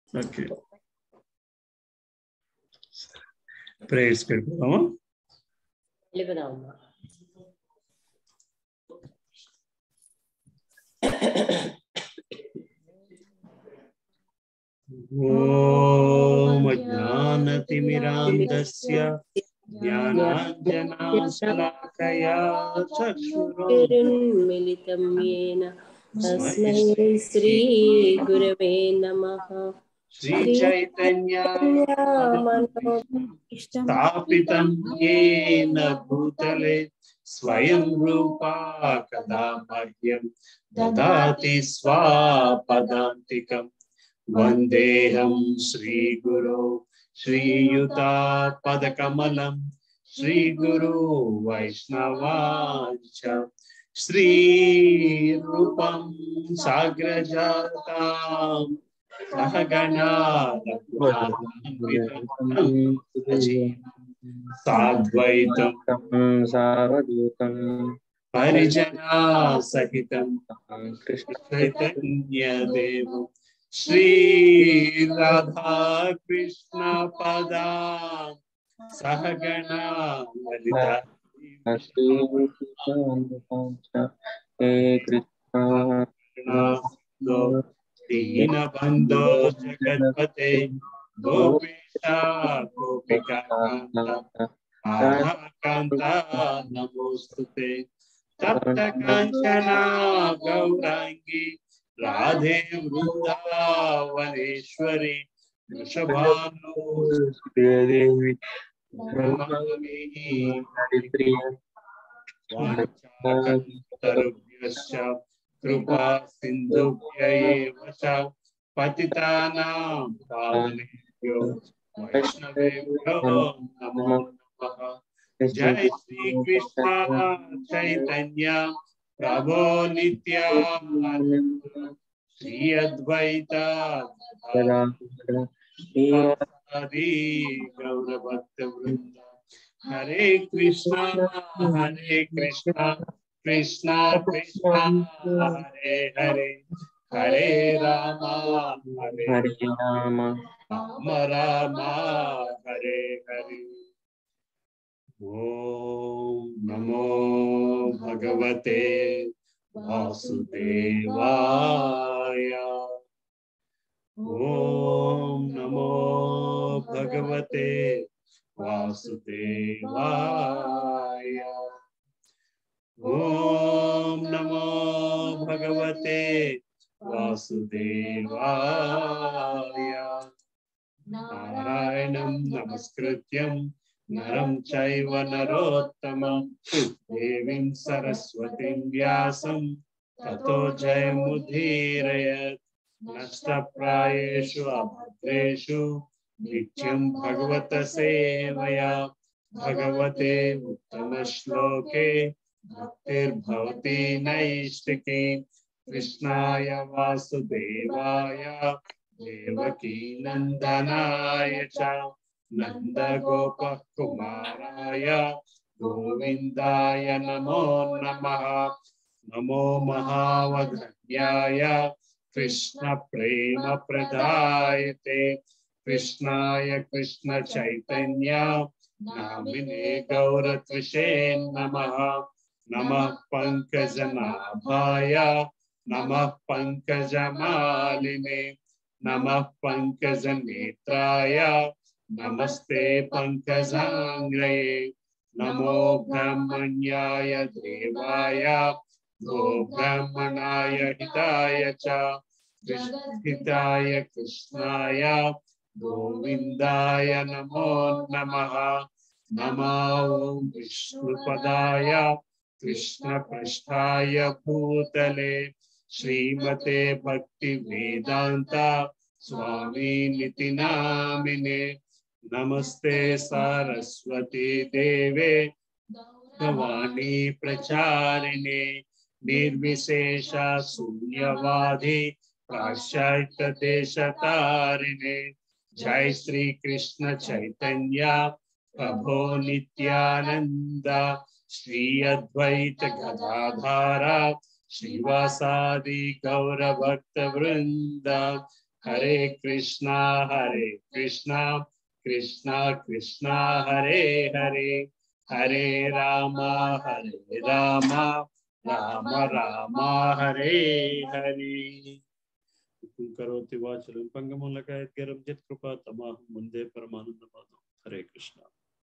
Okay prayers పెట్టుకోదామా వెళ్ళిపోదామమ్మా ఓం అజ్ఞానతిమిరాంధస్య జ్ఞానాంజనాశలాకయా చక్షురో మిలితం येन తస్మై శ్రీ గురవే నమః శ్రీ చైతన్య స్థాపితం येन భూతలే స్వయం రూపా కదా మహ్యం దదాతి స్వాపదాంతికం వందేహం శ్రీగురో శ్రీయుతాపదకమలం శ్రీగురు వైష్ణవాంచ శ్రీరూపం సాగ్రజాతాం సహగణా సాద్వైతం సావధూతం పరిజనా సహితం కృష్ణ చైతన్య దేవం శ్రీ రాధా కృష్ణ పదా సహగణ లలిత హే కృష్ణ దీన బంధో జగత్పతే గోపేశ గోపికా కాంత నమోస్తుతే తప్త కాంచనా గౌరాంగి రాధే వృందావనేశ్వరి వృషభాను దేవి వాంఛాకల్పతరుభ్యశ్చ కృపా సింధుభ్య ఏవ చ పతితానాం పావనేభ్యో వైష్ణవేభ్యో నమో నమః జై శ్రీ కృష్ణ చైతన్య ప్రభో నిత్యానంద శ్రీ అద్వైత హరి గౌరభక్త వృంద హరే కృష్ణ హరే కృష్ణ కృష్ణ కృష్ణ హరే హరే హరే రామ హరే హరి రామ రామ రామ హరే హరే ఓం నమో భగవతే వాసుదేవాయ ఓం నమో భగవతే వాసుదేవాయ ఓం నమో భగవతే వాసుదేవాయ నారాయణం నమస్కృత్యం నరం చైవ నరోత్తమం దేవీం సరస్వతిం వ్యాసం తతో జయముదీరయత్ నష్టప్రాయేషు అభద్రేషు నిత్యం భగవత సేవయా భగవతే ఉత్తమ శ్లోకే భక్తిర్భవతి నైష్టికి కృష్ణాయ వాసుదేవాయ దేవకీ నందనాయ చ నంద గోప కుమారాయ గోవిందాయ నమో నమః నమో మహావధన్యాయ కృష్ణ ప్రేమ ప్రదాయతే కృష్ణాయ కృష్ణ చైతన్య నామినే గౌరత్విషే నమః నమః పంకజనాభాయ నమః పంకజమాలినే నమః పంకజనేత్రాయ నమస్తే పంకజాంగ్రయే నమో బ్రహ్మణ్యాయ దేవాయ గో బ్రాహ్మణాయ హితాయ చ హితాయ కృష్ణాయ గోవిందాయ నమో నమః నమో ఓం విష్ణుపదాయ కృష్ణ పృష్ఠాయ భూతలే శ్రీమతే భక్తి వేదాంత స్వామి నితి నామినే నమస్తే సరస్వతి దేవే భవానీ ప్రచారిణే నిర్విశేష శూన్యవాది పాశ్చాత్య దేశతారిణే జై శ్రీ కృష్ణ చైతన్య ప్రభో నిత్యానంద శ్రీ అద్వైత గదాధార శ్రీవాసాది గౌర భక్త వృంద హరే కృష్ణ హరే కృష్ణ కృష్ణ కృష్ణ హరే హరే హరే రామ హరే రామ రామ రామ హరే హరే కరోతి వాచలం పంగములకాయద్గరం జత్ కృపా తమాహం ముందే పరమానందపాదం హరే కృష్ణ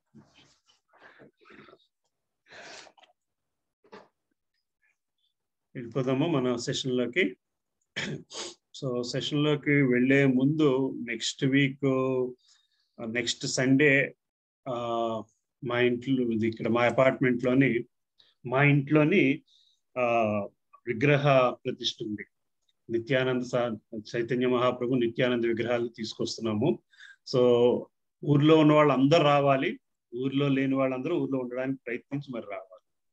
వెళ్ళిపోదాము మన సెషన్లోకి సో సెషన్లోకి వెళ్ళే ముందు నెక్స్ట్ వీక్ నెక్స్ట్ సండే మా ఇంట్లో ఇది ఇక్కడ మా అపార్ట్మెంట్లోని మా ఇంట్లోని ఆ విగ్రహ ప్రతిష్ఠ ఉంది నిత్యానంద సా- చైతన్య మహాప్రభు నిత్యానంద విగ్రహాలు తీసుకొస్తున్నాము సో ఊర్లో ఉన్న వాళ్ళు అందరూ రావాలి ఊర్లో లేని వాళ్ళందరూ ఊర్లో ఉండడానికి ప్రయత్నించి మరి రావాలి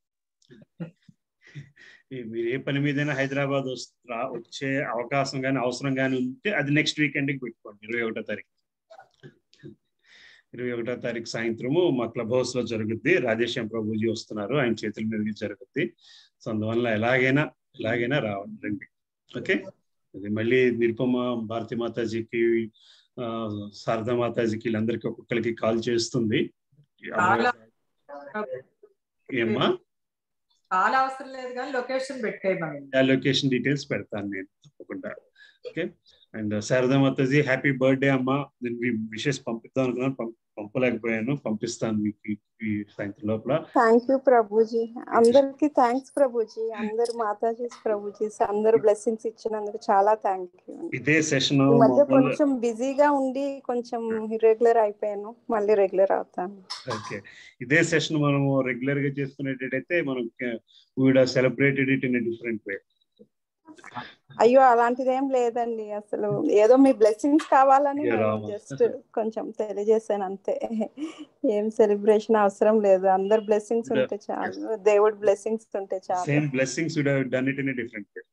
ఈ మీరు ఏ పని మీదైనా హైదరాబాద్ వస్- రా- వచ్చే అవకాశం కానీ అవసరం కానీ ఉంటే అది నెక్స్ట్ వీకెండ్కి పెట్టుకోండి ఇరవై ఒకటో తారీఖు ఇరవై ఒకటో తారీఖు సాయంత్రము మా క్లబ్ హౌస్ లో జరుగుద్ది రాధేశ్యాం ప్రభుజీ వస్తున్నారు ఆయన చేతుల మీదకి జరుగుద్ది సో అందువల్ల ఎలాగైనా ఎలాగైనా రావాలి రండి ఓకే అది మళ్ళీ నిరుపమ భారతి మాతాజీకి ఆ, శారదా మాతాజీకి వీళ్ళందరికీ ఒక్కొక్కరికి కాల్ చేస్తుంది చాలా- ఏమ్మా చాలా అవసరం లేదు కానీ లొకేషన్ పెట్టేయమని లొకేషన్ డీటెయిల్స్ పెడతాను నేను తప్పకుండా okay and Sharada Mataji happy birthday అమ్మా నేను విషెస్ పంపిద్దాం అనుకున్నాను పం- పంపలేకపోయాను పంపిస్తాను మీకు ఈ- ఈ సాయంత్రం లోపల థ్యాంక్ యూ ప్రభుజీ అందరికి థ్యాంక్స్ ప్రభుజీ అందరు మాతాజీ ప్రభుజీ అందరు బ్లెస్సింగ్స్ ఇచ్చినందుకు చాలా థ్యాంక్ యూ ఇదే సెషన్ ఈ మధ్య కొంచెం బిజీగా ఉండి కొంచెం ఇర్రెగ్యులర్ అయిపోయాను మళ్ళీ రెగ్యులర్ అవుతాను ఓకే ఇదే సెషన్ మనము రెగ్యులర్ గా చేసుకునేటట్టయితే మనం we'd celebrated it in different way అయ్యో అలాంటిది ఏం లేదండి అసలు ఏదో మీ బ్లెస్సింగ్స్ కావాలని Yeah, Rama. జస్ట్ కొంచెం తెలియజేశాను అంతే ఏం సెలబ్రేషన్ అవసరం లేదు అందరు బ్లెస్సింగ్స్ ఉంటే చాలు దేవుడి బ్లెస్సింగ్స్ ఉంటే చాలు same blessings would have done it in different way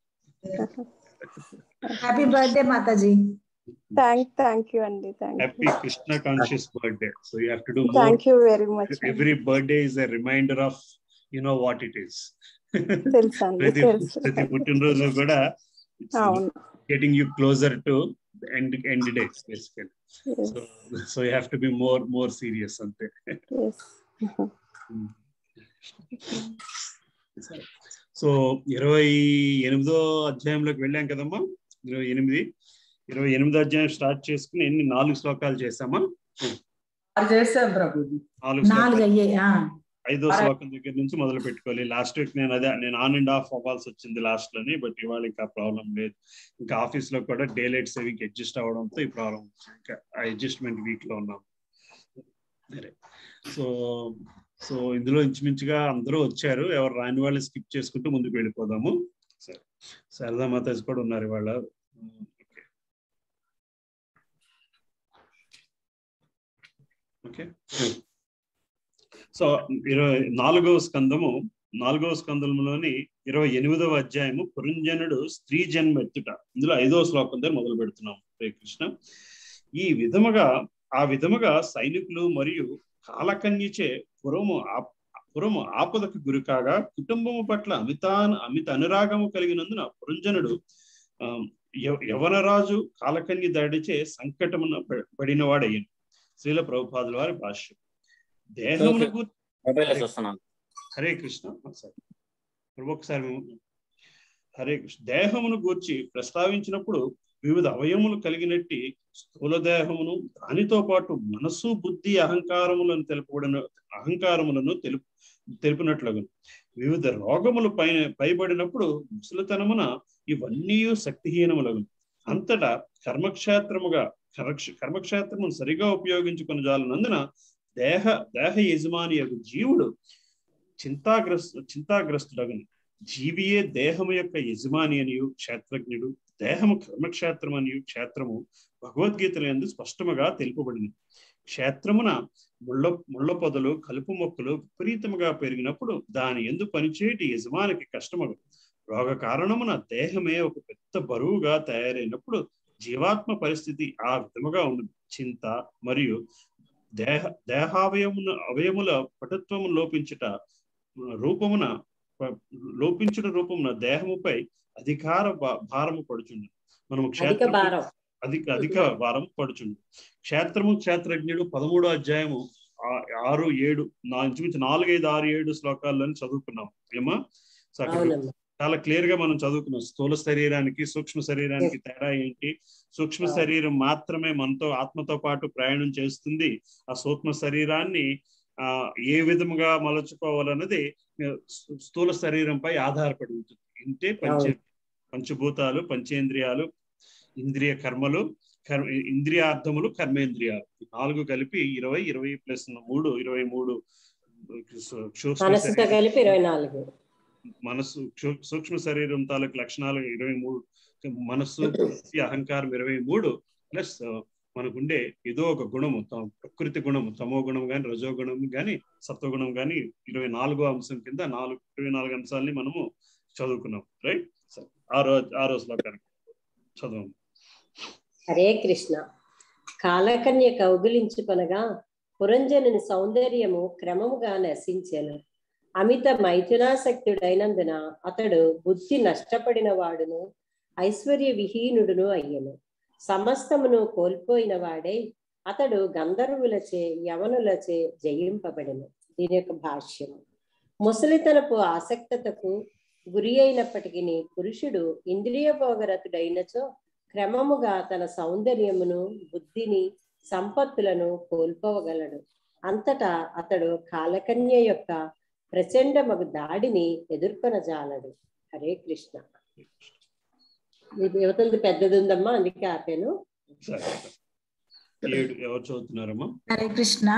happy birthday Mataji thank thank you అండి thank happy Krishna conscious birthday so you have to do more thank you very much every birthday is a reminder of you know what it is తెలుసు అండి ప్రతి తెలుసు ప్రతి పుట్టినరోజు కూడా అవును getting you closer to end end dates basically yes, so so you have to be more more serious అంతే yes. So ఇరవై ఎనిమిదో అధ్యాయంలోకి వెళ్ళాం కదమ్మా ఇరవై ఎనిమిది ఇరవై ఎనిమిదో అధ్యాయం స్టార్ట్ చేసుకుని ఎన్ని నాలుగు శ్లోకాలు చేసామా అది చేశాను ప్రభుజీ నాలుగు నాలుగు శ్లోకాలు అయ్యాయి ఆ. ఐదో శ్లోకం దగ్గర నుంచి మొదలు పెట్టుకోవాలి లాస్ట్ వీక్ నేను అదే నేను ఆన్ అండ్ ఆఫ్ అవ్వాల్సి వచ్చింది లాస్ట్ లోని బట్ ఇవాళ ఇంకా ప్రాబ్లం లేదు ఇంకా ఆఫీస్ లో కూడా డే లైట్ సేవింగ్ అడ్జస్ట్ అవడంతో ఈ ప్రాబ్లం వచ్చింది ఇంకా ఆ అడ్జస్ట్మెంట్ వీక్ లో ఉన్నాం సరే సో సో ఇందులో ఇంచుమించుగా అందరూ వచ్చారు ఎవరు రాని వాళ్ళు స్కిప్ చేసుకుంటూ ముందుకు వెళ్ళిపోదాము సరే శారదా మాతాజీ కూడా ఉన్నారు ఇవాళ ఓకే ఓకే సో ఇరవై నాలుగవ స్కందము నాలుగవ స్కందంలోని ఇరవై ఎనిమిదవ అధ్యాయము పురంజనుడు స్త్రీ జన్మ ఎత్తుట ఇందులో ఐదవ శ్లోకం దగ్గర మొదలు పెడుతున్నాం హరే కృష్ణ ఈ విధముగా ఆ విధముగా సైనికులు మరియు కాలకన్యచే పురము ఆప్- పురము ఆపదకు గురి కాగా కుటుంబము పట్ల అమితాన్ అమిత అనురాగము కలిగినందున పురంజనుడు ఆ, యవ- యవనరాజు కాలకన్య దాడిచే సంకటమున ప- పడినవాడయ్యను శ్రీల ప్రభుపాదుల వారి భాష్యం దేహమునకు మొబైల్ చూస్తున్నాను హరే కృష్ణ ఒకసారి ప్రభు ఒకసారి మేము- హరే కృష్ణ దేహమును గూర్చి ప్రస్తావించినప్పుడు వివిధ అవయములు కలిగినట్టి స్థూల దేహమును దానితో పాటు మనసు బుద్ధి అహంకారములను తెలుపబడిన అహంకారములను తెలుపు తెలిపినట్లుగా వివిధ రోగములు పై పైబడినప్పుడు ముసలితనమున ఇవన్నీ శక్తిహీనములగు అంతటా కర్మక్షేత్రముగా కర్మక్ష- కర్మక్షేత్రమును సరిగా ఉపయోగించుకుని జాలనందున దేహ దేహ యజమాని యొక్క జీవుడు చింతాగ్రస్త చింతాగ్రస్తుడగను జీవియే దేహము యొక్క యజమాని అనియు క్షేత్రజ్ఞుడు దేహము కర్మక్షేత్రం అనియు క్షేత్రము భగవద్గీతలో ఎందు స్పష్టముగా తెలుపబడింది క్షేత్రమున ముళ్ళ ముళ్ళ పొదలు కలుపు మొక్కలు విపరీతముగా పెరిగినప్పుడు దాని ఎందు పనిచేయటి యజమానికి కష్టమగు రోగ కారణమున దేహమే ఒక పెద్ద బరువుగా తయారైనప్పుడు జీవాత్మ పరిస్థితి ఆ విధముగా ఉన్నది చింత మరియు దేహ దేహావయమున అవయముల పటుత్వము లోపించుట రూపమున ప- లోపించిన రూపమున దేహముపై అధికార భా- భారము పడుచుంది మనము అధిక క్షేత్రము భారం అధిక అధిక భారం పడుచుండు క్షేత్రము క్షేత్రజ్ఞుడు పదమూడో అధ్యాయము ఆ- ఆరు ఏడు నా ఇంచుమించు నాలుగైదు ఆరు ఏడు శ్లోకాల్లోని చదువుకున్నాం ఏమా సో అక్కడ అవునమ్మా చాలా క్లియర్ గా మనం చదువుకున్నాం స్థూల శరీరానికి సూక్ష్మ శరీరానికి తేడా ఏంటి సూక్ష్మ అవును. శరీరం మాత్రమే మనతో ఆత్మతో పాటు ప్రయాణం చేస్తుంది ఆ సూక్ష్మ శరీరాన్ని ఆ ఏ విధముగా మలచుకోవాలన్నది ఆ, స్థూ- స్థూల శరీరంపై ఆధారపడి ఉంటుంది ఇంటే పంచ అవును. పంచభూతాలు పంచేంద్రియాలు ఇంద్రియ కర్మలు కర్మ ఇంద్రియార్థములు కర్మేంద్రియాలు ఈ నాలుగు కలిపి ఇరవై ఇరవై ప్లస్ మూడు ఇరవై మూడు సూక్ష్మ మనసుతో శరీరం- కలిపి ఇరవై నాలుగు మనస్సు సూ- సూక్ష్మ శరీరం తాలూకు లక్షణాలు ఇరవై మూడు మనస్సు బుద్ధి, అహంకారం ఇరవై మూడు ప్లస్ మనకుండే ఏదో ఒక గుణము త- ప్రకృతి గుణము తమో గుణం కానీ రజో గుణం కానీ సత్వగుణం కానీ ఇరవై నాలుగో అంశం కింద నాలుగు ఇరవై నాలుగు అంశాలని మనము చదువుకున్నాం రైట్ సరే ఆరో ఆరో శ్లోకానికి చదవండి హరే కృష్ణ కాలకన్య కౌగులించుకొనగా పురంజనుని సౌందర్యము క్రమముగా నశించెను అమిత మైథునాసక్తుడైనందున అతడు బుద్ధి నష్టపడిన వాడును ఐశ్వర్య విహీనుడును అయ్యను సమస్తమును కోల్పోయిన వాడై అతడు గంధర్వులచే యవనులచే జయింపబడెను దీని యొక్క భాష్యం ముసలితనపు ఆసక్తతకు గురి అయినప్పటికీ పురుషుడు ఇంద్రియ భోగరతుడైనచో క్రమముగా తన సౌందర్యమును బుద్ధిని సంపత్తులను కోల్పోవగలడు అంతటా అతడు కాలకన్య యొక్క ప్రచండమగు దాడిని ఎదుర్కొనజాలడు హరే కృష్ణ ఇది యువతలది పెద్దది ఉందమ్మా అందుకే ఆపాను సరే ఏడు ఎవరు చదువుతున్నారమ్మా హరే కృష్ణ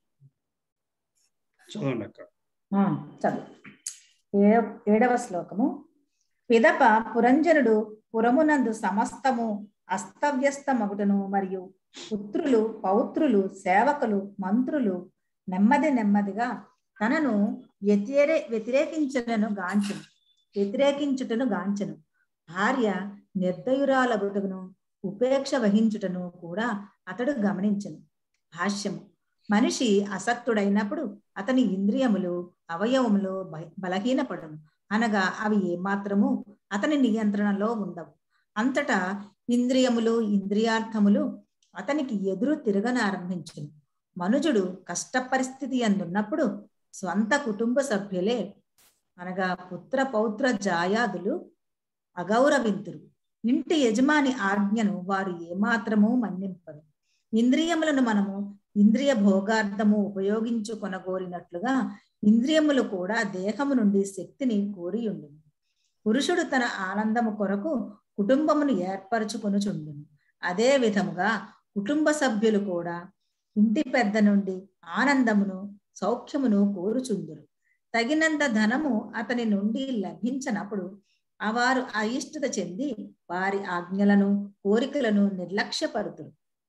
చదవండి అక్క ఆ, చదువు ఏ- ఏడవ శ్లోకము పిదప పురంజనుడు పురమునందు సమస్తము అస్తవ్యస్తమగుటను మరియు పుత్రులు పౌత్రులు సేవకులు మంత్రులు నెమ్మది నెమ్మదిగా తనను వ్యతిరే వ్యతిరేకించుటను గాంచును వ్యతిరేకించుటను గాంచును భార్య నిర్దయురాలగుటను ఉపేక్ష వహించుటను కూడా అతడు గమనించను భాష్యము మనిషి అసక్తుడైనప్పుడు అతని ఇంద్రియములు అవయవములు బ- బలహీనపడను అనగా అవి ఏమాత్రము అతని నియంత్రణలో ఉండవు అంతటా ఇంద్రియములు ఇంద్రియార్థములు అతనికి ఎదురు తిరగనారంభించును మనుజుడు కష్ట పరిస్థితి అందున్నప్పుడు స్వంత కుటుంబ సభ్యులే అనగా పుత్ర పౌత్ర జాయాదులు అగౌరవింతురు ఇంటి యజమాని ఆజ్ఞను వారు ఏమాత్రము మన్నింపరు ఇంద్రియములను మనము ఇంద్రియ భోగార్థము ఉపయోగించుకొనగోరినట్లుగా ఇంద్రియములు కూడా దేహము నుండి శక్తిని కోరి ఉండును పురుషుడు తన ఆనందము కొరకు కుటుంబమును ఏర్పరచుకొనుచుండును అదే విధముగా కుటుంబ సభ్యులు కూడా ఇంటి పెద్ద నుండి ఆనందమును సౌఖ్యమును కోరుచుందురు తగినంత ధనము అతని నుండి లభించనప్పుడు ఆ వారు అయిష్టత చెంది వారి ఆజ్ఞలను కోరికలను నిర్లక్ష్యపరుతురు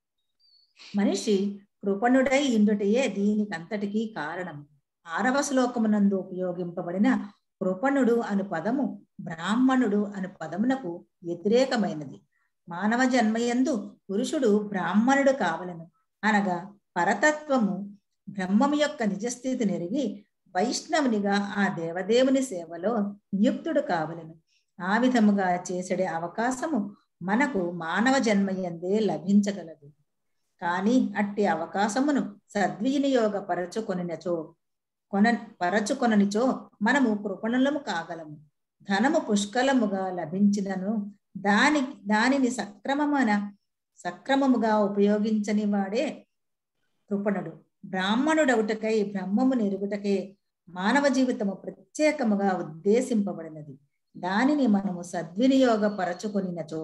మనిషి కృపణుడై ఇండుటయే దీనికంతటికీ కారణం ఆరవ శ్లోకమునందు ఉపయోగింపబడిన కృపణుడు అను పదము బ్రాహ్మణుడు అను పదమునకు వ్యతిరేకమైనది మానవ జన్మయందు పురుషుడు బ్రాహ్మణుడు కావలను అనగా పరతత్వము బ్రహ్మము యొక్క నిజస్థితి నెరిగి వైష్ణవునిగా ఆ దేవదేవుని సేవలో నియుక్తుడు కావలను ఆ విధముగా చేసడే అవకాశము మనకు మానవ జన్మయందే లభించగలదు కానీ అట్టి అవకాశమును సద్వినియోగపరచుకొనినచో కొన పరచుకొననిచో మనము కృపణులము కాగలము ధనము పుష్కలముగా లభించినను దాని దానిని సక్రమమైన సక్రమముగా ఉపయోగించని వాడే కృపణుడు బ్రాహ్మణుడవుటకై బ్రహ్మము నెరుగుటకై మానవ జీవితము ప్రత్యేకముగా ఉద్దేశింపబడినది దానిని మనము సద్వినియోగపరచుకొనినచో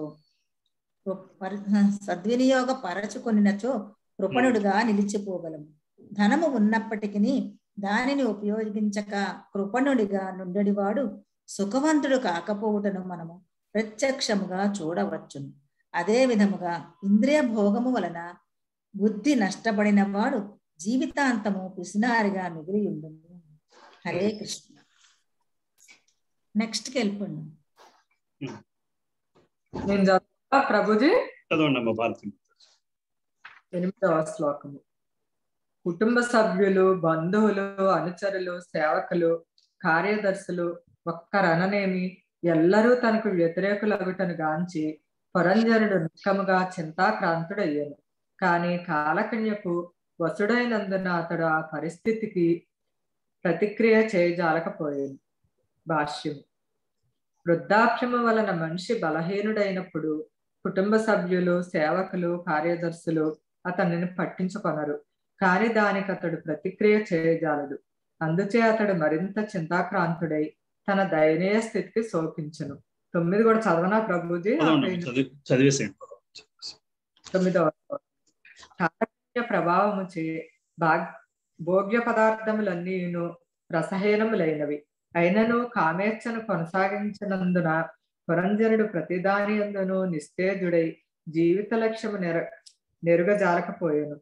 సద్వినియోగ పరచుకొనినచో కృపణుడుగా నిలిచిపోగలము ధనము ఉన్నప్పటికీ దానిని ఉపయోగించక కృపణుడిగా నుండడివాడు సుఖవంతుడు కాకపోవుటను మనము ప్రత్యక్షముగా చూడవచ్చును అదే విధముగా ఇంద్రియ భోగము వలన బుద్ధి నష్టపడిన వాడు జీవితాంతము పిసినారిగా మిగిలి ఉండును హరే కృష్ణ నెక్స్ట్కి వెళ్ళిపోండి నేను చదువుతా ప్రభుజీ చదవండి అమ్మ భారతి ఎనిమిదవ శ్లోకము కుటుంబ సభ్యులు బంధువులు అనుచరులు సేవకులు కార్యదర్శులు ఒక్కరననేమి ఎల్లరూ తనకు వ్యతిరేకులగుటను గాంచి పురంజనుడు నిక్కముగా చింతాక్రాంతుడయ్యాను కానీ కాలకన్యకు వసుడైనందున అతడు ఆ పరిస్థితికి ప్రతిక్రియ చేయజాలకపోయాను భాష్యం వృద్ధాప్యము వలన మనిషి బలహీనుడైనప్పుడు కుటుంబ సభ్యులు సేవకులు కార్యదర్శులు అతనిని పట్టించుకొనరు కాని దానికి అతడు ప్రతిక్రియ చేయజాలడు అందుచే అతడు మరింత చింతాక్రాంతుడై తన దయనీయ స్థితికి శోకించును తొమ్మిది కూడా చదవనా ప్రభుజీ చదవండి చదివి చదివేసేయండి తొమ్మిదవ కాలకన్య ప్రభావము చే భాగ్ భోగ్య పదార్థములన్నీను రసహీనములైనవి అయినను కామేచ్ఛను కొనసాగించినందున పురంజనుడు ప్రతిదాని అందును నిస్తేజుడై జీవిత లక్ష్యము నెర నెరుగజాలకపోయాను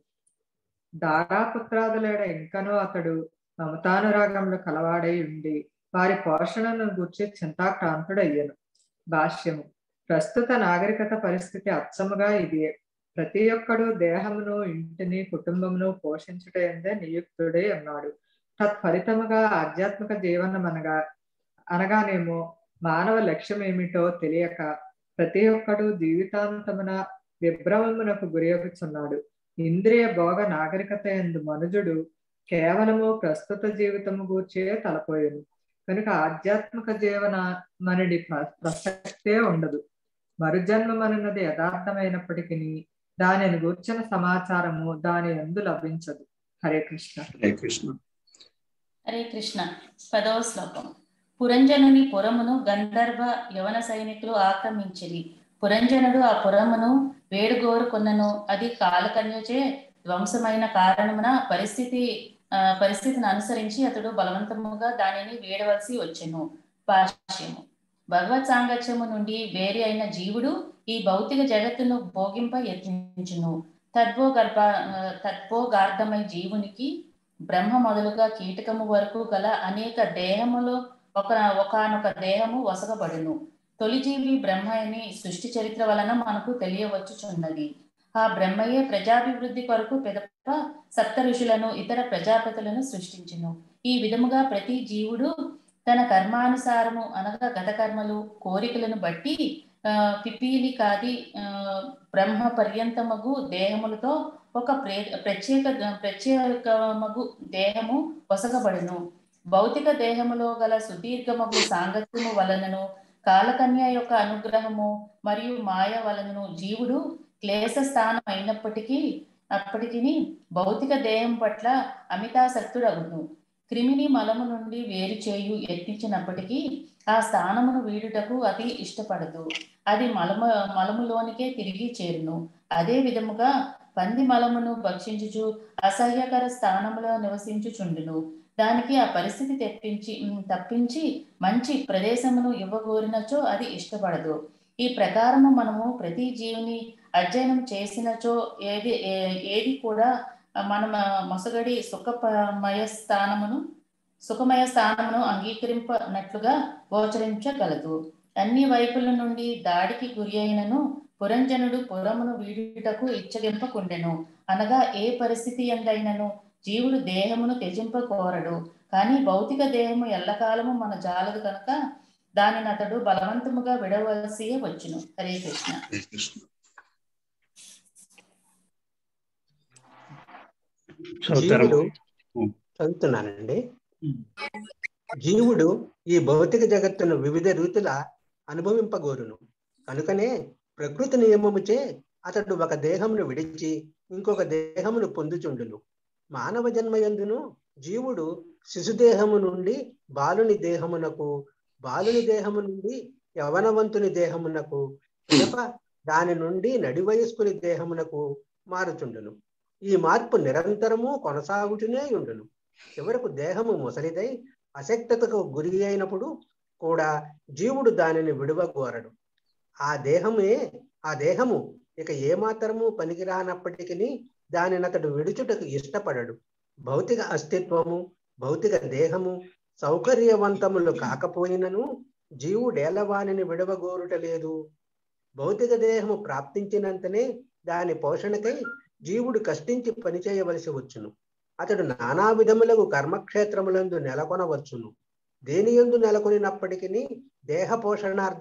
దారాపుత్రాదులేడ ఇంకనూ అతడు మమతానురాగంలో కలవాడై ఉండి వారి పోషణను గూర్చి చింతాక్రాంతుడయ్యను భాష్యము ప్రస్తుత నాగరికత పరిస్థితి అచ్చముగా ఇదే ప్రతి ఒక్కడు దేహమును ఇంటిని కుటుంబమును పోషించుట ఎందే నియుక్తుడే ఉన్నాడు తత్ఫలితముగా ఆధ్యాత్మిక జీవనం అనగా అనగానేమో మానవ లక్ష్యం ఏమిటో తెలియక ప్రతి ఒక్కడు జీవితాంతమున విభ్రమమునకు గురియగుచున్నాడు ఇంద్రియ భోగ నాగరికత ఎందు మనుజుడు కేవలము ప్రస్తుత జీవితము గూర్చే తలపోయేను కనుక ఆధ్యాత్మిక జీవన మనడి ప్ర- ప్రసక్తే ఉండదు మరుజన్మమనున్నది యథార్థమైనప్పటికీ దానిని గూర్చిన సమాచారము దాని ఎందు లభించదు హరే కృష్ణ హరే కృష్ణ హరే కృష్ణ పదవ శ్లోకం పురంజనుని పురమును గంధర్వ యవన సైనికులు ఆక్రమించిరి పురంజనుడు ఆ పురమును వేడుగోరుకొన్నను అది కాలకన్యచే ధ్వంసమైన కారణమున పరిస్థితి ఆ, పరిస్థితిని అనుసరించి అతడు బలవంతముగా దానిని వేడవలసి వచ్చెను భాష్యము భగవత్ సాంగత్యము నుండి వేరే అయిన జీవుడు ఈ భౌతిక జగత్తును భోగింప యత్నించును తద్భో గర్భ ఆ, తద్భోగార్థమై జీవునికి బ్రహ్మ మొదలుగా కీటకము వరకు గల అనేక దేహములు ఒక ఒకనొక దేహము వసగబడును తొలిజీవి బ్రహ్మ అని సృష్టి చరిత్ర వలన మనకు తెలియవచ్చుచున్నది ఆ బ్రహ్మయే ప్రజాభివృద్ధి కొరకు పెదప సప్త ఋషులను ఇతర ప్రజాపతులను సృష్టించును ఈ విధముగా ప్రతి జీవుడు తన కర్మానుసారము అనగా గత కర్మలు కోరికలను బట్టి ఆ, పిపీలి కాది ఆ, బ్రహ్మ పర్యంతమగు దేహములతో ఒక ప్రే ప్రత్యేక ప్రత్యేకమగు దేహము వసగబడును భౌతిక దేహములో గల సుదీర్ఘమగు సాంగత్యము వలనను కాలకన్య యొక్క అనుగ్రహము మరియు మాయ వలనను జీవుడు క్లేశ స్థానం అయినప్పటికీ అప్పటికి భౌతిక దేహం పట్ల అమితాసక్తుడగును క్రిమిని మలము నుండి వేరు చేయు యత్నించినప్పటికీ ఆ స్థానమును వీడుటకు అది ఇష్టపడదు అది మలము మలములోనికే తిరిగి చేరును అదే విధముగా పంది మలమును భక్షించుచు అసహ్యకర స్థానములో నివసించుచుండును దానికి ఆ పరిస్థితి తెప్పించి ఉమ్, తప్పించి మంచి ప్రదేశమును ఇవ్వగోరినచో అది ఇష్టపడదు ఈ ప్రకారము మనము ప్రతి జీవిని అధ్యయనం చేసినచో ఏది ఏ- ఏది కూడా మన మొసగడి సుఖమయ స్థానమును సుఖమయ స్థానమును అంగీకరింపనట్లుగా గోచరించగలదు అన్ని వైపుల నుండి దాడికి గురి అయినను పురంజనుడు పురమును వీడుటకు ఇచ్చగింపకుండెను అనగా ఏ పరిస్థితి ఎందైనను జీవుడు దేహమును త్యజింప కోరడు కానీ భౌతిక దేహము ఎల్లకాలము మన జాలదు కనుక దానిని అతడు బలవంతముగా విడవలసి వచ్చును హరే కృష్ణ హరే కృష్ణ చదువుతారమ్మా జీవుడు చదువుతున్నానండి జీవుడు ఈ భౌతిక జగత్తును వివిధ రీతుల అనుభవింపగోరును కనుకనే ప్రకృతి నియమముచే అతడు ఒక దేహమును విడిచి ఇంకొక దేహమును పొందుచుండును మానవ జన్మయందును జీవుడు శిశుదేహము నుండి బాలుని దేహమునకు బాలుని దేహము నుండి యవనవంతుని దేహమునకు పిదప దాని నుండి నడివయస్కుని దేహమునకు మారుచుండును ఈ మార్పు నిరంతరము కొనసాగుతూనే ఉండును చివరకు దేహము ముసలిదై అశక్తతకు గురి అయినప్పుడు కూడా జీవుడు దానిని విడువగోరడు ఆ దేహమే ఆ దేహము ఇక ఏమాత్రము పనికిరానప్పటికీ దానిని అతడు విడుచుటకు ఇష్టపడడు భౌతిక అస్తిత్వము భౌతిక దేహము సౌకర్యవంతములు కాకపోయినను జీవుడేలవానిని విడవగోరుట లేదు భౌతిక దేహము ప్రాప్తించినంతనే దాని పోషణకై జీవుడు కష్టించి పనిచేయవలసి వచ్చును అతడు నానా విధములకు కర్మక్షేత్రములందు నెలకొనవచ్చును దేని యందు నెలకొనినప్పటికీ దేహ పోషణార్థము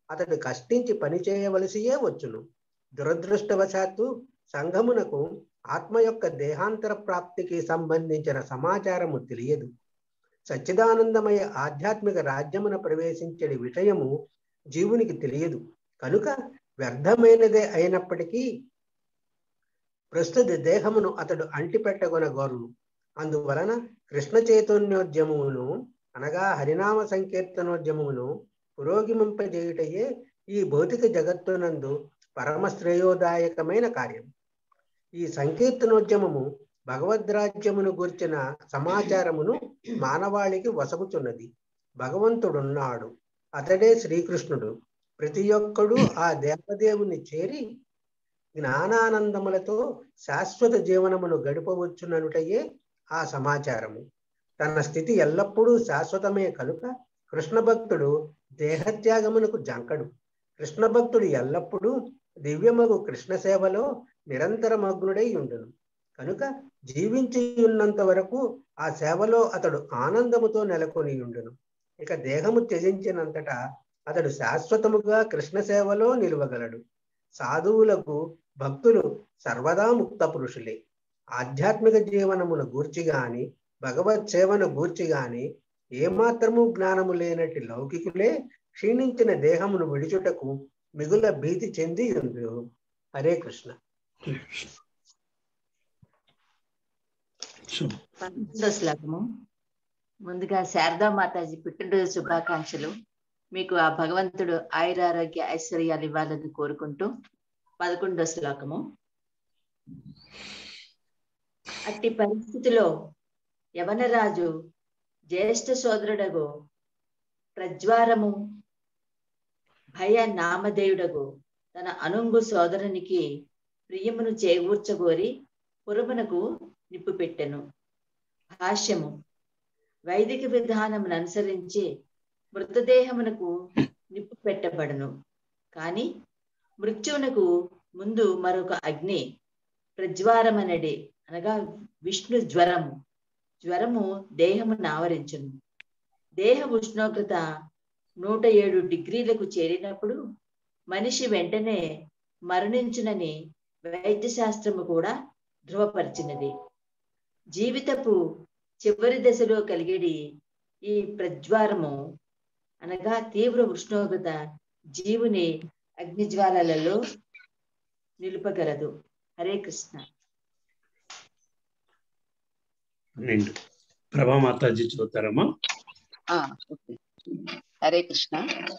అతడు కష్టించి పని చేయవలసియే వచ్చును దురదృష్టవశాత్తు సంఘమునకు ఆత్మ యొక్క దేహాంతర ప్రాప్తికి సంబంధించిన సమాచారము తెలియదు సచ్చిదానందమయ ఆధ్యాత్మిక రాజ్యమున ప్రవేశించడి విషయము జీవునికి తెలియదు కనుక వ్యర్థమైనదే అయినప్పటికీ ప్రస్తుత దేహమును అతడు అంటిపెట్టగొనగోరును అందువలన కృష్ణ చైతన్యోద్యమమును అనగా హరినామ సంకీర్తనోద్యమమును పురోగమింపజేయుటయే ఈ భౌతిక జగత్తునందు పరమ శ్రేయోదాయకమైన కార్యం ఈ సంకీర్తనోద్యమము భగవద్రాజ్యమును గూర్చిన సమాచారమును మానవాళికి వసగుచున్నది భగవంతుడున్నాడు అతడే శ్రీకృష్ణుడు ప్రతి ఒక్కడు ఆ దేవదేవుని చేరి జ్ఞానానందములతో శాశ్వత జీవనమును గడపవచ్చుననుటయే ఆ సమాచారము తన స్థితి ఎల్లప్పుడూ శాశ్వతమే కనుక కృష్ణ భక్తుడు దేహత్యాగమునకు జంకడు కృష్ణ భక్తుడు ఎల్లప్పుడూ దివ్యమగు కృష్ణ సేవలో నిరంతర మగ్నుడై ఉండును కనుక జీవించి ఉన్నంత వరకు ఆ సేవలో అతడు ఆనందముతో నెలకొని ఉండును ఇక దేహము త్యజించినంతటా అతడు శాశ్వతముగా కృష్ణ సేవలో నిలవగలడు సాధువులకు భక్తులు సర్వదా ముక్త పురుషులే ఆధ్యాత్మిక జీవనమును గూర్చి గాని భగవత్ సేవను గూర్చి గాని ఏమాత్రము జ్ఞానము లేనట్టి లౌకికులే క్షీణించిన దేహమును విడిచుటకు మిగుల భీతి చెంది ఉండు హరే కృష్ణ పన్నెండో శ్లోకము ముందుగా శారదా మాతాజీ పుట్టినరోజు శుభాకాంక్షలు మీకు ఆ భగవంతుడు ఆయురారోగ్య ఐశ్వర్యాలు ఇవ్వాలని కోరుకుంటూ పదకొండో శ్లోకము అట్టి పరిస్థితిలో యవనరాజు జ్యేష్ఠ సోదరుడగు ప్రజ్వారము భయ నామధేయుడగు తన అనుంగు సోదరునికి ప్రియమును చేకూర్చగోరి పురమునకు నిప్పు పెట్టెను భాష్యము వైదిక విధానమును అనుసరించి మృతదేహమునకు నిప్పు పెట్టబడును కానీ మృత్యువునకు ముందు మరొక అగ్ని ప్రజ్వారమనడి అనగా విష్ణు జ్వరము జ్వరము దేహమును ఆవరించును దేహ ఉష్ణోగ్రత నూట ఏడు డిగ్రీలకు చేరినప్పుడు మనిషి వెంటనే మరణించునని వైద్య శాస్త్రము కూడా ధృవపరిచినది జీవితపు చివరి దశలో కలిగేది ఈ ప్రజ్వారము అనగా తీవ్ర ఉష్ణోగ్రత జీవుని అగ్నిజ్వాలలలో నిలుపగలదు హరే కృష్ణ పన్నెండు ప్రభా మాతాజీ చదువుతారమ్మా ఆ, ఓకే. హరే కృష్ణ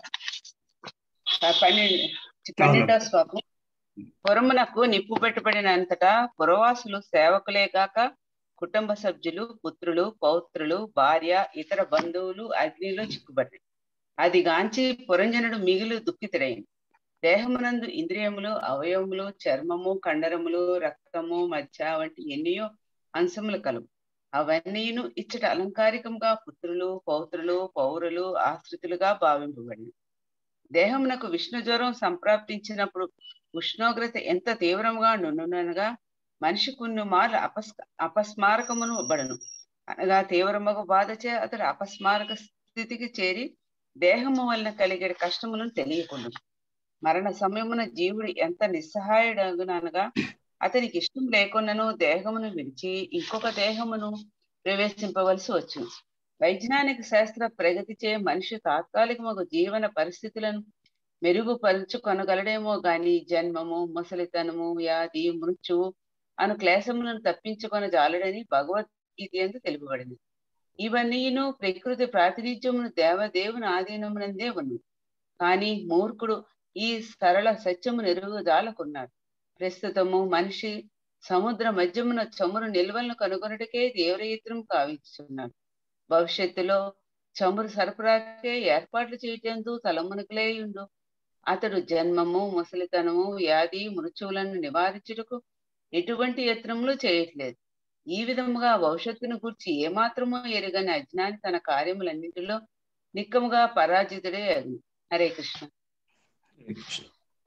ఆ, పన్నెండు పన్నెండో శ్లోకం పురమునకు నిప్పు పెట్టబడినంతటా పురవాసులు సేవకులే గాక కుటుంబ సభ్యులు పుత్రులు పౌత్రులు భార్య ఇతర బంధువులు అగ్నిలో చిక్కుబడ్డాయి అది గాంచి పురంజనుడు మిగులు దుఃఖితుడైంది దేహమునందు ఇంద్రియములు అవయవములు చర్మము కండరములు రక్తము మధ్య వంటి ఎన్నో అంశములు కలవు అవన్నీను ఇచ్చట అలంకారికంగా పుత్రులు పౌత్రులు పౌరులు ఆశ్రితులుగా భావింపబడింది దేహమునకు విష్ణు జ్వరం సంప్రాప్తించినప్పుడు ఉష్ణోగ్రత ఎంత తీవ్రంగా నునునగా మనిషి కొన్ని మార్లు అపస్ అపస్మారకమును బడను అనగా తీవ్రమగు బాధచే అతడు అపస్మారక స్థితికి చేరి దేహము వలన కలిగే కష్టములను తెలియకుండా మరణ సమయమున జీవుడు ఎంత నిస్సహాయుడగునగా అతనికి ఇష్టం లేకున్నను దేహమును విడిచి ఇంకొక దేహమును ప్రవేశింపవలసి వచ్చింది వైజ్ఞానిక శాస్త్ర ప్రగతిచే మనిషి తాత్కాలికమగు జీవన పరిస్థితులను మెరుగుపరుచుకొనగలడేమో గాని జన్మము ముసలితనము వ్యాధి మృత్యువు అను క్లేశములను తప్పించుకొని జాలడని భగవద్గీత ఎందు తెలుపబడింది ఇవన్నీను ప్రకృతి ప్రాతినిధ్యమును దేవదేవుని ఆధీనమునందే ఉన్నది కానీ మూర్ఖుడు ఈ సరళ సత్యము నెరుగుజాలకున్నాడు ప్రస్తుతము మనిషి సముద్ర మధ్యమున చమురు నిల్వలను కనుగొనటకే తీవ్రయత్నం కావిస్తున్నాడు భవిష్యత్తులో చమురు సరఫరాకే ఏర్పాట్లు చేయటందు తలమునకలే ఉండు అతడు జన్మము ముసలితనము వ్యాధి మృత్యువులను నివారించుటకు ఎటువంటి యత్నములు చేయట్లేదు ఈ విధముగా భవిష్యత్తును గురించి ఏమాత్రమో ఎరుగని అజ్ఞాని తన కార్యములన్నింటిలో నిక్కముగా పరాజితుడే అది హరే కృష్ణ హరే కృష్ణ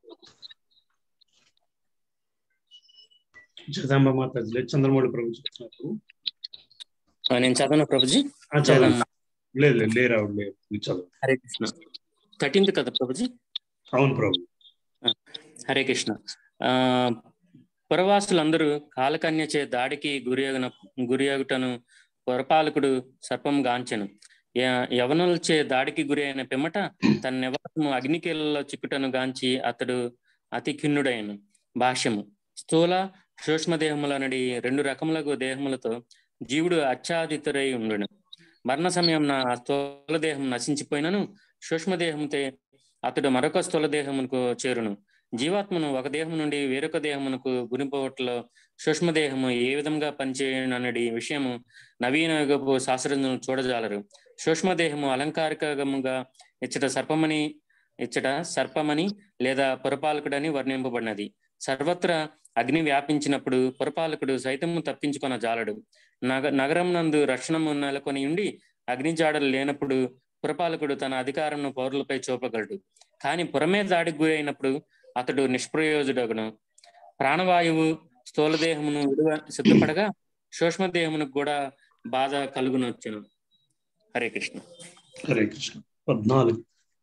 జగదాంబ మాతాజీ చంద్రమౌళి ప్రభు చెప్తున్నారు ఆ, నేను చదవను ప్రభుజీ ఆ, చదవండి లేదు లేదు లేరు ఆవిడ లేరు మీరు చదవండి హరే కృష్ణ థర్టీన్త్ కదా ప్రభుజీ అవును ప్రభు హరే కృష్ణ ఆ పురవాసులందరూ కాలకన్యచే దాడికి గురియగున గురియగుటను పురపాలకుడు సర్పం గాంచెను య- యవనులచే దాడికి గురి అయిన పిమ్మట తన నివాసము అగ్నికీలలో చిక్కుటను గాంచి అతడు అతి ఖిన్నుడైన భాష్యము స్థూల సూక్ష్మదేహములనడి రెండు రకములకు దేహములతో జీవుడు అచ్ఛాదితుడై ఉండును మరణ సమయం నా స్థూల దేహం నశించిపోయినను సూక్ష్మదేహంతో అతడు మరొక స్థూల దేహమునకు చేరును జీవాత్మను ఒక దేహం నుండి వేరొక దేహమునకు గురింపవట్లో సూక్ష్మదేహము ఏ విధంగా పనిచేయనన్నది విషయము నవీన యుగపు శాస్త్రజ్ఞులు చూడజాలరు సూక్ష్మదేహము అలంకారికముగా ఇచ్చట సర్పమని ఇచ్చట సర్పమని లేదా పురపాలకుడని వర్ణింపబడినది సర్వత్రా అగ్ని వ్యాపించినప్పుడు పురపాలకుడు సైతము తప్పించుకొన జాలడు నగ నగరం నందు రక్షణము నెలకొని ఉండి అగ్ని జాడలు లేనప్పుడు పురపాలకుడు తన అధికారంను పౌరులపై చూపగలడు కానీ పురమే దాడికి గురి అయినప్పుడు అతడు నిష్ప్రయోజుడగును ప్రాణవాయువు స్థూలదేహమును విడువ సిద్ధపడగా సూక్ష్మదేహమునకు కూడా బాధ కలుగునొచ్చును హరే కృష్ణ హరే కృష్ణ పద్నాలుగు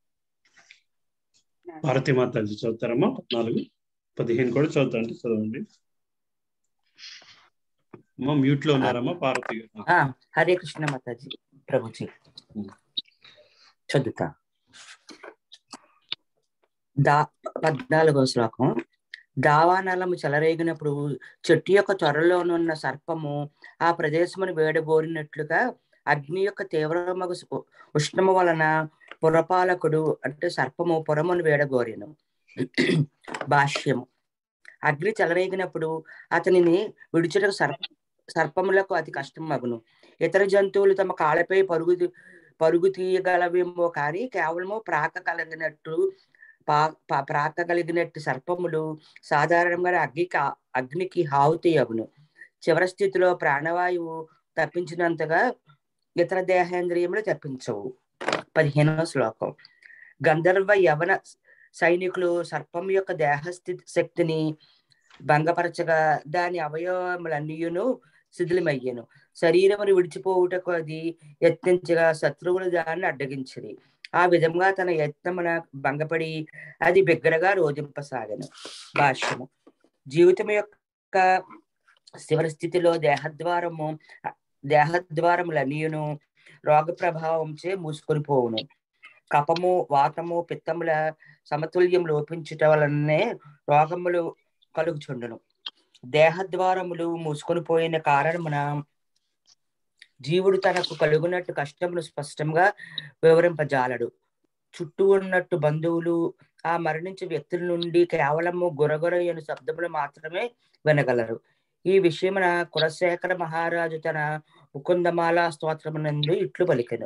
భారతీ మాతాజీ చదువుతారమ్మా పద్నాలుగు పదిహేను కూడా చదువుతా అంటే చదవండి అమ్మా మ్యూట్ లో ఉన్నారమ్మా పార్వతి గారు ఆ, హరే కృష్ణ మాతాజీ ప్రభుజీ చదువుతా దా పద్నాలుగో శ్లోకం దావానలము చెలరేగినప్పుడు చెట్టు యొక్క త్వరలోనున్న సర్పము ఆ ప్రదేశమును వేడగోరినట్లుగా అగ్ని యొక్క తీవ్రమగు ఉ- ఉష్ణము వలన పురపాలకుడు అంటే సర్పము పురమును వేడగోరెను భాష్యము అగ్ని చెలరేగినప్పుడు అతనిని విడుచుటకు సర్ప సర్పములకు అతి కష్టం మగును ఇతర జంతువులు తమ కాళ్ళపై పరుగు తీ- పరుగు తీయగలవేమో కానీ కేవలము ప్రాక కలిగినట్టు పా పా- ప్రాక కలిగినట్టు సర్పములు సాధారణంగా అగ్నికి ఆ- అగ్నికి హావుతి అగును చివరి స్థితిలో ప్రాణవాయువు తప్పించినంతగా ఇతర దేహేంద్రియములు తప్పించవు పదిహేనవ శ్లోకం గంధర్వ యవన సైనికులు సర్పం యొక్క దేహస్థితి శక్తిని భంగపరచగా దాని అవయవములన్నీయును శిథిలమయ్యను శరీరమును విడిచిపోవుటకు అది యత్నించగా శత్రువులు దాన్ని అడ్డగించిరి ఆ విధంగా తన యత్నమున భంగపడి అది బిగ్గరగా రోధింపసాగను భాష్యము జీవితం యొక్క శివరి స్థితిలో దేహద్వారము దేహద్వారములన్నీయును రోగ ప్రభావంచే మూసుకొని పోవును కపము వాతము పిత్తముల సమతుల్యం లోపించుట వలననే రోగములు కలుగుచుండును దేహద్వారములు మూసుకొని పోయిన కారణమున జీవుడు తనకు కలుగునట్టు కష్టమును స్పష్టంగా వివరింపజాలడు చుట్టూ ఉన్నట్టు బంధువులు ఆ మరణించే వ్యక్తుల నుండి కేవలము గురగురయను శబ్దములు మాత్రమే వినగలరు ఈ విషయమున కులశేఖర మహారాజు తన ముకుందమాల స్తోత్రమునందు ఇట్లు పలికెను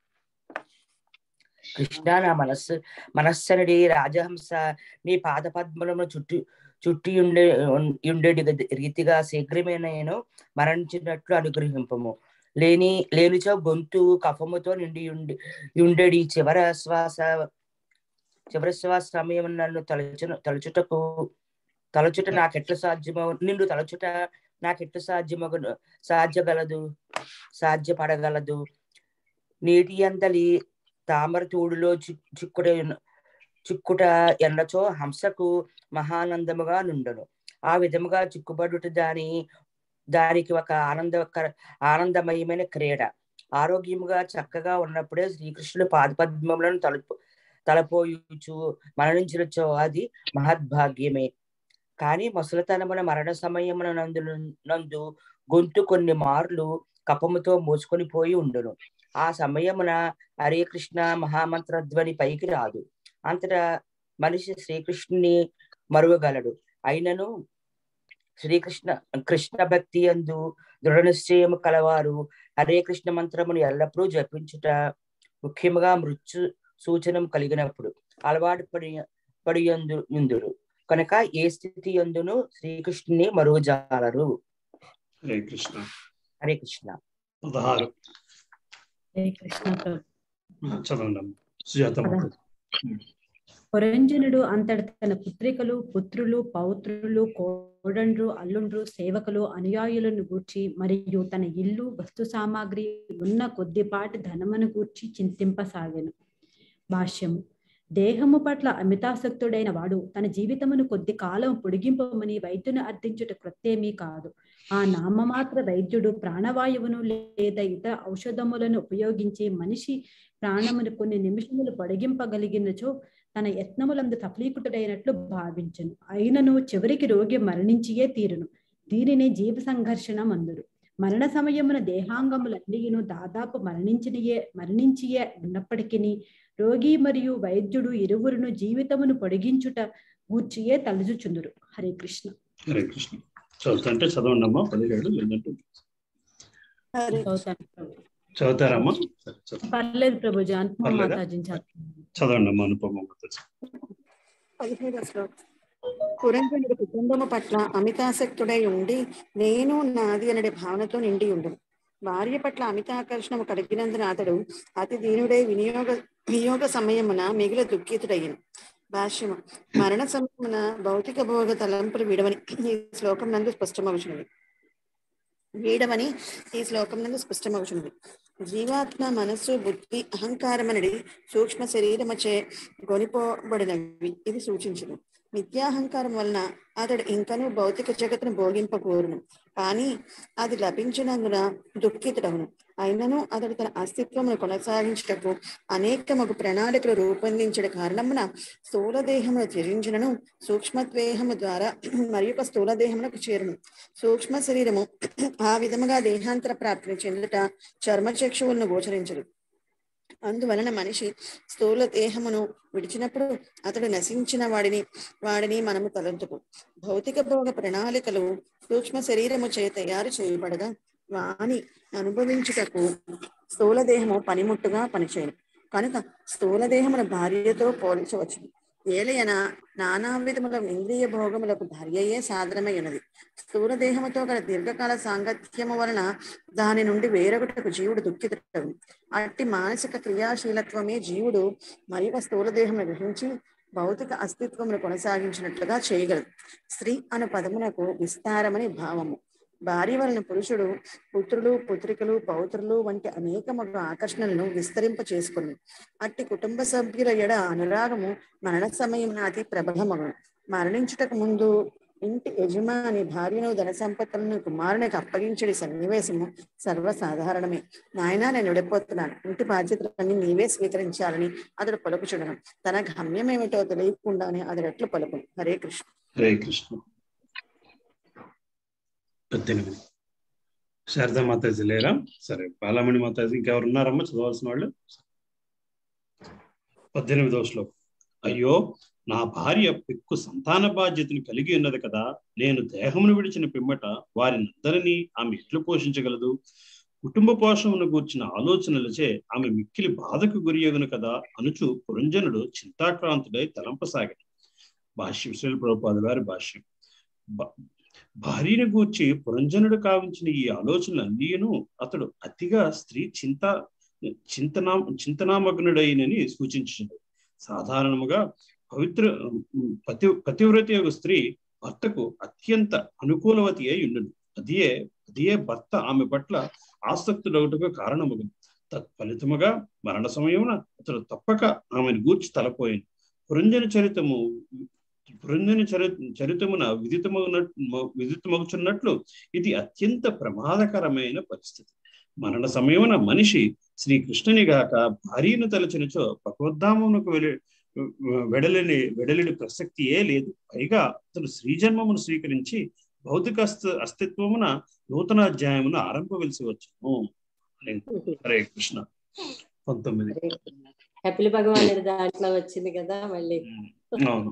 కృష్ణ నా మనస్సు మనస్సనుడి రాజహంస నీ పాద పద్మలను చుట్టి చుట్టి ఉండే ఉండేటి గది- రీతిగా శీఘ్రమే నేను మరణించినట్లు అనుగ్రహింపము లేని లేనిచో గొంతు కఫముతో నిండి ఉండి ఉండేడి చివర శ్వాస చివరి శ్వాస సమయం నన్ను తలచు తలచుటకు తలచుట నాకెట్ల సాధ్యమో నిన్ను తలచుట నాకెట్ల సాధ్యమగు సాధ్యగలదు సాధ్యపడగలదు నీటి అందలి తామర తూడులో చి- చిక్కుట చిక్కుట ఎన్నచో హంసకు మహానందముగా నుండును ఆ విధముగా చిక్కుబడుట దాని దానికి ఒక ఆనందకర ఆనందమయమైన క్రీడ ఆరోగ్యముగా చక్కగా ఉన్నప్పుడే శ్రీకృష్ణుడు పాదపద్మములను తలుపు తలపోయుచు మరణించినచో అది మహద్భాగ్యమే కానీ ముసలితనమున మరణ సమయమున నందు నందు గొంతు కొన్ని మార్లు కపముతో మూసుకొని పోయి ఉండును ఆ సమయమున హరే కృష్ణ మహామంత్రధ్వని పైకి రాదు అంతటా మనిషి శ్రీకృష్ణుని మరువగలడు అయినను శ్రీకృష్ణ కృష్ణ భక్తి అందు దృఢ నిశ్చయము కలవారు హరే కృష్ణ మంత్రమును ఎల్లప్పుడూ జపించుట ముఖ్యముగా మృత్యు సూచనం కలిగినప్పుడు అలవాటు పడి పడి యందు యుందురు కనుక ఏ స్థితి ఎందును శ్రీకృష్ణుని మరువజాలరు హరే కృష్ణ హరే కృష్ణ పదహారు హరే కృష్ణ ప్రభు ఆ, చదవండి అమ్మ సుజాత మాతాజీ పురంజనుడు అంతట తన పుత్రికలు పుత్రులు పౌత్రులు కోడండ్రు అల్లుండ్రు సేవకులు అనుయాయులను గూర్చి మరియు తన ఇల్లు వస్తు సామాగ్రి ఉన్న కొద్దిపాటి ధనమును గూర్చి చింతింపసాగెను భాష్యము దేహము పట్ల అమితాసక్తుడైన వాడు తన జీవితమును కొద్ది కాలం పొడిగింపమని వైద్యుని అర్థించుట క్రొత్తేమీ కాదు ఆ నామమాత్ర వైద్యుడు ప్రాణవాయువును లేదా ఇతర ఔషధములను ఉపయోగించి మనిషి ప్రాణమును కొన్ని నిమిషములు పొడిగింపగలిగినచో తన యత్నములందు సఫలీకృతుడైనట్లు భావించను అయినను చివరికి రోగి మరణించియే తీరును దీనిని జీవ సంఘర్షణ మందురు మరణ సమయమున దేహాంగములన్నీయును దాదాపు మరణించినయే మరణించియే ఉన్నప్పటికీ రోగి మరియు వైద్యుడు ఇరువురును జీవితమును పొడిగించుట గూర్చియే తలుచుచుందురు హరే కృష్ణ హరే కృష్ణ చదువుతుంటే చదవండి అమ్మా పదిహేడు లేదంటే చదువుతారమ్మా సరే చదువు పర్లేదు ప్రభుజీ అనుపమ పర్లేదా? మాతాజీ చదవండి అమ్మా అనుపమ మాతాజీ పదిహేడవ శ్లోకం పురంజనుడు కుటుంబము పట్ల అమితాసక్తుడై ఉండి నేను నాది అనడి భావనతో నిండి ఉండును భార్య పట్ల అమితాకర్షణము కలిగినందున అతడు అతి దీనుడై వినియోగ వినియోగ సమయమున మిగిల దుఃఖితుడయ్యను భాష్యము మరణ సమయమున భౌతిక భోగ తలంపులు విడవని ఈ శ్లోకం నందు స్పష్టమవుచున్నది వీడమని ఈ శ్లోకం నందు స్పష్టమవుచున్నది జీవాత్మ మనస్సు బుద్ధి అహంకారం అనేది సూక్ష్మ శరీరమచే గొనిపోబడినవి ఇది సూచించదు మిథ్యాహంకారం వలన అతడు ఇంకనూ భౌతిక జగత్తును భోగింపకూరును కానీ అది లభించినందున దుఃఖితుడవును అయినను అతడు తన అస్తిత్వమును కొనసాగించుటకు అనేకమగు ప్రణాళికలు రూపొందించడం కారణమున స్థూల దేహమును త్యజించినను సూక్ష్మద్వేహము ద్వారా మరి యొక్క స్థూల దేహమునకు చేరును సూక్ష్మ శరీరము ఆ విధముగా దేహాంతర ప్రాప్తిని చెందుట చర్మచక్షువులను గోచరించదు అందువలన మనిషి స్థూల దేహమును విడిచినప్పుడు అతడు నశించిన వాడిని వాడిని మనము తలంతుకు భౌతిక భోగ ప్రణాళికలు సూక్ష్మ శరీరము చే తయారు చేయబడగా వాని అనుభవించుటకు స్థూల దేహము పనిముట్టుగా పనిచేయను కనుక స్థూల దేహమున భార్యతో పోల్చవచ్చు ఏలయన నానా విధముల ఇంద్రియ భోగములకు భార్యయే సాధనమైనది స్థూల దేహముతో గల దీర్ఘకాల సాంగత్యము వలన దాని నుండి వేరొకటకు జీవుడు దుఃఖితుడు అట్టి మానసిక క్రియాశీలత్వమే జీవుడు మరి ఒక స్థూల దేహమును గ్రహించి భౌతిక అస్తిత్వమును కొనసాగించినట్లుగా చేయగలదు స్త్రీ అను పదమునకు విస్తారమని భావము భార్య వలన పురుషుడు పుత్రులు పుత్రికలు పౌత్రులు వంటి అనేక మగ ఆకర్షణలను విస్తరింప చేసుకుని అట్టి కుటుంబ సభ్యుల ఎడ అనురాగము మరణ సమయం అతి ప్రబలమగును మరణించుటకు ముందు ఇంటి యజమాని భార్యను ధన సంపత్తులను కుమారునికి అప్పగించడి సన్నివేశము సర్వసాధారణమే నాయన నేను విడిపోతున్నాను ఇంటి బాధ్యతలన్నీ నీవే స్వీకరించాలని అతడు పలుకుచుడను తన గమ్యమేమిటో తెలియకుండానే అతడు ఎట్లు పలుకును హరే కృష్ణ హరే కృష్ణ పద్దెనిమిది శారదా మాతాజీ లేరా సరే బాలమణి మాతాజీ ఇంకెవరు ఉన్నారమ్మా చదవాల్సిన వాళ్ళు పద్దెనిమిదవ శ్లోకం అయ్యో నా భార్య పెక్కు సంతాన బాధ్యతను కలిగి ఉన్నది కదా నేను దేహమును విడిచిన పిమ్మట వారినందరినీ ఆమె ఎట్లు పోషించగలదు కుటుంబ పోషణను గూర్చిన ఆలోచనలచే ఆమె మిక్కిలి బాధకు గురియగును కదా అనుచు పురంజనుడు చింతాక్రాంతుడై తలంపసాగాడు భాష్యం శ్రీల ప్రభుపాద గారి భాష్యం బ- భార్యను గూర్చి పురంజనుడు కావించిన ఈ ఆలోచనలన్నీను అతడు అతిగా స్త్రీ చింత చింతనా చింతనామగ్నుడైనని సూచించింది సాధారణముగా పవిత్ర పతి పతివ్రత యొక్క స్త్రీ భర్తకు అత్యంత అనుకూలవతి అయి ఉండును అదియే అదియే భర్త ఆమె పట్ల ఆసక్తుడవుటకు కారణమగు తత్ఫలితముగా మరణ సమయమున అతడు తప్పక ఆమెను గూర్చి తలపోయాను పురంజన చరితము పురంజన చరి చరితమున విదితమగున విదితమగుచున్నట్లు ఇది అత్యంత ప్రమాదకరమైన పరిస్థితి మరణ సమయమున మనిషి శ్రీకృష్ణుని గాక భార్యను తలచినచో భగవద్ధామమునకు వెలి వెడలిని వెడలిని ప్రసక్తియే లేదు పైగా అతను శ్రీజన్మమును స్వీకరించి భౌతిక అస్తి అస్తిత్వమున నూతన అధ్యాయమును ఆరంభవలసి వచ్చును హరే కృష్ణ పంతొమ్మిది కపిల భగవానుడి దాంట్లో వచ్చింది కదా మళ్ళీ అవును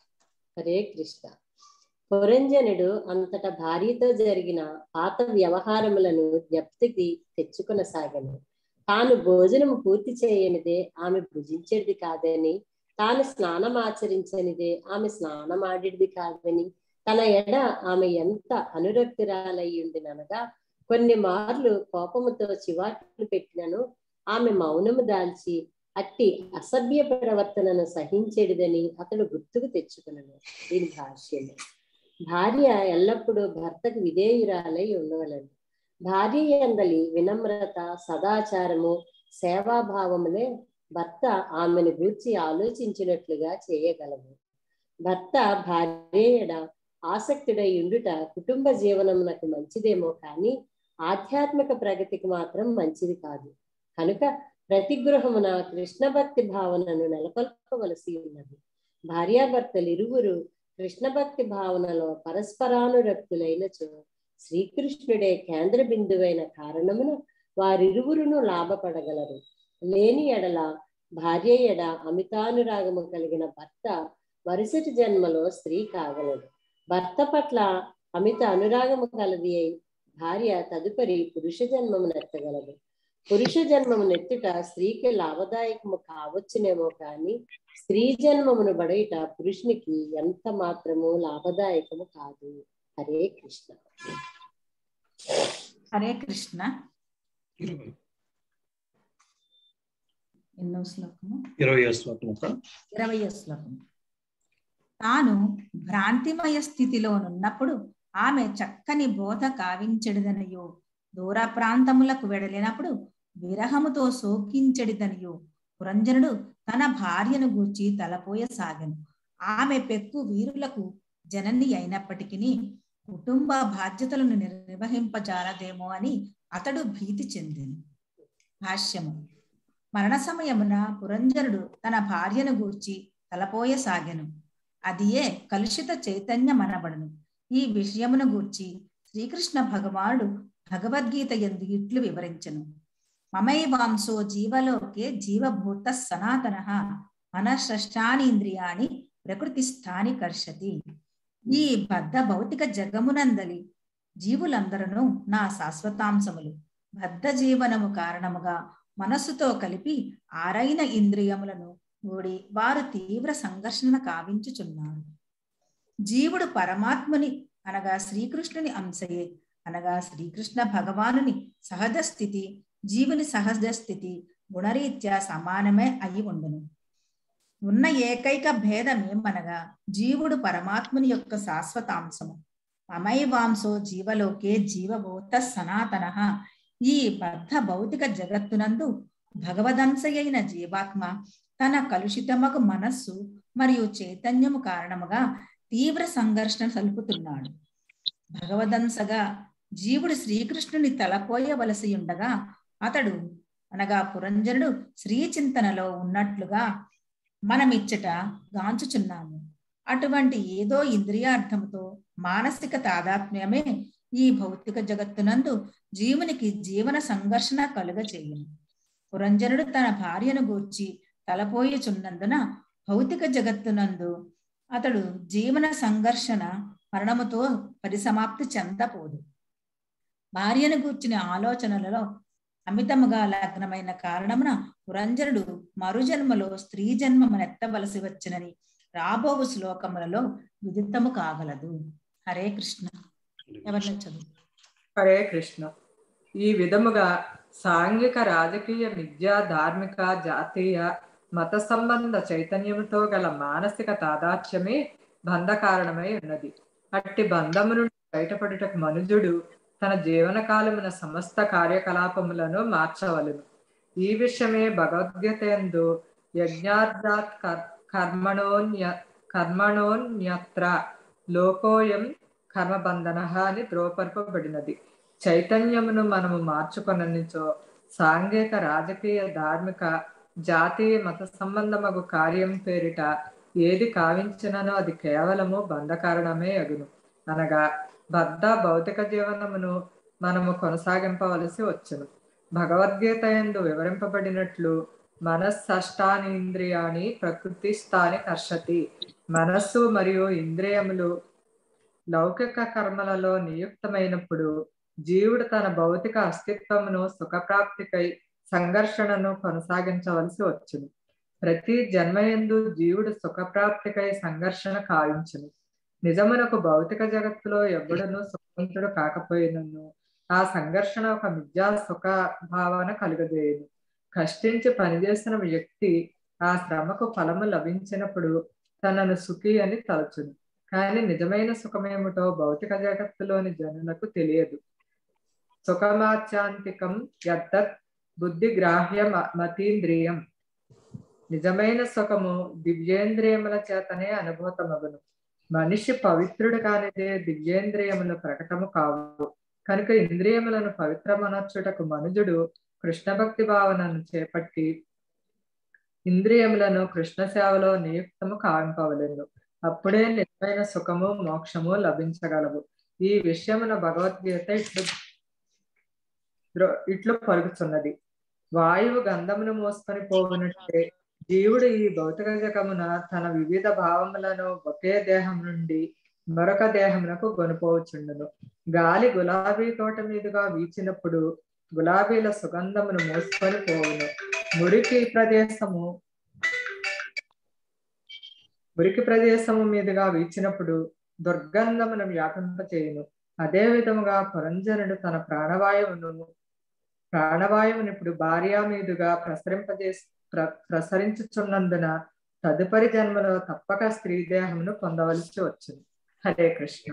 హరే కృష్ణ పురంజనుడు అంతట భార్యతో జరిగిన పాత వ్యవహారములను జ్ఞప్తికి తెచ్చుకొనసాగను తాను భోజనము పూర్తి చేయనిదే ఆమె భుజించేది కాదని తాను స్నానం ఆచరించనిదే ఆమె స్నానమాడిది కాదని తన ఎడ ఆమె ఎంత అనురక్తురాలై ఉండిననగా కొన్ని మార్లు కోపముతో చివాట్లు పెట్టినను ఆమె మౌనము దాల్చి అట్టి అసభ్య ప్రవర్తనను సహించేడిదని అతడు గుర్తుకు తెచ్చుకున్నాను దీని భాష్యము భార్య ఎల్లప్పుడూ భర్తకు విధేయురాలై ఉండవలను భార్య ఎందలి వినమ్రత సదాచారము సేవాభావములే భర్త ఆమెను గూర్చి ఆలోచించినట్లుగా చేయగలము భర్త భార్య ఆసక్తుడై ఉండుట కుటుంబ జీవనమునకు మంచిదేమో కానీ ఆధ్యాత్మిక ప్రగతికి మాత్రం మంచిది కాదు కనుక ప్రతి గృహమున కృష్ణ భక్తి భావనను నెలకొల్పవలసి ఉన్నది భార్యాభర్తలు ఇరువురు కృష్ణ భక్తి భావనలో పరస్పరానురక్తులైనచో శ్రీకృష్ణుడే కేంద్ర బిందువైన కారణమున వారిరువురును లాభపడగలరు లేని ఎడల భార్య ఎడ అమితానురాగము కలిగిన భర్త మరుసటి జన్మలో స్త్రీ కాగలడు భర్త పట్ల అమిత అనురాగము కలది అయి భార్య తదుపరి పురుష జన్మము నెత్తగలదు పురుష జన్మము నెత్తుట స్త్రీకి లాభదాయకము కావచ్చునేమో కానీ స్త్రీ జన్మమును బడయుట పురుషునికి ఎంత మాత్రము లాభదాయకము కాదు హరే కృష్ణ హరే కృష్ణ ఎన్నో శ్లోకము ఇరవై శ్లోకం ఒక ఇరవై శ్లోకం తాను భ్రాంతిమయ స్థితిలోనున్నప్పుడు ఆమె చక్కని బోధ కావించెడిదనయో దూర ప్రాంతములకు వెడలినప్పుడు విరహముతో శోకించెడిదనియో పురంజనుడు తన భార్యను గూర్చి తలపోయసాగను ఆమె పెక్కు వీరులకు జనని అయినప్పటికీ కుటుంబ బాధ్యతలను నిర్వహింపజాలదేమో అని అతడు భీతి చెందిను భాష్యము మరణ సమయమున పురంజనుడు తన భార్యను గూర్చి తలపోయసాగెను అదియే కలుషిత చైతన్యమనబడును ఈ విషయమును గూర్చి శ్రీకృష్ణ భగవానుడు భగవద్గీత ఎందు ఇట్లు వివరించను మమైవాంసో జీవలోకే జీవభూత సనాతన మనశ్రష్టానీంద్రియాణి ప్రకృతి స్థాని కర్షతి ఈ బద్ధ భౌతిక జగమునందలి జీవులందరూ నా శాశ్వతాంశములు బద్ధ జీవనము కారణముగా మనస్సుతో కలిపి ఆరైన ఇంద్రియములను ఓడి వారు తీవ్ర సంఘర్షణ కావించుచున్నారు జీవుడు పరమాత్ముని అనగా శ్రీకృష్ణుని అంశయే అనగా శ్రీకృష్ణ భగవానుని సహజ స్థితి జీవుని సహజ స్థితి గుణరీత్యా సమానమే అయి ఉండును ఉన్న ఏకైక భేదమేమనగా జీవుడు పరమాత్ముని యొక్క శాశ్వతాంశము అమైవాంశో జీవలోకే జీవభూత సనాతన ఈ బద్ధ భౌతిక జగత్తునందు భగవదంశయైన జీవాత్మ తన కలుషితమగు మనస్సు మరియు చైతన్యము కారణముగా తీవ్ర సంఘర్షణ సలుపుతున్నాడు భగవదంశగా జీవుడు శ్రీకృష్ణుని తలపోయవలసి ఉండగా అతడు అనగా పురంజనుడు శ్రీ చింతనలో ఉన్నట్లుగా మనమిచ్చట గాంచుచున్నాము అటువంటి ఏదో ఇంద్రియార్థముతో మానసిక తాదాత్మ్యమే ఈ భౌతిక జగత్తునందు జీవునికి జీవన సంఘర్షణ కలుగ చేయును పురంజనుడు తన భార్యను గూర్చి తలపోయుచున్నందున భౌతిక జగత్తునందు అతడు జీవన సంఘర్షణ మరణముతో పరిసమాప్తి చెందపోదు భార్యను గూర్చిన ఆలోచనలలో అమితముగా లగ్నమైన కారణమున పురంజనుడు మరుజన్మలో స్త్రీ జన్మమునెత్తవలసి వచ్చినని రాబోవు శ్లోకములలో విదితము కాగలదు హరే కృష్ణ ఎవరిని చదువు హరే కృష్ణ ఈ విధముగా సాంఘిక రాజకీయ విద్యా ధార్మిక జాతీయ మత సంబంధ చైతన్యముతో గల మానసిక తాదాత్మ్యమే బంధ కారణమై ఉన్నది అట్టి బంధము నుండి బయటపడుటకు మనుజుడు తన జీవన కాలమున సమస్త కార్యకలాపములను మార్చవలను ఈ విషయమే భగవద్గీత ఎందు యజ్ఞార్థాత్ కర్మణోన్య కర్మణోన్యత్ర లోకోయం కర్మబంధన అని ద్రోపరపబడినది చైతన్యమును మనము మార్చుకొననిచో సాంఘిక రాజకీయ ధార్మిక జాతీయ మత సంబంధమగు కార్యం పేరిట ఏది కావించిననో అది కేవలము బంధ కారణమే అగును అనగా బద్ధ భౌతిక జీవనమును మనము కొనసాగింపవలసి వచ్చును భగవద్గీత ఎందు వివరింపబడినట్లు మనస్సష్టానింద్రియాని ప్రకృతి స్థాని కర్షతి మనస్సు మరియు ఇంద్రియములు లౌకిక కర్మలలో నియుక్తమైనప్పుడు జీవుడు తన భౌతిక అస్తిత్వమును సుఖప్రాప్తికై సంఘర్షణను కొనసాగించవలసి వచ్చును ప్రతి జన్మయందు జీవుడు సుఖప్రాప్తికై సంఘర్షణ కావించును నిజమునకు భౌతిక జగత్తులో ఎవ్వడను సుఖవంతుడు కాకపోయినను ఆ సంఘర్షణ ఒక మిథ్యా సుఖ భావన కలుగజేయను కష్టించి పనిచేసిన వ్యక్తి ఆ శ్రమకు ఫలము లభించినప్పుడు తనను సుఖి అని తలచును కానీ నిజమైన సుఖమేమిటో భౌతిక జగత్తులోని జనులకు తెలియదు సుఖమాచాంతికం యద్దత్ బుద్ధి గ్రాహ్య మతీంద్రియం నిజమైన సుఖము దివ్యేంద్రియముల చేతనే అనుభూతమగును మనిషి పవిత్రుడు కానిదే దివ్యేంద్రియములు ప్రకటము కావు కనుక ఇంద్రియములను పవిత్రమనర్చుటకు మనుజుడు కృష్ణ భక్తి భావనను చేపట్టి ఇంద్రియములను కృష్ణ సేవలో నియుక్తము కావింపవలెను అప్పుడే నిజమైన సుఖము మోక్షము లభించగలవు ఈ విషయమున భగవద్గీత ఇట్లు ద్రో- ఇట్లు పలుకుతున్నది వాయువు గంధమును మోసుకొని పోవునట్టే జీవుడు ఈ భౌతిక జగమున తన వివిధ భావములను ఒకే దేహం నుండి మరొక దేహమునకు కొనుపోవచ్చుండును గాలి గులాబీ తోట మీదుగా వీచినప్పుడు గులాబీల సుగంధమును మోసుకొని పోవును మురికి ప్రదేశము మురికి ప్రదేశము మీదుగా వీచినప్పుడు దుర్గంధమును వ్యాపింపచేయును అదే విధముగా పురంజనుడు తన ప్రాణవాయువును ప్రాణవాయువుని ఇప్పుడు భార్య మీదుగా ప్రసరింపజేసి ప్ర ప్రసరించుచున్నందున తదుపరి జన్మలో తప్పక స్త్రీ దేహమును పొందవలసి వచ్చింది హరే కృష్ణ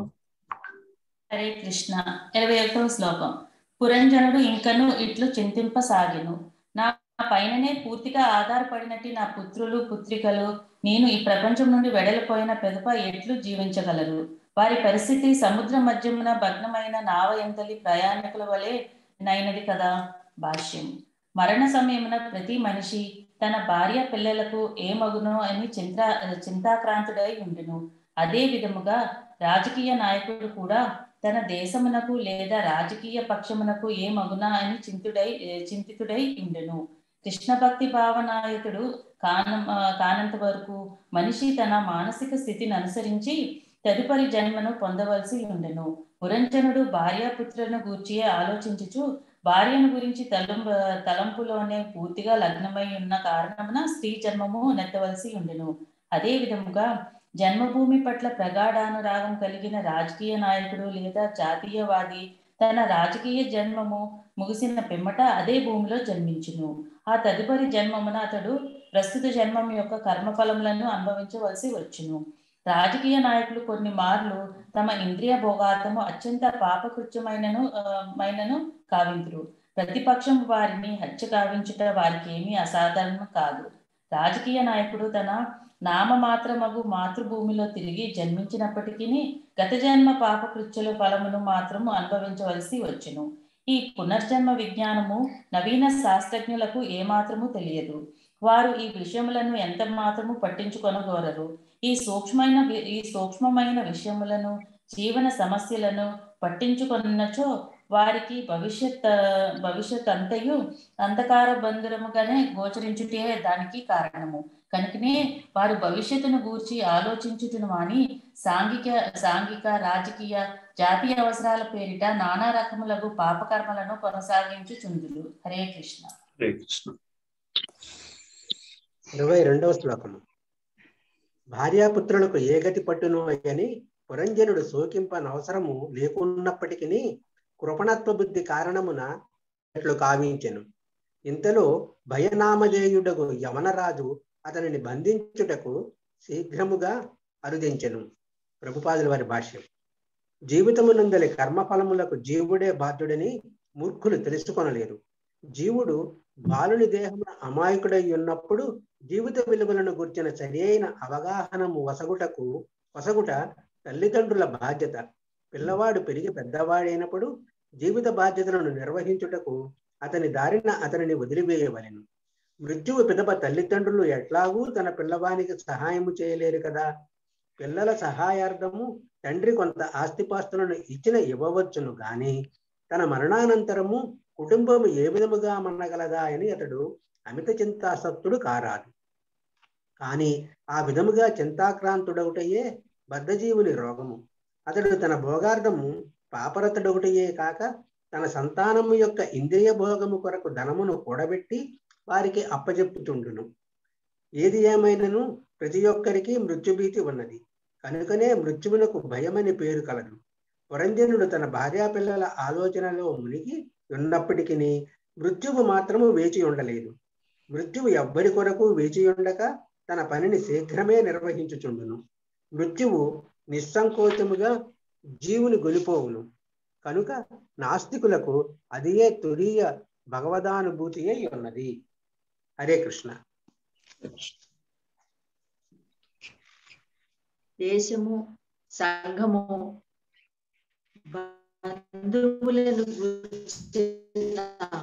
హరే కృష్ణ ఇరవై ఒకటవ శ్లోకం పురంజనుడు ఇంకను ఇట్లు చింతింపసాగిను నా పైననే పూర్తిగా ఆధారపడినట్టు నా పుత్రులు పుత్రికలు నేను ఈ ప్రపంచం నుండి వెడలిపోయిన పెదప ఎట్లు జీవించగలరు వారి పరిస్థితి సముద్ర మధ్యమున భగ్నమైన నావ ఎంతలి ప్రయాణికుల వలె నైనది కదా భాష్యం మరణ సమయమున ప్రతి మనిషి తన భార్య పిల్లలకు ఏమగునో అని చింతా చింతాక్రాంతుడై ఉండును అదే విధముగా రాజకీయ నాయకుడు కూడా తన దేశమునకు లేదా రాజకీయ పక్షమునకు ఏ మగునా అని చింతుడై చింతితుడై ఉండును కృష్ణ భక్తి భావనాయకుడు కాన కానంత వరకు మనిషి తన మానసిక స్థితిని అనుసరించి తదుపరి జన్మను పొందవలసి ఉండెను పురంజనుడు భార్యాపుత్రులను గూర్చి ఆలోచించుచు భార్యను గురించి తలం తలంపులోనే పూర్తిగా లగ్నమై ఉన్న కారణమున స్త్రీ జన్మము నెత్తవలసి ఉండెను అదే విధముగా జన్మభూమి పట్ల ప్రగాఢానురాగం కలిగిన రాజకీయ నాయకుడు లేదా జాతీయవాది తన రాజకీయ జన్మము ముగిసిన పిమ్మట అదే భూమిలో జన్మించును ఆ తదుపరి జన్మమున అతడు ప్రస్తుత జన్మం యొక్క కర్మఫలములను అనుభవించవలసి వచ్చును రాజకీయ నాయకులు కొన్ని మార్లు తమ ఇంద్రియ భోగార్థము అత్యంత పాపకృత్యమైనను ఆ, మైనను కావింతురు ప్రతిపక్షం వారిని హత్య కావించుట వారికి ఏమీ అసాధారణం కాదు రాజకీయ నాయకుడు తన నామమాత్రమగు మాతృభూమిలో తిరిగి జన్మించినప్పటికీ గత జన్మ పాపకృత్యుల ఫలమును మాత్రము అనుభవించవలసి వచ్చును ఈ పునర్జన్మ విజ్ఞానము నవీన శాస్త్రజ్ఞులకు ఏమాత్రము తెలియదు వారు ఈ విషయములను ఎంత మాత్రము పట్టించుకొనగోరరు ఈ సూక్ష్మమైన వి- ఈ సూక్ష్మమైన విషయములను జీవన సమస్యలను పట్టించుకొన్నచో వారికి భవిష్యత్ ఆ, భవిష్యత్ అంతయు అంధకార బంధురముగానే గోచరించుటే దానికి కారణము కనుకనే వారు భవిష్యత్తును గూర్చి ఆలోచించుటను మాని సాంఘిక సాంఘిక రాజకీయ జాతీయ అవసరాల పేరిట నానా రకములకు పాపకర్మలను కొనసాగించుచుందులు హరే కృష్ణ హరే కృష్ణ ఇరవై రెండవ శ్లోకము భార్యాపుత్రులకు ఏ గతి పట్టును అని పురంజనుడు శోకింపనవసరము లేకున్నప్పటికీ కృపణత్వ బుద్ధి కారణమున ఇట్లు కావించెను ఇంతలో భయనామధేయుడగు యవనరాజు అతనిని బంధించుటకు శీఘ్రముగా అరుదించెను ప్రభుపాదుల వారి భాష్యం జీవితమునందలి కర్మఫలములకు జీవుడే బాధ్యుడని మూర్ఖులు తెలుసుకొనలేరు జీవుడు బాలుని దేహమున అమాయకుడై ఉన్నప్పుడు జీవిత విలువలను గుర్చిన సరియైన అవగాహనము వసగుటకు వసగుట తల్లిదండ్రుల బాధ్యత పిల్లవాడు పెరిగి పెద్దవాడైనప్పుడు జీవిత బాధ్యతలను నిర్వహించుటకు అతని దారిన అతనిని వదిలివేయవలెను మృత్యువు పిదప తల్లిదండ్రులు ఎట్లాగూ తన పిల్లవానికి సహాయము చేయలేరు కదా పిల్లల సహాయార్థము తండ్రి కొంత ఆస్తిపాస్తులను ఇచ్చిన ఇవ్వవచ్చును గాని తన మరణానంతరము కుటుంబము ఏ విధముగా మన్నగలదా అని అతడు అమిత చింతాసక్తుడు కారాదు కానీ ఆ విధముగా చింతాక్రాంతుడొకటయే బద్ధజీవుని రోగము అతడు తన భోగార్థము పాపరతుడొకటయే కాక తన సంతానము యొక్క ఇంద్రియ భోగము కొరకు ధనమును కూడబెట్టి వారికి అప్పజెప్పుతుండును ఏది ఏమైనను ప్రతి ఒక్కరికి మృత్యుభీతి ఉన్నది కనుకనే మృత్యువునకు భయమని పేరు కలదు పురంజనుడు తన భార్యా పిల్లల ఆలోచనలో మునిగి ఉన్నప్పటికీ మృత్యువు మాత్రము వేచి ఉండలేదు మృత్యువు ఎవ్వరి కొరకు వేచి ఉండక తన పనిని శీఘ్రమే నిర్వహించుచుండును మృత్యువు నిస్సంకోచముగా జీవుని గొలిపోవును కనుక నాస్తికులకు అదియే తురీయ భగవదానుభూతి అయి ఉన్నది హరే కృష్ణ దేశము సంఘము బంధువులను గురించిన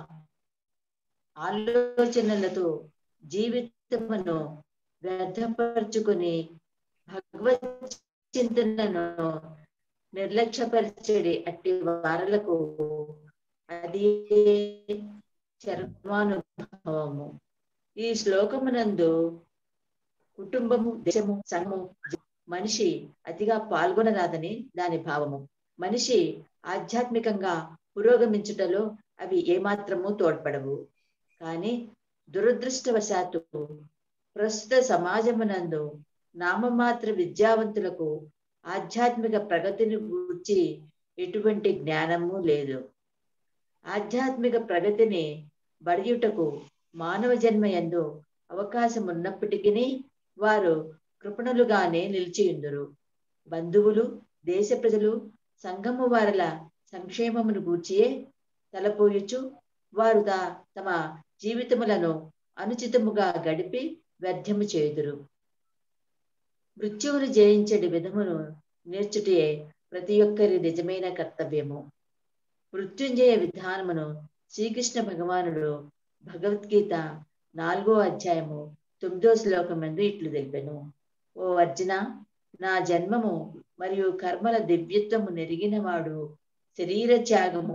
ఆలోచనలతో జీవితమును వ్యర్థపరుచుకొని భగవత్ చింతనను నిర్లక్ష్యపరిచేది అట్టి వారలకు అది చర్మానుభవము ఈ శ్లోకమునందు కుటుంబము దేశము సంఘము మనిషి అతిగా పాల్గొనరాదని దాని భావము మనిషి ఆధ్యాత్మికంగా పురోగమించుటలో అవి ఏమాత్రము తోడ్పడవు కానీ దురదృష్టవశాత్తు ప్రస్తుత సమాజమునందు నామమాత్ర విద్యావంతులకు ఆధ్యాత్మిక ప్రగతిని గూర్చి ఎటువంటి జ్ఞానము లేదు ఆధ్యాత్మిక ప్రగతిని బడియుటకు మానవ జన్మ ఎందు అవకాశం ఉన్నప్పటికీ వారు కృపణులుగానే నిలిచియుందురు బంధువులు దేశ ప్రజలు సంఘము వారల సంక్షేమమును గూర్చియే తలపోయుచు వారు దా తమ జీవితములను అనుచితముగా గడిపి వ్యర్థము చేయుదురు మృత్యువును జయించడి విధమును నేర్చుటే ప్రతి ఒక్కరి నిజమైన కర్తవ్యము మృత్యుంజయ విధానమును శ్రీకృష్ణ భగవానుడు భగవద్గీత నాలుగో అధ్యాయము తొమ్మిదో శ్లోకమందు ఇట్లు తెలిపెను ఓ అర్జున నా జన్మము మరియు కర్మల దివ్యత్వము నెరిగినవాడు శరీర త్యాగము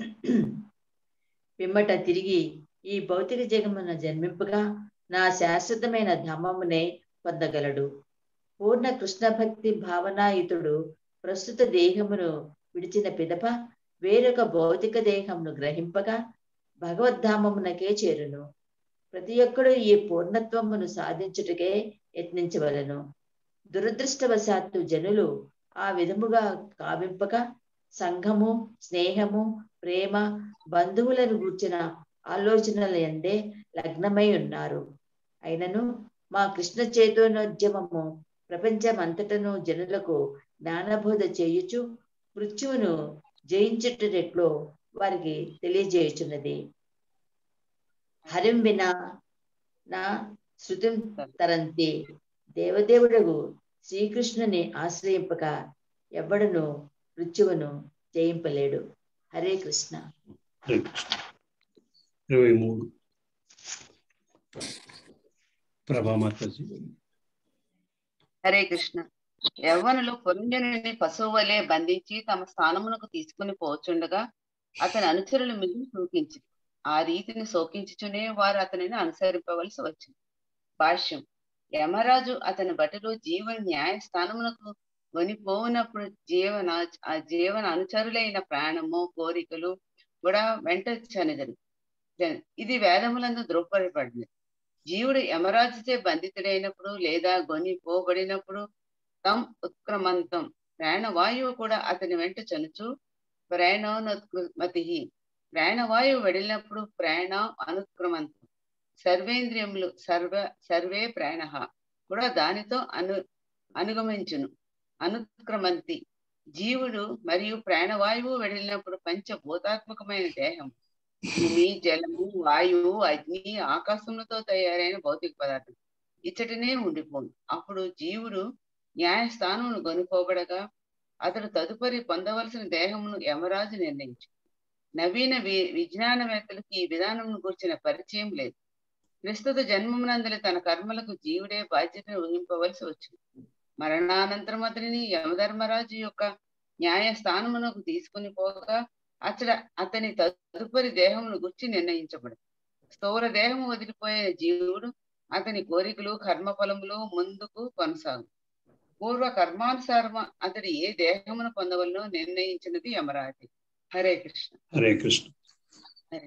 పిమ్మట తిరిగి ఈ భౌతిక జగమున జన్మింపగా నా శాశ్వతమైన ధమమునే పొందగలడు పూర్ణ కృష్ణ భక్తి భావనాయుతుడు ప్రస్తుత దేహమును విడిచిన పిదప వేరొక భౌతిక దేహమును గ్రహింపగా భగవద్ధామమునకే చేరును ప్రతి ఒక్కడు ఈ పూర్ణత్వమును సాధించుటకే యత్నించవలను దురదృష్టవశాత్తు జనులు ఆ విధముగా కావింపక సంఘము స్నేహము ప్రేమ బంధువులను గూర్చిన ఆలోచనల ఎందే లగ్నమై ఉన్నారు అయినను మా కృష్ణ చైతన్యోద్యమము ప్రపంచమంతటను జనులకు జ్ఞానబోధ చేయుచు మృత్యువును జయించుటెట్లో వారికి తెలియజేయుచున్నది హరిం వినా నా శృతిం తరంతి దేవదేవుడగు శ్రీకృష్ణుని ఆశ్రయింపక ఎవడను మృత్యువును జయింపలేడు హరే కృష్ణ హరే కృష్ణ ఇరవై మూడు ప్రభామాతాజీ హరే కృష్ణ యవ్వనులు పురంజనుని పశువు వలె బంధించి తమ స్థానమునకు తీసుకుని పోచుండగా అతని అనుచరులు మిగిలి సూకించి ఆ రీతిని శోకించుచునే వారు అతనిని అనుసరింపవలసి వచ్చింది భాష్యం యమరాజు అతని బట్టలో జీవన న్యాయస్థానమునకు కొనిపోనప్పుడు జీవన ఆ జీవన అనుచరులైన ప్రాణము కోరికలు కూడా వెంట చనిదరు ఇది వేదములందు ధృవపడబడింది జీవుడు యమరాజుచే బంధితుడైనప్పుడు లేదా గొని పోబడినప్పుడు తం ఉత్క్రమంతం ప్రాణవాయువు కూడా అతని వెంట చనుచు ప్రాణోనుత్మతి ప్రాణవాయువు వెడిలినప్పుడు ప్రాణ అనుక్రమంతం సర్వేంద్రియములు సర్వ సర్వే ప్రాణ కూడా దానితో అను అనుగమించును అనుక్రమంతి జీవుడు మరియు ప్రాణవాయువు వెడిలినప్పుడు పంచభూతాత్మకమైన దేహం భూమి జలము వాయువు అగ్ని ఆకాశములతో తయారైన భౌతిక పదార్థం ఇచ్చటనే ఉండిపోను అప్పుడు జీవుడు న్యాయస్థానమును కొనుకోబడగా అతడు తదుపరి పొందవలసిన దేహమును యమరాజు నిర్ణయించు నవీన వి విజ్ఞానవేత్తలకు ఈ విధానమును గురించిన పరిచయం లేదు ప్రస్తుత జన్మమునందలి తన కర్మలకు జీవుడే బాధ్యతను వహింపవలసి వచ్చింది మరణానంతరం అతనిని యమధర్మరాజు యొక్క న్యాయస్థానమునకు తీసుకుని పోగా అతడ అతని తదుపరి దేహమును గుర్చి నిర్ణయించబడు స్థూల దేహము వదిలిపోయిన జీవుడు అతని కోరికలు కర్మఫలములు ముందుకు కొనసాగు పూర్వ కర్మానుసారం అతడు ఏ దేహమును పొందవలనో నిర్ణయించినది యమరాజు హరే కృష్ణ హరే కృష్ణ హరే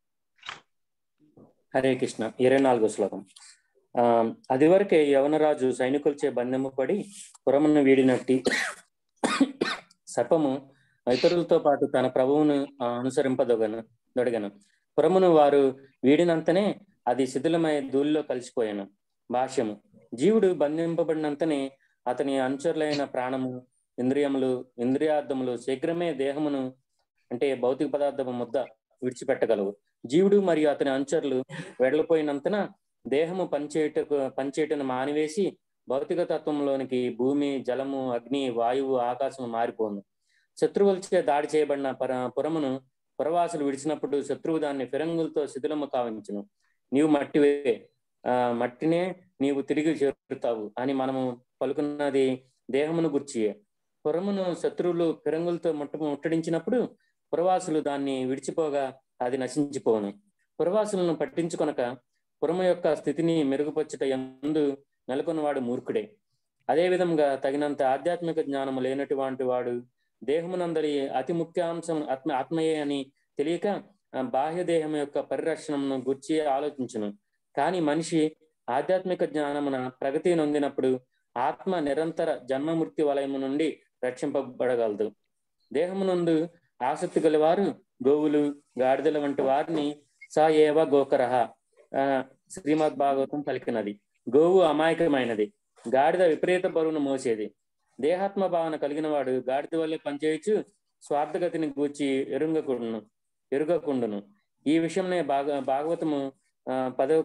హరే కృష్ణ ఇరవై నాలుగో శ్లోకం ఆ అది వరకే యవనరాజు సైనికులచే బంధము పడి పురమును వీడినట్టి సర్పము ఇతరులతో పాటు తన ప్రభువును అనుసరింపదొగను దొడగను పురమును వారు వీడినంతనే అది శిథిలమై ధూళిలో కలిసిపోయాను భాష్యము జీవుడు బంధింపబడినంతనే అతని అనుచరులైన ప్రాణము ఇంద్రియములు ఇంద్రియార్థములు శీఘ్రమే దేహమును అంటే భౌతిక పదార్థము ముద్ద విడిచిపెట్టగలవు జీవుడు మరియు అతని అనుచరులు వెడలిపోయినంతన దేహము పనిచేయటకు పనిచేయటను మానివేసి భౌతిక తత్వంలోనికి భూమి జలము అగ్ని వాయువు ఆకాశము మారిపోను శత్రువులచే దాడి చేయబడిన పర పురమును పురవాసులు విడిచినప్పుడు శత్రువు దాన్ని ఫిరంగులతో శిథిలము కావించును నీవు మట్టివే ఆ మట్టినే నీవు తిరిగి చేరుతావు అని మనము పలుకున్నది దేహమును గుర్చియే పురమును శత్రువులు ఫిరంగులతో ముట్ట ముట్టడించినప్పుడు పురవాసులు దాన్ని విడిచిపోగా అది నశించిపోను పురవాసులను పట్టించుకొనక పురము యొక్క స్థితిని మెరుగుపరచుట ఎందు నెలకొన్నవాడు మూర్ఖుడే అదే విధంగా తగినంత ఆధ్యాత్మిక జ్ఞానము లేనటువంటి వాడు దేహమునందరి అతి ముఖ్యాంశం ఆత్మ ఆత్మయే అని తెలియక ఆ, బాహ్య దేహం యొక్క పరిరక్షణను గుర్చి ఆలోచించును కానీ మనిషి ఆధ్యాత్మిక జ్ఞానమున ప్రగతి నొందినప్పుడు ఆత్మ నిరంతర జన్మమృత్యు వలయము నుండి రక్షింపబడగలదు దేహమునందు ఆసక్తి గలవారు గోవులు గాడిదల వంటి వారిని స ఏవ గోకరహ ఆ, శ్రీమద్ భాగవతం పలికినది గోవు అమాయకమైనది గాడిద విపరీత బరువును మోసేది దేహాత్మ భావన కలిగిన వాడు గాడిద వల్లే పనిచేయచ్చు స్వార్థగతిని గూర్చి ఎరుంగకుండును ఎరుగకుండును ఈ విషయంనే భాగ భాగవతము ఆ, పదవ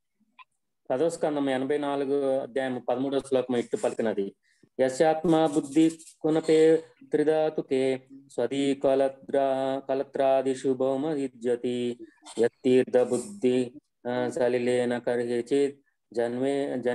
పదవ స్కందం ఎనభై నాలుగు అధ్యాయం పదమూడవ శ్లోకం ఇట్టు పలికినది యశాత్మ బుద్ధి కునపే త్రిధాతుకే స్వదీ కలత్రా కలత్రాదిషు బహుమహిజ్యతి యత్తీర్థ బుద్ధి ఆ, సలిలేన కర్హిచిత్ జన్మే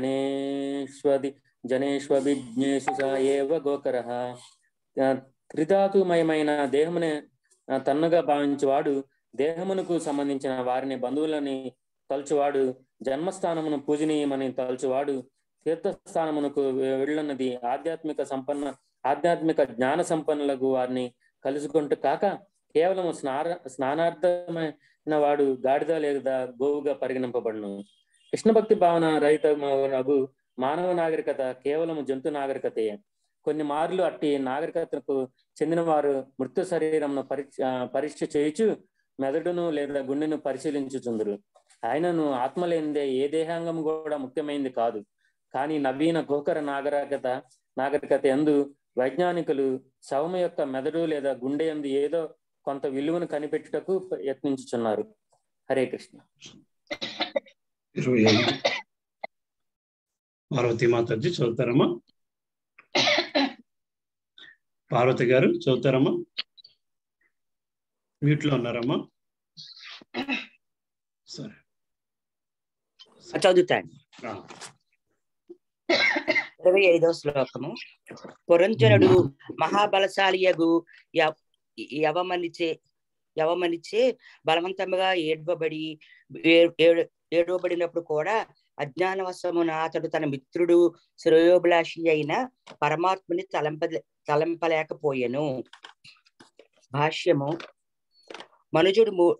జనేష్వది జనేష్వభిజ్ఞేషు స ఏవ గోకరః ఆ, త్రిధాతుమయమైన దేహమునే ఆ, తన్నుగా భావించువాడు దేహమునకు సంబంధించిన వారిని బంధువులని తలుచువాడు జన్మస్థానమును పూజనీయమని తలుచువాడు తీర్థస్థానమునకు వెళ్ళన్నది ఆధ్యాత్మిక సంపన్న ఆధ్యాత్మిక జ్ఞాన సంపన్నులకు వారిని కలుసుకుంటూ కాక కేవలం స్నాన స్నానార్థమైన వాడు గాడిద లేదా గోవుగా పరిగణింపబడును కృష్ణ భక్తి భావన రహిత రఘు మానవ నాగరికత కేవలం జంతు నాగరికతే కొన్ని మార్లు అట్టి నాగరికతకు చెందిన వారు మృత్యు శరీరంను పరీక్ష ఆ, పరీక్ష చేయుచు మెదడును లేదా గుండెను పరిశీలించుచుందరు ఆయనను ఆత్మ లేనిదే ఏ దేహాంగం కూడా ముఖ్యమైనది కాదు కానీ నవీన గోకర నాగరికత నాగరికత ఎందు వైజ్ఞానికులు శవమ యొక్క మెదడు లేదా గుండె ఎందు ఏదో కొంత విలువను కనిపెట్టుటకు యత్నించుచున్నారు హరే కృష్ణ ఇరవై ఐదు పార్వతీ మాతాజీ చదువుతారమ్మా పార్వతి గారు చదువుతారమ్మా మ్యూట్ లో ఉన్నారమ్మా సరే చదువుతాను ఆ, ఇరవై ఐదవ శ్లోకము పురంజనుడు మహాబలశాలియగు యవ- యవమనిచే యవమనిచే బలవంతముగా ఏడ్వబడి ఏ- ఏడు- ఏడవబడినప్పుడు కూడా అజ్ఞానవశమున అతడు తన మిత్రుడు శ్రేయోభిలాషి అయిన పరమాత్ముని తలంప తలంపలేకపోయెను భాష్యము మనుజుడు ము-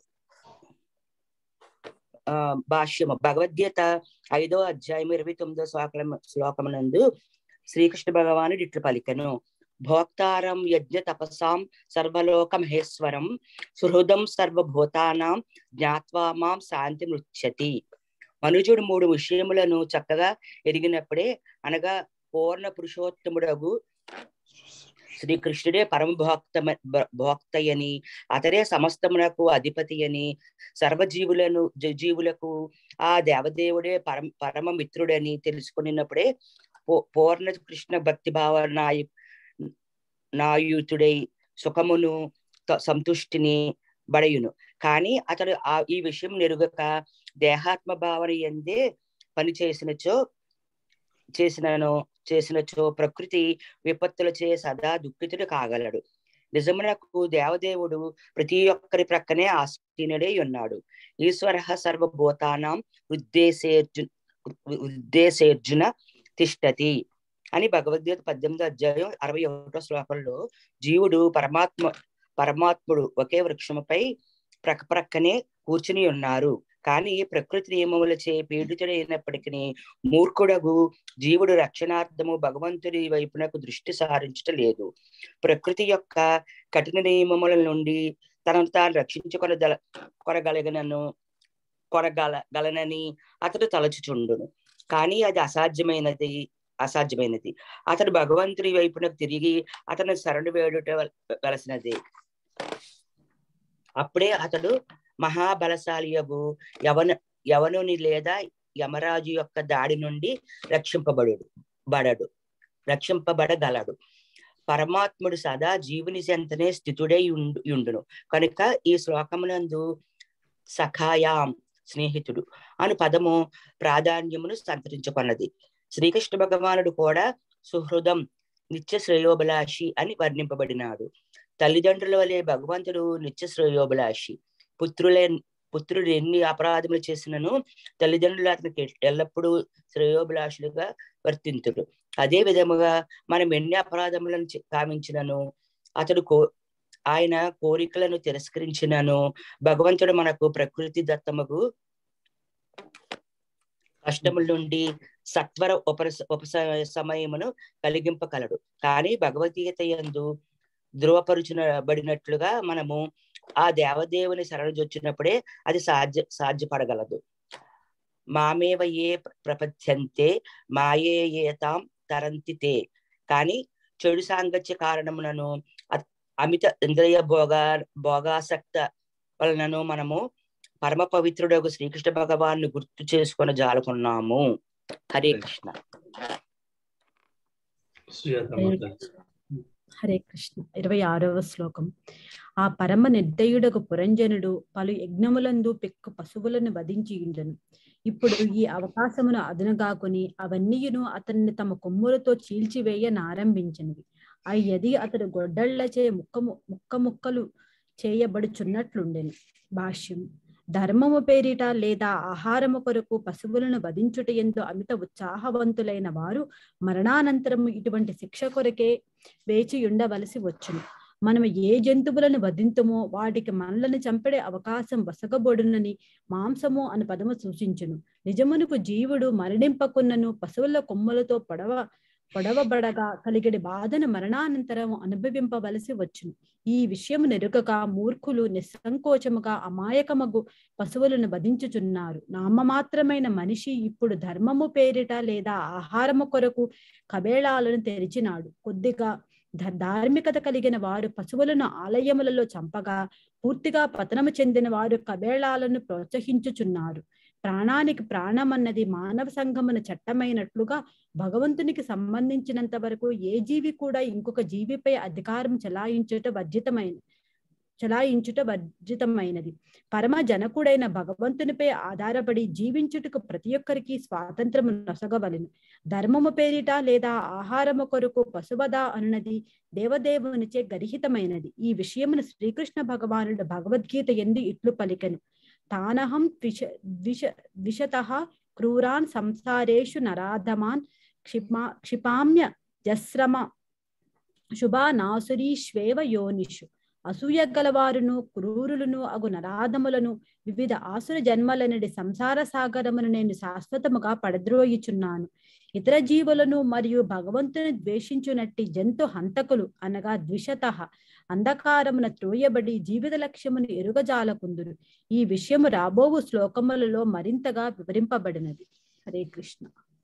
ఆ భాష్యము భగవద్గీత ఐదో అధ్యాయం ఇరవై తొమ్మిదో శ్లోకం శ్లోకమునందు శ్రీకృష్ణ భగవానుడు ఇట్లు పలికెను భోక్తారం యజ్ఞ తపసాం సర్వలోక మహేశ్వరం సుహృదం సర్వభూతానాం జ్ఞాత్వా మాం శాంతి మృచ్చతి మనుజుడు మూడు విషయములను చక్కగా ఎరిగినప్పుడే అనగా పూర్ణ పురుషోత్తముడగు శ్రీకృష్ణుడే పరమ భోక్త భోక్తయని అతడే సమస్తమునకు అధిపతి అని సర్వజీవులను జ- జీవులకు ఆ దేవదేవుడే పరమ పరమ మిత్రుడని తెలుసుకున్నప్పుడే పూ- పూర్ణ కృష్ణ భక్తి భావ నాయు నాయుతుడై సుఖమును త- సంతుష్టిని బడయును కానీ అతడు ఆ ఈ విషయం నెరుగక దేహాత్మ భావన ఎందే పని చేసినచో చేసినను చేసినచో ప్రకృతి విపత్తులచే సదా దుఃఖితుడు కాగలడు నిజమునకు దేవదేవుడు ప్రతి ఒక్కరి ప్రక్కనే ఆసీనుడై ఉన్నాడు ఈశ్వర సర్వభూతానాం ఉద్దేశేర్జు ఉద్దేశేర్జున తిష్టతి అని భగవద్గీత పద్దెనిమిది అధ్యాయం అరవై ఒకటో శ్లోకంలో జీవుడు పరమాత్మ పరమాత్ముడు ఒకే వృక్షముపై ప్రక్క ప్రక్కనే కూర్చుని ఉన్నారు కానీ ప్రకృతి నియమములచే పీడితుడైనప్పటికీ మూర్ఖుడగు జీవుడు రక్షణార్థము భగవంతుడి వైపునకు దృష్టి సారించట లేదు ప్రకృతి యొక్క కఠిన నియమముల నుండి తనను తాను రక్షించుకొనగల కొనగలగనను కొనగల గలనని అతడు తలచుచుండును కానీ అది అసాధ్యమైనది అసాధ్యమైనది అతడు భగవంతుడి వైపునకు తిరిగి అతను శరణు వేడుట వలసినది అప్పుడే అతడు మహాబలశాలియగు యవన యవనుని లేదా యమరాజు యొక్క దాడి నుండి రక్షింపబడు బడడు రక్షింపబడగలడు పరమాత్ముడు సదా జీవుని చెంతనే స్థితుడై ఉండు ఉండును కనుక ఈ శ్లోకమునందు సఖాయాం స్నేహితుడు అను పదము ప్రాధాన్యమును సంతరించుకున్నది శ్రీకృష్ణ భగవానుడు కూడా సుహృదం నిత్య శ్రేయోభిలాషి అని వర్ణింపబడినాడు తల్లిదండ్రుల వలె భగవంతుడు నిత్య శ్రేయోభిలాషి పుత్రులే పుత్రుడు ఎన్ని అపరాధములు చేసినను తల్లిదండ్రులు అతనికి ఎల్లప్పుడూ శ్రేయోభిలాషులుగా వర్తింతుడు అదే విధముగా మనం ఎన్ని అపరాధములను చే- కావించినను అతడు కో ఆయన కోరికలను తిరస్కరించినను భగవంతుడు మనకు ప్రకృతి దత్తముకు కష్టముల నుండి సత్వర ఉపరస ఉపసమయమును కలిగింపగలడు కానీ భగవద్గీత యందు ధృవపరుచునబడినట్లుగా మనము ఆ దేవదేవుని శరణజొచ్చినప్పుడే అది సాధ్య సాధ్యపడగలదు మామేవ ఏ ప్రపద్యంతే మాయే ఏతాం తరంతి తే కానీ చెడు సాంగత్య కారణములను అ- అమిత ఇంద్రియ భోగా భోగాసక్త వలనను మనము పరమ పవిత్రుడు శ్రీకృష్ణ భగవాన్ని గుర్తు చేసుకొని జాలుకున్నాము హరే కృష్ణ సుజాత హరే మాతాజీ. హరే కృష్ణ ఇరవై ఆరవ శ్లోకం ఆ పరమ నిర్దయుడకు పురంజనుడు పలు యజ్ఞములందు పెక్కు పశువులను వధించి ఉండెను ఇప్పుడు ఈ అవకాశమును అదునుగాకొని అవన్నీయును అతన్ని తమ కొమ్ములతో చీల్చివేయ నారంభించినవి అయ్యది అతడు గొడ్డళ్లచే ముక్క ము- ముక్క ముక్కలు చేయబడుచున్నట్లుండెను భాష్యం ధర్మము పేరిట లేదా ఆహారము కొరకు పశువులను వధించుట ఎందు అమిత ఉత్సాహవంతులైన వారు మరణానంతరము ఇటువంటి శిక్ష కొరకే వేచి ఉండవలసి వచ్చును మనము ఏ జంతువులను వధింతుమో వాటికి మనలను చంపడే అవకాశం వసగబొడునని మాంసము అని పదము సూచించును నిజమునకు జీవుడు మరణింపకున్నను పశువుల కొమ్ములతో పొడవ పొడవబడగా కలిగడి బాధను మరణానంతరం అనుభవింపవలసి వచ్చును ఈ విషయము నెరుగక మూర్ఖులు నిస్సంకోచముగా అమాయకమగు పశువులను వధించుచున్నారు నామమాత్రమైన మనిషి ఇప్పుడు ధర్మము పేరిట లేదా ఆహారము కొరకు కబేళాలను తెరిచినాడు కొద్దిగా ధ- ధార్మికత కలిగిన వారు పశువులను ఆలయములలో చంపగా పూర్తిగా పతనము చెందిన వారు కబేళాలను ప్రోత్సహించుచున్నారు ప్రాణానికి ప్రాణమన్నది మానవ సంఘమున చట్టమైనట్లుగా భగవంతునికి సంబంధించినంత వరకు ఏ జీవి కూడా ఇంకొక జీవిపై అధికారం చలాయించుట వర్జితమైన చలాయించుట వర్జితమైనది పరమ జనకుడైన భగవంతునిపై ఆధారపడి జీవించుటకు ప్రతి ఒక్కరికి స్వాతంత్రము నొసగవలెను ధర్మము పేరిట లేదా ఆహారము కొరకు పశువద అనున్నది దేవదేవునిచే గరిహితమైనది ఈ విషయమును శ్రీకృష్ణ భగవానుడు భగవద్గీత ఎందు ఇట్లు పలికెను తానహం ద్విష ద్విష ద్విషత క్రూరాన్ సంసారేషు నరాధమాన్ క్షిపా క్షిపామ్య జస్రమ శుభానాసురీష్వేవ యోనిషు అసూయ గలవారును క్రూరులను అగు నరాధములను వివిధ ఆసుర జన్మలనడి సంసార సాగరమును నేను శాశ్వతముగా పడద్రోయుచున్నాను ఇతర జీవులను మరియు భగవంతుని ద్వేషించునట్టి జంతు హంతకులు అనగా ద్విషత అంధకారమున త్రోయబడి జీవిత లక్ష్యమును ఎరుగజాలకుందురు ఈ విషయము రాబోవు శ్లోకములలో మరింతగా వివరింపబడినది హరే కృష్ణ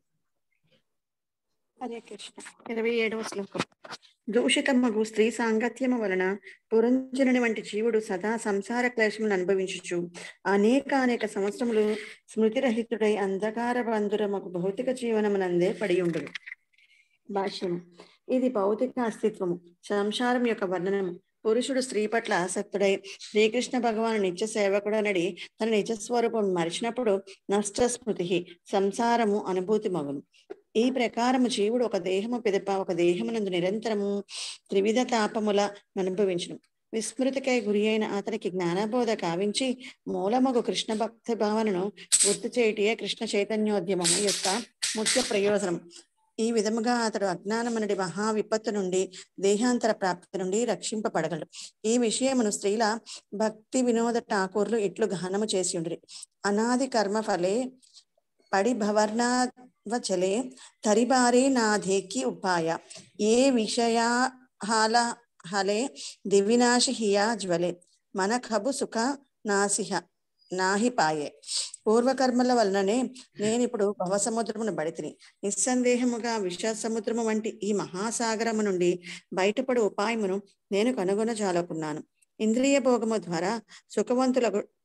హరే కృష్ణ ఇరవై ఏడవ శ్లోకం దూషితమగు స్త్రీ సాంగత్యము వలన పురంజనుని వంటి జీవుడు సదా సంసార క్లేశములను అనుభవించుచు అనేక అనేక సంవత్సరములు స్మృతిరహితుడై అంధకార బంధురమగు భౌతిక జీవనమునందే పడి ఉండును భాష్యం ఇది భౌతిక అస్తిత్వము సంసారం యొక్క వర్ణనము పురుషుడు స్త్రీ పట్ల ఆసక్తుడై శ్రీకృష్ణ భగవాను నిత్య సేవకుడనడి తన నిజ స్వరూపం మరిచినప్పుడు నష్ట స్మృతి సంసారము అనుభూతి మగును ఈ ప్రకారము జీవుడు ఒక దేహము పిదప ఒక దేహమునందు నిరంతరము త్రివిధ తాపముల అనుభవించును విస్మృతికై గురి అయిన అతనికి జ్ఞానబోధ కావించి మూలమగు కృష్ణ భక్తి భావనను గుర్తు చేయటియే కృష్ణ చైతన్యోద్యమము యొక్క ముఖ్య ప్రయోజనం ఈ విధముగా అతడు అజ్ఞానమనడి మహా విపత్తు నుండి దేహాంతర ప్రాప్తి నుండి రక్షింపబడగలడు ఈ విషయమును స్త్రీల భక్తి వినోద ఠాకూర్లు ఇట్లు గహనము చేసి ఉండ్రి అనాది కర్మ ఫలే పడి భవర్ణావచలే తరిబారే నాధేకి ఉపాయ ఏ విషయా హాల హలే దివినాశి హియా జ్వలే మన ఖబు సుఖ నాసిహ నాహిపాయే పూర్వకర్మల వలననే నేను ఇప్పుడు భవసముద్రమును బడితిని నిస్సందేహముగా విష సముద్రము వంటి ఈ మహాసాగరము నుండి బయటపడు ఉపాయమును నేను కనుగొనజాలకున్నాను ఇంద్రియ భోగము ద్వారా సుఖవంతులకు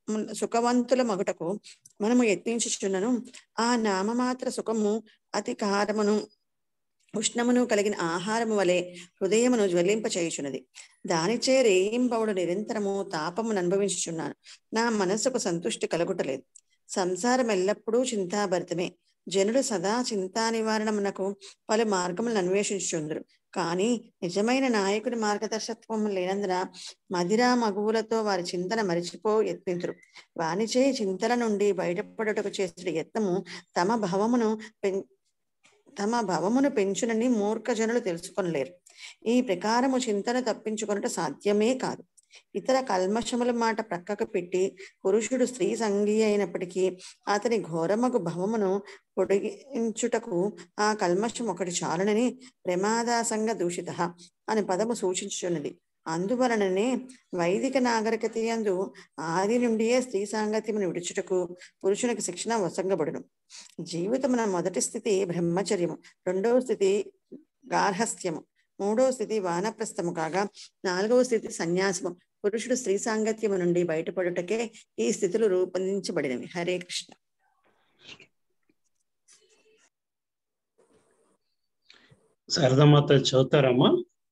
సుఖవంతుల మగుటకు మనము యత్నించుచున్నను ఆ నామమాత్ర సుఖము అతి కారమును ఉష్ణమును కలిగిన ఆహారము వలె హృదయమును జ్వలింప చేయుచున్నది దానిచే రేయింబవుడు నిరంతరము తాపమును అనుభవించుచున్నాను నా మనస్సుకు సంతుష్టి కలుగుటలేదు సంసారం ఎల్లప్పుడూ చింతాభరితమే జనులు సదా చింతా నివారణమునకు పలు మార్గములను అన్వేషించుచుందరు కానీ నిజమైన నాయకుడి మార్గదర్శకత్వం లేనందున మదిరా మగువులతో వారి చింతన మరిచిపో యత్నింతురు వానిచే చింతల నుండి బయటపడుటకు చేసిన యత్నము తమ భవమును పెం తమ భవమును పెంచునని మూర్ఖ జనులు తెలుసుకొనలేరు ఈ ప్రకారము చింతన తప్పించుకొనుట సాధ్యమే కాదు ఇతర కల్మషముల మాట ప్రక్కకు పెట్టి పురుషుడు స్త్రీ సంఘి అయినప్పటికీ అతని ఘోరమగు భవమును పొడిగించుటకు ఆ కల్మషం ఒకటి చాలునని ప్రమాదాసంగ దూషిత అని పదము సూచించుచున్నది అందువలననే వైదిక నాగరికత యందు ఆది నుండియే స్త్రీ సాంగత్యమును విడుచుటకు పురుషునికి శిక్షణ వసంగబడును జీవితమున మొదటి స్థితి బ్రహ్మచర్యము రెండవ స్థితి గార్హస్థ్యము మూడవ స్థితి వానప్రస్థము కాగా నాలుగవ స్థితి సన్యాసము పురుషుడు స్త్రీ సాంగత్యము నుండి బయటపడుటకే ఈ స్థితులు రూపొందించబడినవి హరే కృష్ణ శారదామాత చదువుతారమ్మా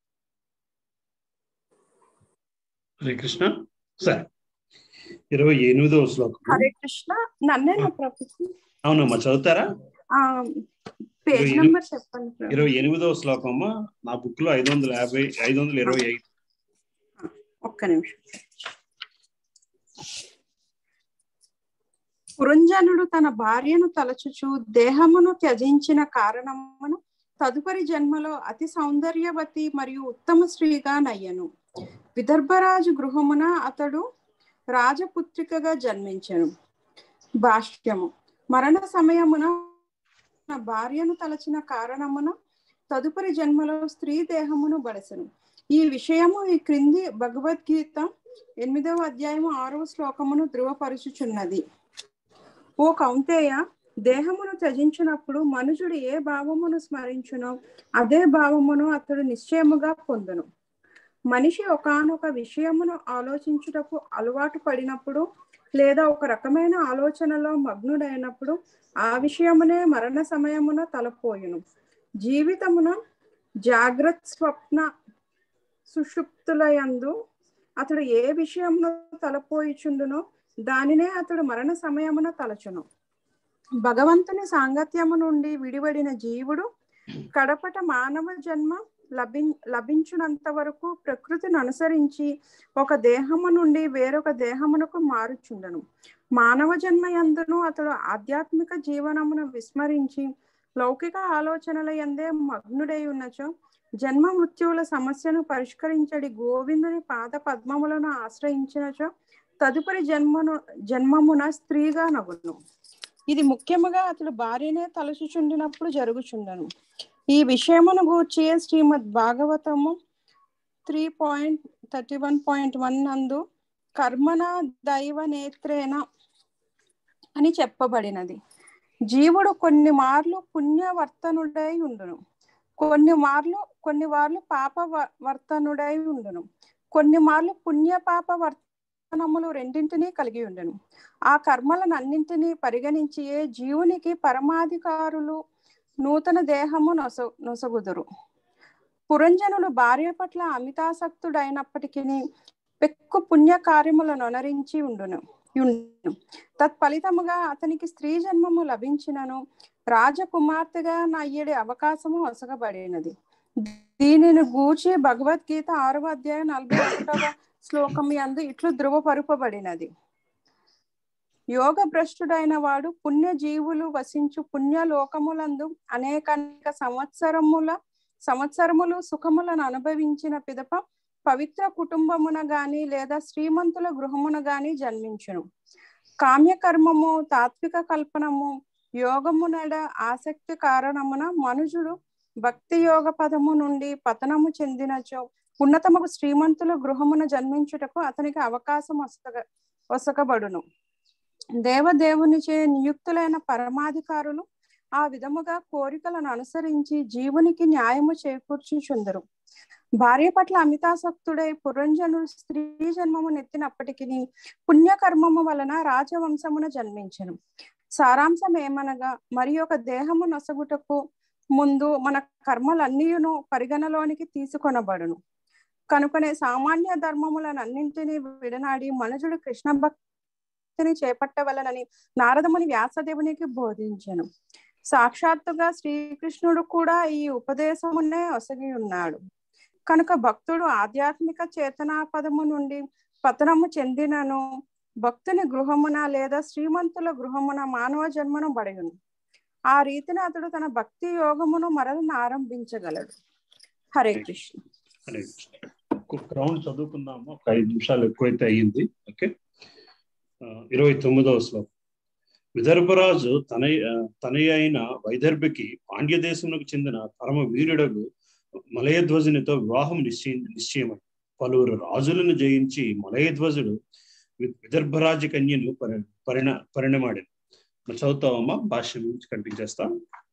హరే కృష్ణ సరే ఇరవై ఎనిమిదవ శ్లోకం హరే కృష్ణ నన్నేనా ప్రభుత్వం అవునమ్మా చదువుతారా ఆ, పేజ్ ఇరవై నెంబర్ చెప్పండి ప్రభు. ఇరవై ఎనిమిదవ శ్లోకం అమ్మా నా బుక్ లో ఐదు వందల యాభై ఐదు వందల ఇరవై ఐదు ఒక్క నిమిషం పురంజనుడు తన భార్యను తలచుచు దేహమును త్యజించిన కారణమును తదుపరి జన్మలో అతి సౌందర్యవతి మరియు ఉత్తమ స్త్రీగా నయ్యను విదర్భరాజు గృహమున అతడు రాజపుత్రికగా జన్మించెను భాష్యము మరణ సమయమున తన భార్యను తలచిన కారణమున తదుపరి జన్మలో స్త్రీ దేహమును బడసెను ఈ విషయము ఈ క్రింది భగవద్గీత ఎనిమిదవ అధ్యాయము ఆరవ శ్లోకమును ధృవపరుచుచున్నది ఓ కౌంతేయ దేహమును త్యజించినప్పుడు మనుషుడు ఏ భావమును స్మరించునో అదే భావమును అతడు నిశ్చయముగా పొందును మనిషి ఒకానొక విషయమును ఆలోచించుటకు అలవాటు పడినప్పుడు లేదా ఒక రకమైన ఆలోచనలో మగ్నుడైనప్పుడు ఆ విషయమునే మరణ సమయమున తలపోయును జీవితమున జాగ్రత్త స్వప్న సుషుప్తులయందు అతడు ఏ విషయమును తలపోయిచుండునో దానినే అతడు మరణ సమయమున తలచును భగవంతుని సాంగత్యము నుండి విడివడిన జీవుడు కడపట మానవ జన్మ లభి లభించినంత వరకు ప్రకృతిని అనుసరించి ఒక దేహము నుండి వేరొక దేహమునకు మారుచుండను మానవ జన్మ యందును అతడు ఆధ్యాత్మిక జీవనమును విస్మరించి లౌకిక ఆలోచనల యందే మగ్నుడై ఉన్నచో జన్మ మృత్యువుల సమస్యను పరిష్కరించడి గోవిందుని పాద పద్మములను ఆశ్రయించినచో తదుపరి జన్మను జన్మమున స్త్రీగా నగును ఇది ముఖ్యముగా అతడు భార్యనే తలచుచుండినప్పుడు జరుగుచుండను ఈ విషయమును గూర్చి Srimad Bhagavatam three point thirty one point one నందు కర్మణ దైవ నేత్రేన అని చెప్పబడినది జీవుడు కొన్ని మార్లు పుణ్యవర్తనుడై ఉండును కొన్ని మార్లు కొన్ని మార్లు పాప వ- వర్తనుడై ఉండును కొన్ని మార్లు పుణ్య పాప వర్తనములు రెండింటినీ కలిగి ఉండును ఆ కర్మలను అన్నింటినీ పరిగణించి ఏ జీవునికి పరమాధికారులు నూతన దేహము నొస నొసగుదురు పురంజనుడు భార్య పట్ల అమితాసక్తుడైనప్పటికీ పెక్కు పుణ్య కార్యములను అనరించి ఉండును ఉండును తత్ఫలితముగా అతనికి స్త్రీ జన్మము లభించినను రాజకుమార్తెగా నయ్యడి అవకాశము ఒసగబడినది దీనిని గూర్చి భగవద్గీత ఆరవ అధ్యాయం నలభై ఒకటవ శ్లోకం యందు ఇట్లు ధృవపరుపబడినది యోగ భ్రష్టుడైన వాడు పుణ్య జీవులు వసించు పుణ్య లోకములందు అనేక అనేక సంవత్సరముల సంవత్సరములు సుఖములను అనుభవించిన పిదప పవిత్ర కుటుంబమున గాని లేదా శ్రీమంతుల గృహమున గాని జన్మించును కామ్యకర్మము తాత్విక కల్పనము యోగము నడ ఆసక్తి కారణమున మనుజుడు భక్తి యోగ పదము నుండి పతనము చెందినచో ఉన్నతమకు శ్రీమంతుల గృహమున జన్మించుటకు అతనికి అవకాశం వసగ వసకబడును దేవదేవునిచే నియుక్తులైన పరమాధికారులు ఆ విధముగా కోరికలను అనుసరించి జీవునికి న్యాయము చేకూర్చుచుందరు భార్య పట్ల అమితాసక్తుడై పురంజనుడు స్త్రీ జన్మము నెత్తినప్పటికీ పుణ్యకర్మము వలన రాజవంశమున జన్మించను సారాంశం ఏమనగా మరి ఒక దేహము నొసగుటకు ముందు మన కర్మలన్నీయును పరిగణలోనికి తీసుకొనబడును కనుకనే సామాన్య ధర్మములనన్నింటినీ విడనాడి మనుజుడు కృష్ణ భక్తిని చేపట్టవలనని నారదముని వ్యాసదేవునికి బోధించను సాక్షాత్తుగా శ్రీకృష్ణుడు కూడా ఈ ఉపదేశమునే ఒసగి ఉన్నాడు కనుక భక్తుడు ఆధ్యాత్మిక చేతనా పదము నుండి పతనము చెందినను భక్తుని గృహమున లేదా శ్రీమంతుల గృహమున మానవ జన్మను బడయును ఆ రీతిని అతడు తన భక్తి యోగమును మరలను ఆరంభించగలడు హరే కృష్ణ హరే కృష్ణ ఒక్కొక్క రౌండ్ చదువుకుందాము ఒక ఐదు నిమిషాలు ఎక్కువైతే అయ్యింది ఓకే ఆ, ఇరవై తొమ్మిదవ శ్లోకం విదర్భరాజు తన తనయ అయిన వైదర్భికి పాండ్య దేశమునకు చెందిన పరమ వీరుడగు మలయధ్వజునితో వివాహం నిశ్చయ నిశ్చయమై పలువురు రాజులను జయించి మలయధ్వజుడు వి- విదర్భరాజు కన్యను పరి పరిణ పరిణమాడాడు మరి చదువుతావమ్మా భాష్యం నుంచి కంటిన్యూ చేస్తా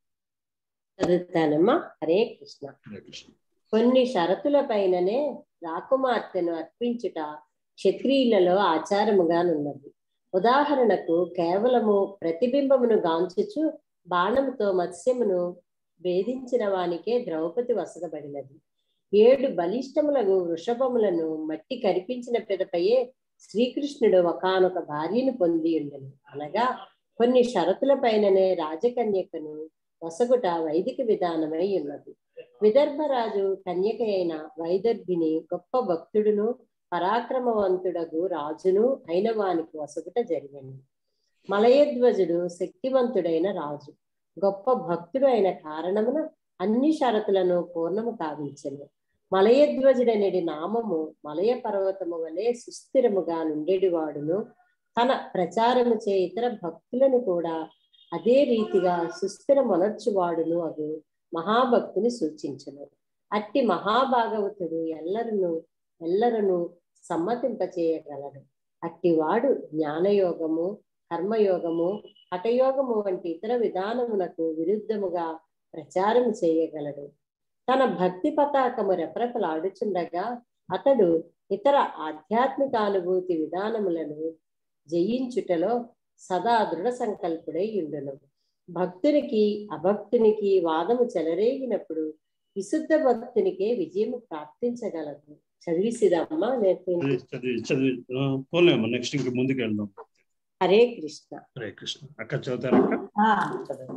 చదువుతానమ్మా హరే కృష్ణ హరే కృష్ణ కొన్ని షరతుల పైననే రాకుమార్తెను అర్పించుట క్షత్రియులలో ఆచారముగానున్నది ఉదాహరణకు కేవలము ప్రతిబింబమును గాంచుచు బాణముతో మత్స్యమును భేదించిన వానికే ద్రౌపది వసగబడినది ఏడు బలిష్టములకు వృషభములను మట్టి కరిపించిన పిదపయే శ్రీకృష్ణుడు ఒకానొక భార్యను పొంది ఉండను అనగా కొన్ని షరతుల పైననే రాజకన్యకను వసగుట వైదిక విధానమై ఉన్నది విదర్భరాజు కన్యక అయిన వైదర్భిని గొప్ప భక్తుడును పరాక్రమవంతుడగు రాజును అయిన వానికి వసగుట జరిగింది మలయధ్వజుడు శక్తివంతుడైన రాజు గొప్ప భక్తుడు అయిన కారణమున అన్ని షరతులను పూర్ణము కావించను మలయధ్వజుడనేది నామము మలయ పర్వతము వలె సుస్థిరముగా నుండేటివాడును తన ప్రచారము చే ఇతర భక్తులను కూడా అదే రీతిగా సుస్థిరమొనర్చువాడును అగు మహాభక్తిని సూచించను అట్టి మహాభాగవతుడు ఎల్లరను ఎల్లరను సమ్మతింపచేయగలడు అట్టివాడు జ్ఞానయోగము కర్మయోగము హఠయోగము వంటి ఇతర విధానమునకు విరుద్ధముగా ప్రచారం చేయగలడు తన భక్తి పతాకము రెపరెపలాడుచుండగా అతడు ఇతర ఆధ్యాత్మిక అనుభూతి విధానములను జయించుటలో సదా దృఢ సంకల్పుడై ఉండును భక్తునికి అభక్తునికి వాదము చెలరేగినప్పుడు విశుద్ధ భక్తునికే విజయము ప్రాప్తించగలదు చదివిసిదమ్మా నేను చదివి చదివి చదివి ఆ, పోలేమ్మా నెక్స్ట్ ఇంక ముందుకు వెళ్దాం హరే కృష్ణ హరే కృష్ణ అక్క చదువుతారా అక్క ఆ, చదవండి.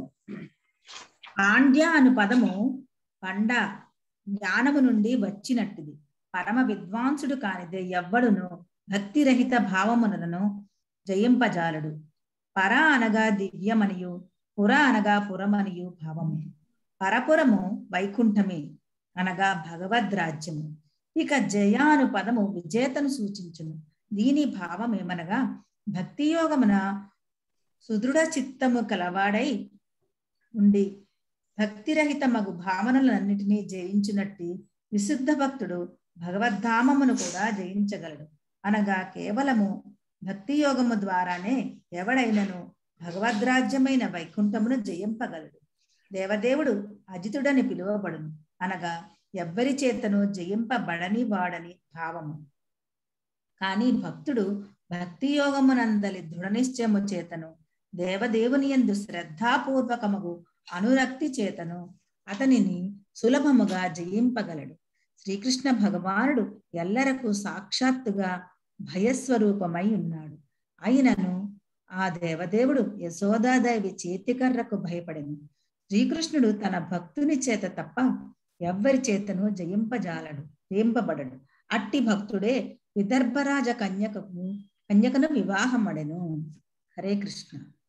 పాండ్య అను పదము పండ జ్ఞానము నుండి వచ్చినట్టుది పరమ విద్వాంసుడు కానిదే ఎవ్వడును భక్తిరహిత భావములను జయింపజాలడు పర అనగా దివ్యమనియు పుర అనగా పురమనియు భావము పరపురము వైకుంఠమే అనగా భగవద్ రాజ్యము ఇక జయ అను పదము విజేతను సూచించును దీని భావం ఏమనగా భక్తి యోగమున సుదృఢ చిత్తము కలవాడై ఉండి భక్తిరహిత మగు భావనలన్నిటినీ జయించినట్టి విశుద్ధ భక్తుడు భగవద్ధామమును కూడా జయించగలడు అనగా కేవలము భక్తి యోగము ద్వారానే ఎవడైనను భగవద్రాజ్యమైన వైకుంఠమును జయింపగలడు దేవదేవుడు అజితుడని పిలువబడును అనగా ఎవ్వరి చేతను జయింపబడని వాడని భావము కానీ భక్తుడు భక్తి యోగమునందలి దృఢ నిశ్చయము చేతను దేవదేవుని యందు శ్రద్ధాపూర్వకముగు అనురక్తి చేతను అతనిని సులభముగా జయింపగలడు శ్రీకృష్ణ భగవానుడు ఎల్లరకు సాక్షాత్తుగా భయస్వరూపమై ఉన్నాడు అయినను ఆ దేవదేవుడు యశోదాదేవి చేతికర్రకు భయపడెను శ్రీకృష్ణుడు తన భక్తుని చేత తప్ప ఎవ్వరి చేతను జయింపజాలడు జయింపబడడు అట్టి భక్తుడే విదర్భరాజ కన్యకకు కన్యకను వివాహమడెను హరే కృష్ణ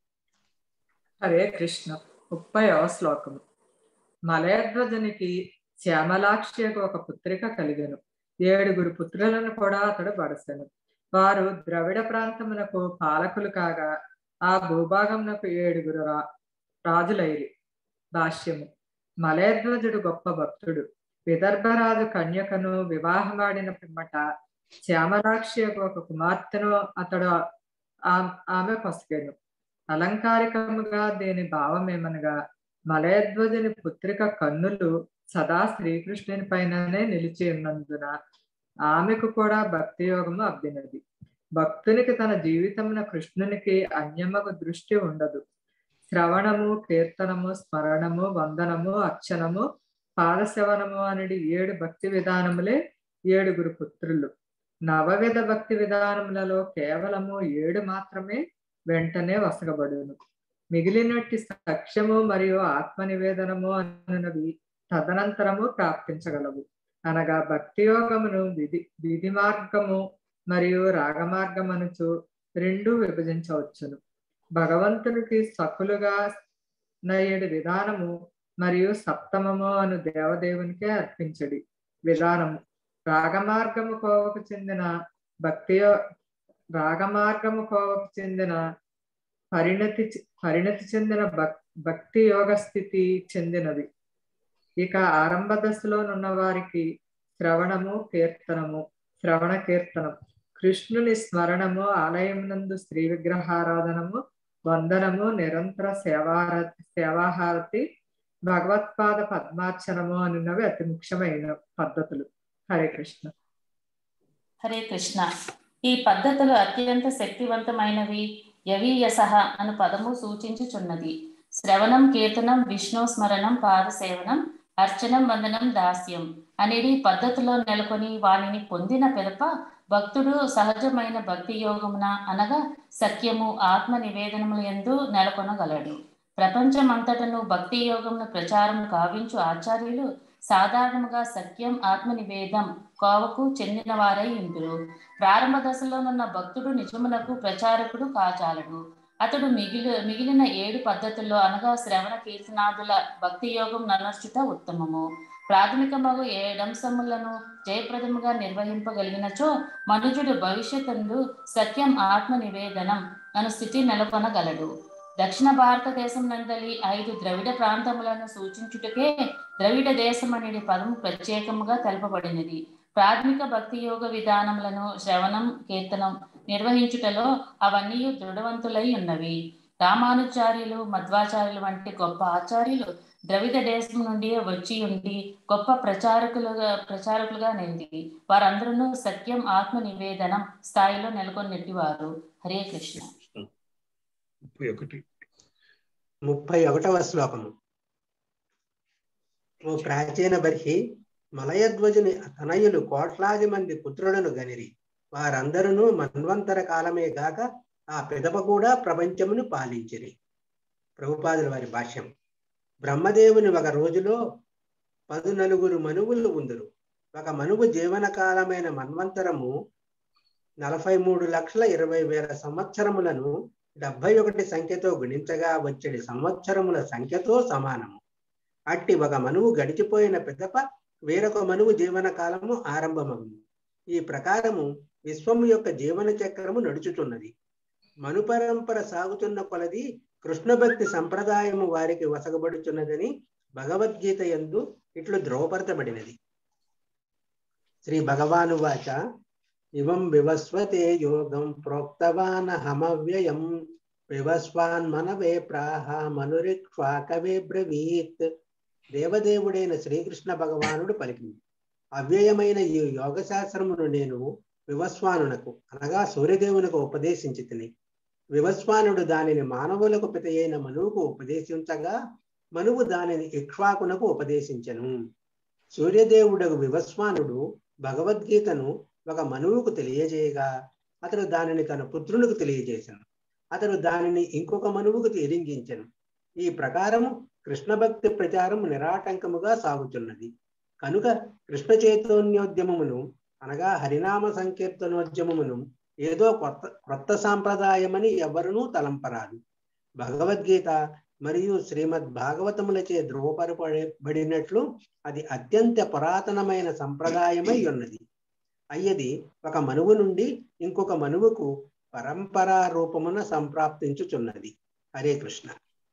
హరే కృష్ణ ముప్పైవ శ్లోకము మలయధ్వజునికి శ్యామలాక్షి యొక్క ఒక పుత్రిక కలిగెను ఏడుగురు పుత్రులను కూడా అతడు బడసెను వారు ద్రవిడ ప్రాంతమునకు పాలకులు కాగా ఆ భూభాగమునకు ఏడుగురు రా రాజులైరి భాష్యము మలయధ్వజుడు గొప్ప భక్తుడు విదర్భరాజు కన్యకను వివాహమాడిన పిమ్మట శ్యామలాక్షి యొక్క ఒక కుమార్తెను అతడు ఆ- ఆమె పసిగెను అలంకారికముగా దీని భావం ఏమనగా మలయధ్వజుని పుత్రిక కన్నులు సదా శ్రీకృష్ణుని పైననే నిలిచి ఉన్నందున ఆమెకు కూడా భక్తి యోగము అబ్బినది భక్తునికి తన జీవితమున కృష్ణునికి అన్యమకు దృష్టి ఉండదు శ్రవణము కీర్తనము స్మరణము వందనము అర్చనము పాదశవనము అనేది ఏడు భక్తి విధానములే ఏడుగురు పుత్రులు నవవిధ భక్తి విధానములలో కేవలము ఏడు మాత్రమే వెంటనే వసగబడును మిగిలినట్టి సఖ్యము మరియు ఆత్మ నివేదనము అనునవి తదనంతరము ప్రాప్తించగలవు అనగా భక్తి యోగమును విధి విధి మార్గము మరియు రాగమార్గమనుచు రెండు విభజించవచ్చును భగవంతునికి సకులుగా నయ్యడి విధానము మరియు సప్తమము అను దేవదేవునికే అర్పించడి విధానము రాగమార్గము కోవకు చెందిన భక్తి రాగమార్గము కోవకు చెందిన పరిణతి పరిణతి చెందిన భక్ భక్తి యోగ స్థితి చెందినది ఇక ఆరంభ దశలోనున్న వారికి శ్రవణము కీర్తనము శ్రవణ కీర్తనం కృష్ణుని స్మరణము ఆలయమునందు శ్రీ విగ్రహారాధనము వందనము నిరంతర సేవార సేవాహారతి భగవత్పాద పద్మార్చనము అనున్నవి అతి ముఖ్యమైన పద్ధతులు హరే కృష్ణ హరే కృష్ణ ఈ పద్ధతులు అత్యంత శక్తివంతమైనవి యవీయస అను పదము సూచించుచున్నది శ్రవణం కీర్తనం విష్ణు స్మరణం పాదసేవనం అర్చనం వందనం దాస్యం అనేది పద్ధతిలో నెలకొని వానిని పొందిన పిదప భక్తుడు సహజమైన భక్తి యోగమున అనగా సఖ్యము ఆత్మ నివేదనముల ఎందు నెలకొనగలడు ప్రపంచమంతటను భక్తి యోగమును ప్రచారం కావించు ఆచార్యులు సాధారణంగా సత్యం ఆత్మ నివేదం కోవకు చెందిన వారై ఉంటురు ప్రారంభ దశలోనున్న భక్తుడు నిజమునకు ప్రచారకుడు కాజాలడు అతడు మిగిలి మిగిలిన ఏడు పద్ధతుల్లో అనగా శ్రవణ కీర్తనాదుల భక్తి యోగం ననర్చుట ఉత్తమము ప్రాథమిక మగు ఏడంశములను జయప్రదముగా నిర్వహింపగలిగినచో మనుజుడు భవిష్యత్తు సత్యం ఆత్మ నివేదనం అను స్థితి నెలకొనగలడు దక్షిణ భారతదేశం నందలి ఐదు ద్రవిడ ప్రాంతములను సూచించుటకే ద్రవిడ దేశం అనే పదము ప్రత్యేకముగా తెలపబడినది ప్రాథమిక భక్తి యోగ విధానములను శ్రవణం కీర్తనం నిర్వహించుటలో అవన్నీ దృఢవంతులై ఉన్నవి రామానుచార్యులు మధ్వాచార్యులు వంటి గొప్ప ఆచార్యులు ద్రవిడ దేశం నుండి వచ్చి ఉండి గొప్ప ప్రచారకులుగా ప్రచారకులుగా నిలిది వారందరూ సత్యం ఆత్మ నివేదనం స్థాయిలో నెలకొన్నట్టివారు హరే కృష్ణ ముప్పై ఒకటి ముప్పై ఒకటవ శ్లోకము ఓ ప్రాచీన బర్హి మలయధ్వజుని తనయులు కోట్లాది మంది పుత్రులను గనిరి వారందరూ మన్వంతర కాలమే గాక ఆ పిదప కూడా ప్రపంచమును పాలించిరి ప్రభుపాదుల వారి భాష్యం బ్రహ్మదేవుని ఒక రోజులో పదు నలుగురు మనువులు ఉందరు ఒక మనువు జీవన కాలమైన మన్వంతరము నలభై మూడు లక్షల ఇరవై వేల సంవత్సరములను డెబ్బై ఒకటి సంఖ్యతో గుణించగా వచ్చేది సంవత్సరముల సంఖ్యతో సమానము అట్టి ఒక మనువు గడిచిపోయిన పెద్దప వేరొక మనువు జీవన కాలము ఆరంభమగును ఈ ప్రకారము విశ్వము యొక్క జీవన చక్రము నడుచుతున్నది మను పరంపర సాగుతున్న కొలది కృష్ణ భక్తి సంప్రదాయము వారికి వసగబడుచున్నదని భగవద్గీత ఎందు ఇట్లు ధ్రువపరచబడినది శ్రీ భగవాను వాచ ఇవం వివస్వతే యోగం ప్రోక్తవాన్ హమవ్యయం వివస్వాన్ మనవే ప్రాహ మనురిక్ష్వాకవే బ్రవీత్ దేవదేవుడైన శ్రీకృష్ణ భగవానుడు పలికింది అవ్యయమైన ఈ యోగ శాస్త్రమును నేను వివస్వానునకు అనగా సూర్యదేవునకు ఉపదేశించి తిని వివస్వానుడు దానిని మానవులకు పితయైన మనువుకు ఉపదేశించగా మనువు దానిని ఇక్ష్వాకునకు ఉపదేశించను సూర్యదేవుడకు వివస్వానుడు భగవద్గీతను ఒక మనువుకు తెలియజేయగా అతడు దానిని తన పుత్రునికి తెలియజేశాను అతడు దానిని ఇంకొక మనువుకు ఎరింగించను ఈ ప్రకారము కృష్ణ భక్తి ప్రచారం నిరాటంకముగా సాగుతున్నది కనుక కృష్ణ చైతన్యోద్యమమును అనగా హరినామ సంకీర్తనోద్యమమును ఏదో కొత్త కొత్త సాంప్రదాయమని ఎవరునూ తలంపరాదు భగవద్గీత మరియు శ్రీమద్ భాగవతములచే ధృవపరపబడినట్లు అది అత్యంత పురాతనమైన సంప్రదాయమై ఉన్నది అయ్యది ఒక మనువు నుండి ఇంకొక మనువుకు పరంపరా రూపమున సంప్రాప్తించుచున్నది హరే కృష్ణ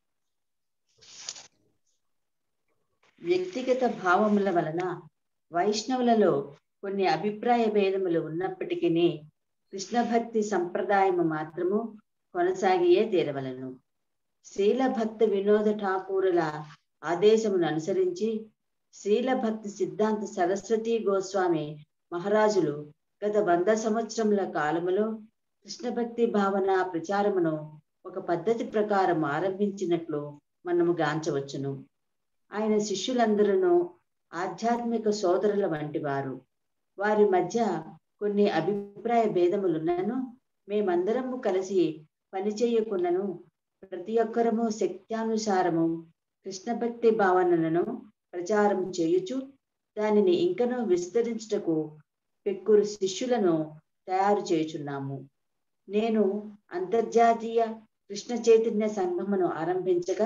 వ్యక్తిగత భావముల వలన వైష్ణవులలో కొన్ని అభిప్రాయ భేదములు ఉన్నప్పటికీ కృష్ణ భక్తి సంప్రదాయము మాత్రము కొనసాగియే తీరవలను శ్రీల భక్త వినోద ఠాకూరుల ఆదేశమును అనుసరించి శ్రీల భక్తి సిద్ధాంత సరస్వతి గోస్వామి మహారాజులు గత వంద సంవత్సరముల కాలములో కృష్ణ భక్తి భావన ప్రచారమును ఒక పద్ధతి ప్రకారం ఆరంభించినట్లు మనము గాంచవచ్చును ఆయన శిష్యులందరూ ఆధ్యాత్మిక సోదరుల వంటి వారు వారి మధ్య కొన్ని అభిప్రాయ భేదములున్నను మేమందరము కలిసి పనిచేయకున్నను ప్రతి ఒక్కరము శక్త్యానుసారము కృష్ణ భక్తి భావనలను ప్రచారం చేయుచు దానిని ఇంకనూ విస్తరించుటకు పెక్కురు శిష్యులను తయారు చేయుచున్నాము నేను అంతర్జాతీయ కృష్ణ చైతన్య సంఘమును ఆరంభించగా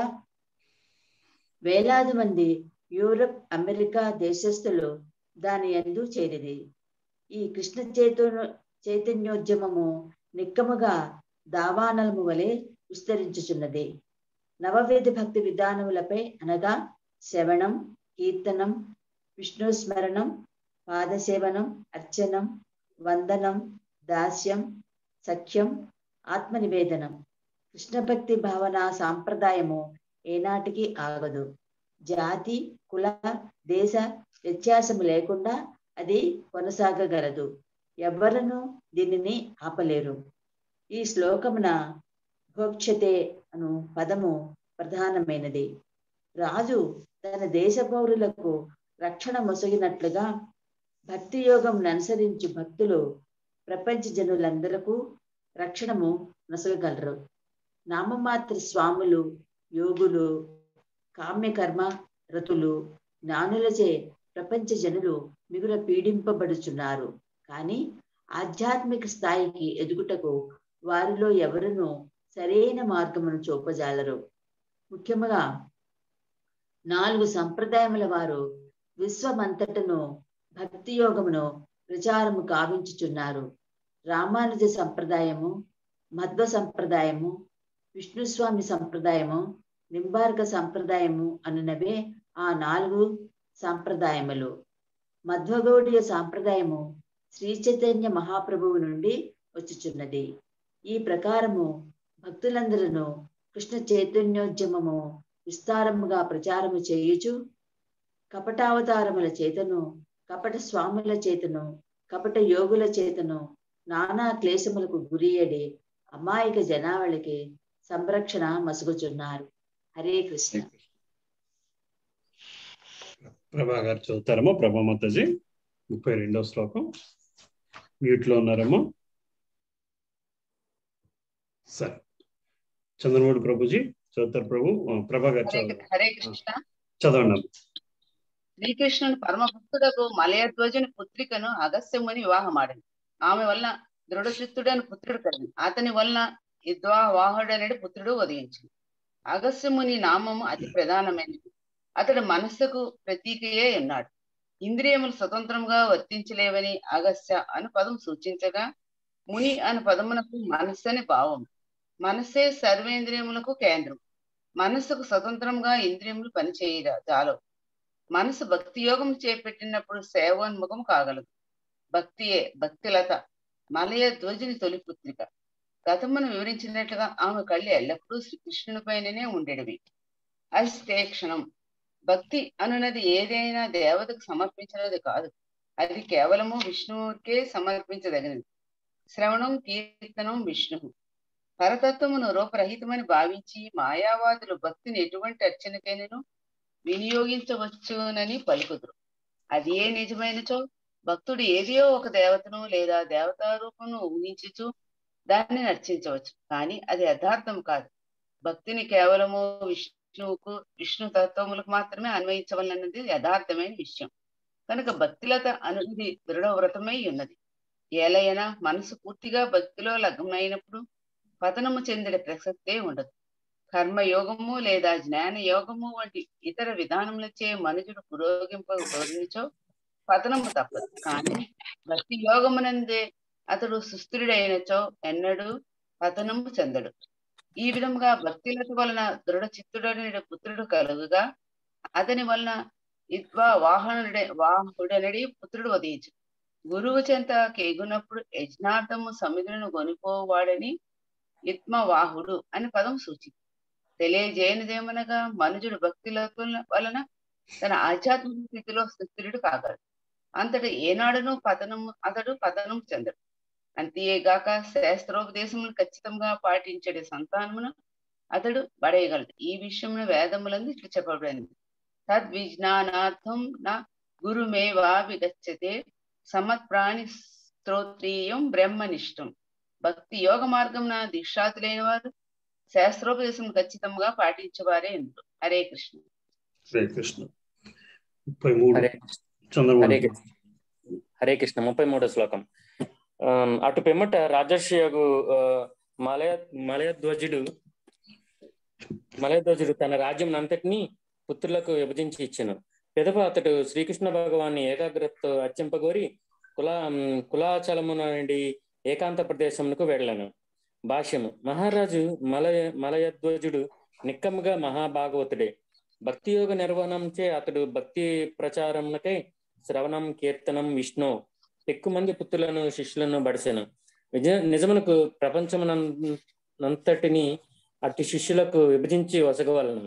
వేలాది మంది యూరప్ అమెరికా దేశస్థులు దాని ఎందు చేరిది ఈ కృష్ణ చైతన్య చైతన్యోద్యమము నిక్కముగా దావానలము వలె విస్తరించుచున్నది నవవేద భక్తి విధానములపై అనగా శ్రవణం కీర్తనం విష్ణు స్మరణం పాదసేవనం అర్చనం వందనం దాస్యం సఖ్యం ఆత్మనివేదనం కృష్ణ భక్తి భావన సాంప్రదాయము ఏనాటికి ఆగదు జాతి కుల దేశ వ్యత్యాసము లేకుండా అది కొనసాగగలదు ఎవ్వరను దీనిని ఆపలేరు ఈ శ్లోకమున భోక్షతే అను పదము ప్రధానమైనది రాజు తన దేశ పౌరులకు రక్షణ మొసగినట్లుగా భక్తి యోగం అనుసరించి భక్తులు ప్రపంచ జనులందరకు రక్షణము నొసగగలరు నామమాత్ర స్వాములు యోగులు కామ్యకర్మ రతులు జ్ఞానులచే ప్రపంచ జనులు మిగుల పీడింపబడుచున్నారు కానీ ఆధ్యాత్మిక స్థాయికి ఎదుగుటకు వారిలో ఎవరునూ సరైన మార్గమును చూపజాలరు ముఖ్యముగా నాలుగు సంప్రదాయముల వారు విశ్వమంతటను భక్తి యోగమును ప్రచారము కావించుచున్నారు రామానుజ సంప్రదాయము మధ్వ సంప్రదాయము విష్ణుస్వామి సంప్రదాయము నింబార్క సంప్రదాయము అనునవే ఆ నాలుగు సంప్రదాయములు మధ్వగౌడీయ సాంప్రదాయము శ్రీ చైతన్య మహాప్రభువు నుండి వచ్చుచున్నది ఈ ప్రకారము భక్తులందరూ కృష్ణ చైతన్యోద్యమము విస్తారముగా ప్రచారము చేయుచు కపటావతారముల చేతను కపట స్వాముల చేతను కపట యోగుల చేతను నానా క్లేశములకు గురియడి అమాయక జనావళికి సంరక్షణ మసుగుచున్నారు హరే కృష్ణ ప్రభా గారు చదువుతారమ్మా ప్రభా మాతాజీ ముప్పై రెండవ శ్లోకం మ్యూట్ లో ఉన్నారమ్మా సరే చంద్రమూడి ప్రభుజీ చదువుతారు ప్రభు ఆ, ప్రభా గారు హరే చదవండి హరే కృష్ణ చదవండి శ్రీకృష్ణుని పరమ భక్తుడకు మలయధ్వజుని పుత్రికను అగస్త్యముని వివాహమాడింది ఆమె వలన దృఢచిత్తుడని పుత్రుడు కలిగింది అతని వలన ఇద్వావాహుడనేది పుత్రుడు ఉదయించింది అగస్త్యముని నామము అతి ప్రధానమైనది అతడు మనస్సుకు ప్రతీకయే ఉన్నాడు ఇంద్రియములు స్వతంత్రంగా వర్తించలేవని అగస్త్య అను పదం సూచించగా ముని అను పదమునకు మనస్సు అని భావం మనస్సే సర్వేంద్రియములకు కేంద్రం మనస్సుకు స్వతంత్రంగా ఇంద్రియములు పనిచేయరా చాలవు మనసు భక్తి యోగం చేపట్టినప్పుడు సేవోన్ముఖం కాగలదు భక్తియే భక్తిలత మలయ ధ్వజుని తొలి పుత్రిక గతమును వివరించినట్లుగా ఆమె కళ్ళు ఎల్లప్పుడూ శ్రీకృష్ణుని పైననే ఉండేవి అస్తే క్షణం భక్తి అనున్నది ఏదైనా దేవతకు సమర్పించినది కాదు అది కేవలము విష్ణువుకే సమర్పించదగినది శ్రవణం కీర్తనం విష్ణువు పరతత్వమును రూపరహితమని భావించి మాయావాదులు భక్తిని ఎటువంటి అర్చనకైనను వినియోగించవచ్చునని పలుకుదురు అది ఏ నిజమైనచో భక్తుడు ఏదియో ఒక దేవతను లేదా దేవతా రూపమును ఊహించుచు దాన్ని నర్చించవచ్చు కానీ అది యథార్థం కాదు భక్తిని కేవలము విష్ణువుకు విష్ణు తత్వములకు మాత్రమే అన్వయించవలన్నది యథార్థమైన విషయం కనుక భక్తిలత అనేది దృఢ వ్రతమై ఉన్నది ఏలైనా మనసు పూర్తిగా భక్తిలో లగ్నమైనప్పుడు పతనము చెందిన ప్రసక్తే ఉండదు కర్మయోగము లేదా జ్ఞాన యోగము వంటి ఇతర విధానములచే మనుషుడు పురోగింపబడినచో పతనము తప్పదు కానీ భక్తి యోగమునందే అతడు సుస్థిరుడైనచో ఎన్నడూ పతనము చెందడు ఈ విధముగా భక్తిలత వలన దృఢ చిత్తుడని పుత్రుడు కలుగుగా అతని వలన ఇద్వా వాహనుడే వాహుడనడి పుత్రుడు ఉదయించు గురువు చెంత కేగునప్పుడు యజ్ఞార్థము సమిధులను కొనిపోవాడని ఇత్మవాహుడు అని పదం సూచి తెలియజేయనిదేమనగా మనుజుడు భక్తి వలన తన ఆధ్యాత్మిక స్థితిలో స్థిరుడు కాగలడు అంతటి ఏనాడును పతనము అతడు పతనం చెందడు అంతేగాక శాస్త్రోపదేశమును ఖచ్చితంగా పాటించడే సంతానమును అతడు పడేయగలడు ఈ విషయమును వేదములందు ఇట్లా చెప్పబడింది తద్విజ్ఞానార్థం నా గురుమేవాభిగచ్చతే సమత్ప్రాణి స్తోత్రీయం బ్రహ్మనిష్టం భక్తి యోగ మార్గం దీక్షాతులైన వారు శాస్త్రోపదేశం ఖచ్చితంగా పాటించేవారే ఎందుకు హరే కృష్ణ హరే కృష్ణ ముప్పై మూడు హరే చంద్రబాబు హరే కృష్ణ హరే కృష్ణ ముప్పై మూడో శ్లోకం ఆమ్, అటు పిమ్మట రాజర్షియగు ఆ, మలయ మలయధ్వజుడు మలయధ్వజుడు తన రాజ్యం అంతటినీ పుత్రులకు విభజించి ఇచ్చెను పిదప అతడు శ్రీకృష్ణ భగవాన్ని ఏకాగ్రతతో అర్చింపగోరి కులా ఉమ్, కులాచలమున నుండి ఏకాంత ప్రదేశమునకు వెళ్ళను భాష్యము మహారాజు మలయ మలయధ్వజుడు నిక్కముగా మహాభాగవతుడే భక్తి యోగ నిర్వహణంచే అతడు భక్తి ప్రచారమునకై శ్రవణం కీర్తనం విష్ణు ఎక్కువ మంది పుత్రులను శిష్యులను బడిసెను నిజ నిజమునకు ప్రపంచమునంతటిని అట్టి శిష్యులకు విభజించి వసగవలను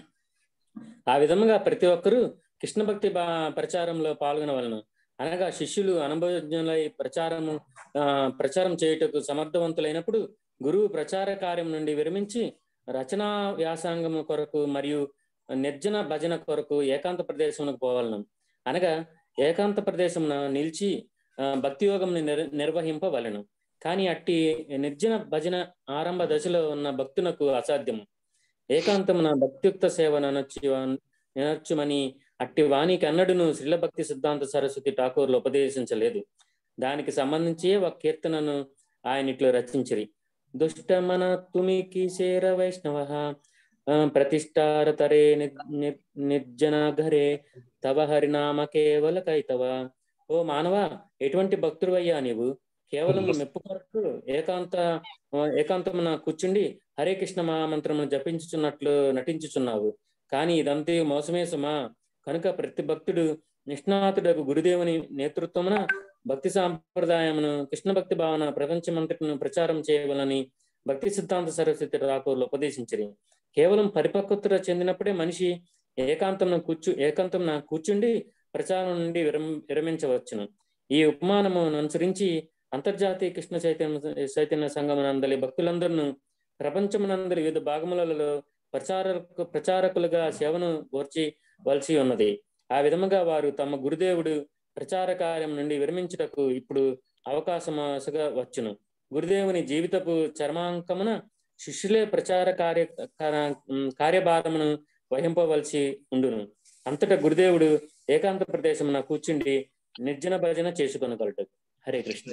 ఆ విధముగా ప్రతి ఒక్కరూ కృష్ణ భక్తి బా ప్రచారంలో పాల్గొనవలను అనగా శిష్యులు అనుభవజ్ఞులై ప్రచారము ఆ, ప్రచారం చేయుటకు సమర్థవంతులైనప్పుడు గురువు ప్రచార కార్యం నుండి విరమించి రచనా వ్యాసంగము కొరకు మరియు నిర్జన భజన కొరకు ఏకాంత ప్రదేశమునకు పోవాలను అనగా ఏకాంత ప్రదేశమున నిలిచి ఆ, భక్తి యోగం నిర్ నిర్వహింపవలను కానీ అట్టి నిర్జన భజన ఆరంభ దశలో ఉన్న భక్తునకు అసాధ్యము ఏకాంతమున భక్తియుక్త సేవను అనర్చు నేర్చుమని అట్టి వానికి అన్నడును శ్రీల భక్తి సిద్ధాంత సరస్వతి ఠాకూర్లు ఉపదేశించలేదు దానికి సంబంధించి ఒక కీర్తనను ఆయన ఇట్లు రచించిరి దుష్టమన తుమికి శేర వైష్ణవ ప్రతిష్టారతరే నిర్జన ఘరే తవ హరినామ కేవల కైతవ ఓ మానవ ఎటువంటి భక్తుడు అయ్యా నీవు కేవలం మెప్పు కొరకు ఏకాంత ఆ, ఏకాంతమున కూర్చుండి హరే కృష్ణ మహామంత్రమును జపించుచున్నట్లు నటించుచున్నావు కానీ ఇదంతే మోసమే సుమా కనుక ప్రతి భక్తుడు నిష్ణాతుడకు గురుదేవుని నేతృత్వమున భక్తి సాంప్రదాయమును కృష్ణ భక్తి భావన ప్రపంచమంతటిను ప్రచారం చేయవలని భక్తి సిద్ధాంత సరస్వతి రాకూర్లు ఉపదేశించరి కేవలం పరిపక్వత చెందినప్పుడే మనిషి ఏకాంతం కూర్చు ఏకాంతం కూర్చుండి ప్రచారం నుండి విరమ విరమించవచ్చును ఈ ఉపమానము అనుసరించి అంతర్జాతీయ కృష్ణ చైతన్య చైతన్య సంఘమునందలి భక్తులందరూ ప్రపంచమునందరి వివిధ భాగములలో ప్రచారకు ప్రచారకులుగా సేవను ఓర్చి వలసి ఉన్నది ఆ విధముగా వారు తమ గురుదేవుడు ప్రచార కార్యం నుండి విరమించుటకు ఇప్పుడు అవకాశమసగా వచ్చును గురుదేవుని జీవితపు చర్మాంకమున శిష్యులే ప్రచార కార్య కార- ఉమ్, కార్యభారమును వహింపవలసి ఉండును అంతటా గురుదేవుడు ఏకాంత ప్రదేశమున కూర్చుండి నిర్జన భజన చేసుకొనగలడు హరే కృష్ణ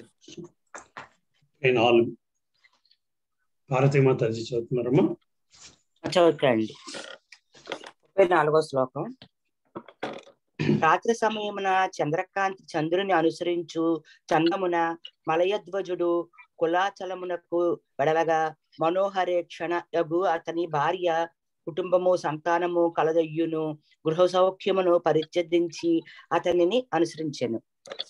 ముప్పై నాలుగు భారతీ మాతాజీ చదువుతున్నారమ్మా చదువుతాండి ముప్పై నాలుగో శ్లోకం రాత్రి సమయమున చంద్రకాంతి చంద్రుని అనుసరించు చందమున మలయధ్వజుడు కులాచలమునకు వెడలగా మనోహరేక్షణ యగు అతని భార్య కుటుంబము సంతానము కలదయ్యును గృహ సౌఖ్యమును పరిత్యజించి అతనిని అనుసరించెను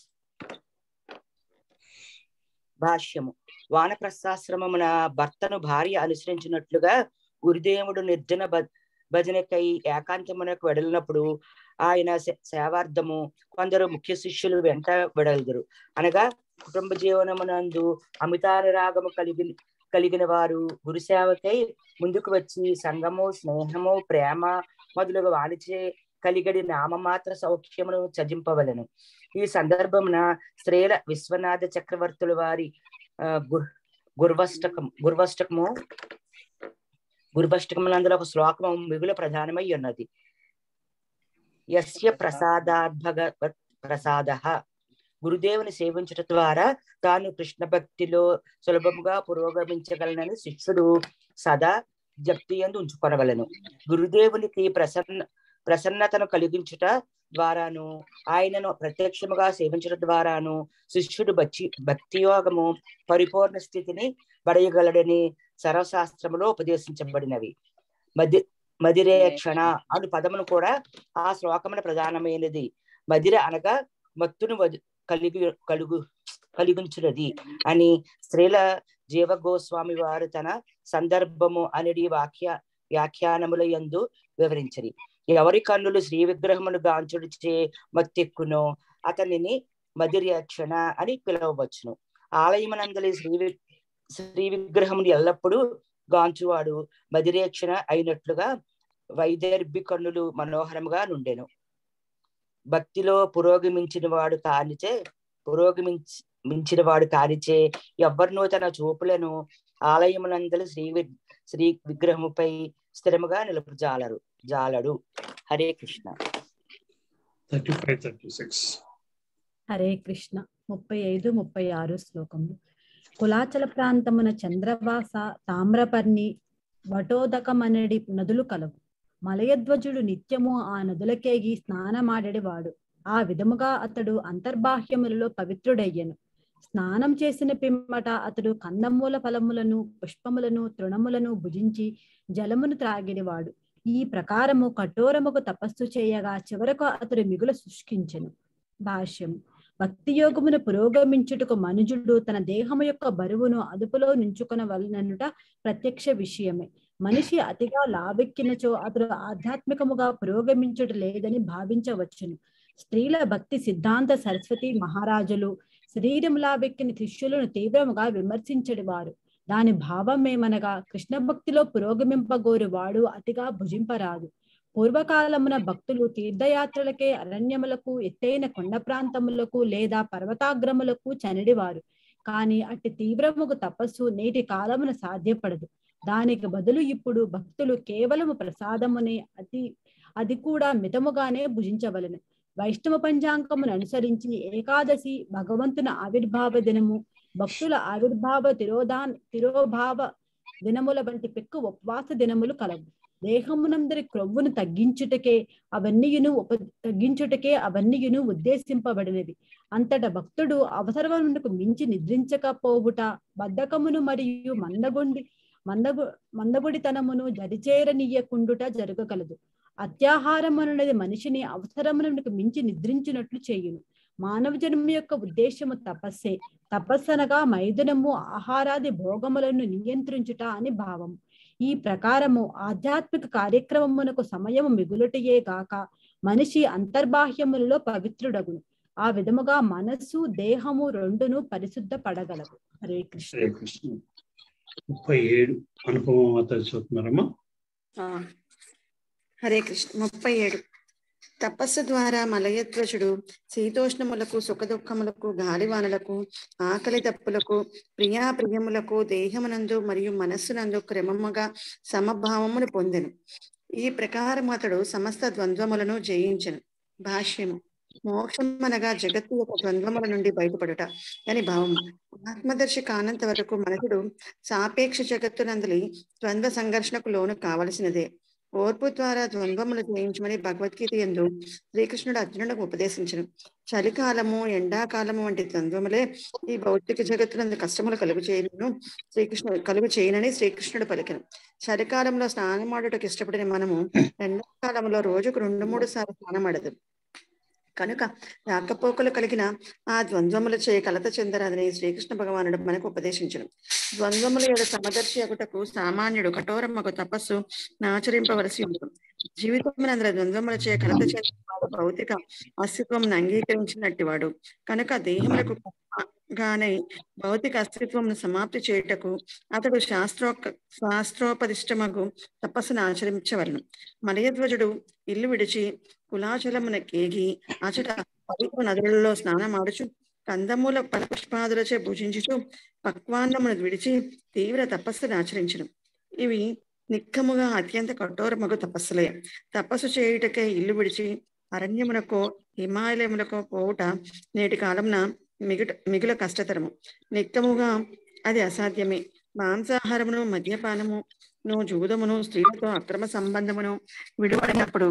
భాష్యము వానప్రస్థాశ్రమమున భర్తను భార్య అనుసరించినట్లుగా గురుదేవుడు నిర్జన భ- భజనకై ఏకాంతమునకు వెడలినప్పుడు ఆయన సే- సేవార్థము కొందరు ముఖ్య శిష్యులు వెంట వెడలుదురు అనగా కుటుంబ జీవనమునందు అమితానురాగము కలిగి కలిగిన వారు గురు సేవకై ముందుకు వచ్చి సంగము స్నేహము ప్రేమ మొదలుగా వాణిచే కలిగడి నామమాత్ర సౌఖ్యమును చజింపవలను ఈ సందర్భమున స్త్రీల విశ్వనాథ చక్రవర్తుల వారి ఆ, గు- గుర్వష్టకం గుర్వష్టకము గుర్వష్టకములందులో ఒక శ్లోకము మిగుల ప్రధానమై ఉన్నది యస్య ప్రసాదాత్ భగవత్ ప్రసాద గురుదేవుని సేవించట ద్వారా తాను కృష్ణ భక్తిలో సులభముగా పురోగమించగలనని శిష్యుడు సదా జప్తి ఎందు ఉంచుకొనవలను గురుదేవునికి ప్రసన్న ప్రసన్నతను కలిగించుట ద్వారాను ఆయనను ప్రత్యక్షముగా సేవించడం ద్వారాను శిష్యుడు భక్తి భక్తి యోగము పరిపూర్ణ స్థితిని పడయగలడని సర్వశాస్త్రములో ఉపదేశించబడినవి మది మదిరేక్షణ అను పదమును కూడా ఆ శ్లోకమున ప్రధానమైనది మదిర అనగా మత్తును వది- కలిగి కలుగు కలిగించున్నది అని స్త్రీల జీవ గోస్వామి వారు తన సందర్భము అనేది వాక్య వ్యాఖ్యానముల యందు వివరించరి ఎవరి కన్నులు శ్రీ విగ్రహమును గాంచుడిచే మత్తెక్కునో అతనిని మదిర్యక్షణ అని పిలవవచ్చును ఆలయమనందలి శ్రీ వి- శ్రీ విగ్రహమును ఎల్లప్పుడూ గాంచువాడు మదిరేక్షణ అయినట్లుగా వైదర్భి కన్నులు మనోహరముగా నుండెను భక్తిలో పురోగమించిన వాడు కానిచే పురోగమించి మించిన వాడు కానిచే ఎవ్వరినూ తన చూపులను ఆలయమునందలి శ్రీ వి- శ్రీ విగ్రహముపై స్థిరముగా నిలుపుజాలరు జాలడు Hare Krishna thirty five thirty six Hare Krishna ముప్పై ఐదు ముప్పై ఆరు శ్లోకములు కులాచల ప్రాంతమున చంద్రవాస తామ్రపర్ణి వటోదకమనడి నదులు కలవు మలయధ్వజుడు నిత్యము ఆ నదులకేగి స్నానమాడెడివాడు ఆ విధముగా అతడు అంతర్బాహ్యములలో పవిత్రుడయ్యను స్నానం చేసిన పిమ్మట అతడు కందమూల ఫలములను పుష్పములను తృణములను భుజించి జలమును త్రాగినవాడు ఈ ప్రకారము కఠోరముకు తపస్సు చేయగా చివరకు అతడు మిగుల శుష్కించెను భాష్యం భక్తి యోగమును పురోగమించుటకు మనుజుడు తన దేహము యొక్క బరువును అదుపులో నుంచుకొన వలననుట ప్రత్యక్ష విషయమే మనిషి అతిగా లావెక్కినచో అతడు ఆధ్యాత్మికముగా పురోగమించుట లేదని భావించవచ్చును స్త్రీల భక్తి సిద్ధాంత సరస్వతి మహారాజులు శరీరం లావెక్కిన శిష్యులను తీవ్రముగా విమర్శించడి వారు దాని భావమేమనగా కృష్ణ భక్తిలో పురోగమింపగోరు వాడు అతిగా భుజింపరాదు పూర్వకాలమున భక్తులు తీర్థయాత్రలకే అరణ్యములకు ఎత్తైన కొండ ప్రాంతములకు లేదా పర్వతాగ్రములకు చనిడివారు కానీ అట్టి తీవ్రముగు తపస్సు నేటి కాలమున సాధ్యపడదు దానికి బదులు ఇప్పుడు భక్తులు కేవలము ప్రసాదమునే అతి అది కూడా మితముగానే భుజించవలెను వైష్ణవ పంచాంగమును అనుసరించి ఏకాదశి భగవంతుని ఆవిర్భావ దినము భక్తుల ఆవిర్భావ తిరోధా తిరోభావ దినముల వంటి పెక్కు ఉపవాస దినములు కలవు దేహమునందరి క్రొవ్వును తగ్గించుటకే అవన్నీయును ఉప తగ్గించుటకే అవన్నీయును ఉద్దేశింపబడినది అంతట భక్తుడు అవసరమునకు మించి నిద్రించకపోవుట బద్ధకమును మరియు మందగొండి మందగు మందగుడితనమును జడిచేరనీయకుండుట జరగగలదు అత్యాహారం అనున్నది మనిషిని అవసరమునకు మించి నిద్రించినట్లు చేయును మానవ జన్మ యొక్క ఉద్దేశము తపస్సే తపస్సనగా మైదునము ఆహారాది భోగములను నియంత్రించుట అని భావం ఈ ప్రకారము ఆధ్యాత్మిక కార్యక్రమమునకు సమయము మిగులుటయే గాక మనిషి అంతర్బాహ్యములలో పవిత్రుడగును ఆ విధముగా మనస్సు దేహము రెండును పరిశుద్ధ పడగలవు హరే కృష్ణ హరే కృష్ణ ముప్పై ఏడు అనుపమ మాత చదువుతున్నారమ్మా ఆ, హరే కృష్ణ ముప్పై ఏడు తపస్సు ద్వారా మలయధ్వజుడు శీతోష్ణములకు సుఖదుఖములకు గాలివానలకు ఆకలి తప్పులకు ప్రియాప్రియములకు దేహమునందు మరియు మనస్సునందు క్రమముగా సమభావమును పొందెను ఈ ప్రకారం అతడు సమస్త ద్వంద్వములను జయించెను భాష్యము మోక్షం అనగా జగత్తు యొక్క ద్వంద్వముల నుండి బయటపడుట అని భావము ఆత్మదర్శి కానంత వరకు మనుషుడు సాపేక్ష జగత్తునందలి ద్వంద్వ సంఘర్షణకు లోను కావలసినదే ఓర్పు ద్వారా ద్వంద్వములు జయించమని భగవద్గీత ఎందు శ్రీకృష్ణుడు అర్జునుడికి ఉపదేశించను చలికాలము ఎండాకాలము వంటి ద్వంద్వములే ఈ భౌతిక జగత్తునందు కష్టములు కలుగు చేయను శ్రీకృష్ణుడు కలుగు చేయనని శ్రీకృష్ణుడు పలికను చలికాలంలో స్నానమాడుటకు ఇష్టపడిన మనము ఎండాకాలంలో రోజుకు రెండు మూడు సార్లు స్నానమాడదు కనుక రాకపోకలు కలిగిన ఆ ద్వంద్వముల చే కలత చెందరాదని శ్రీకృష్ణ భగవానుడు మనకు ఉపదేశించను ద్వంద్వముల యొక్క సమదర్శి అగుటకు సామాన్యుడు కఠోరమగు తపస్సు ఆచరింపవలసి ఉంటుంది జీవితమునందర ద్వంద్వముల చే కలత చెందిన భౌతిక అస్తిత్వం అంగీకరించినట్టు వాడు కనుక దేహములకు గానే భౌతిక అస్తిత్వం సమాప్తి చేయుటకు అతడు శాస్త్రోక శాస్త్రోపదిష్టమగు తపస్సును ఆచరించవలను మలయధ్వజుడు ఇల్లు విడిచి కులాచలమున కేగి అచట పవిత్ర నదులలో స్నానమాడుచు కందమూల పుష్పాదులచే భుజించుచు పక్వాన్నమును విడిచి తీవ్ర తపస్సును ఆచరించను ఇవి నిక్కముగా అత్యంత కఠోరమగు తపస్సులే తపస్సు చేయుటకే ఇల్లు విడిచి అరణ్యమునకో హిమాలయములకో పోవుట నేటి కాలంన మిగుట మిగుల కష్టతరము నిక్కముగా అది అసాధ్యమే మాంసాహారమును మద్యపానము ను జూదమును స్త్రీలతో అక్రమ సంబంధమును విడువడినప్పుడు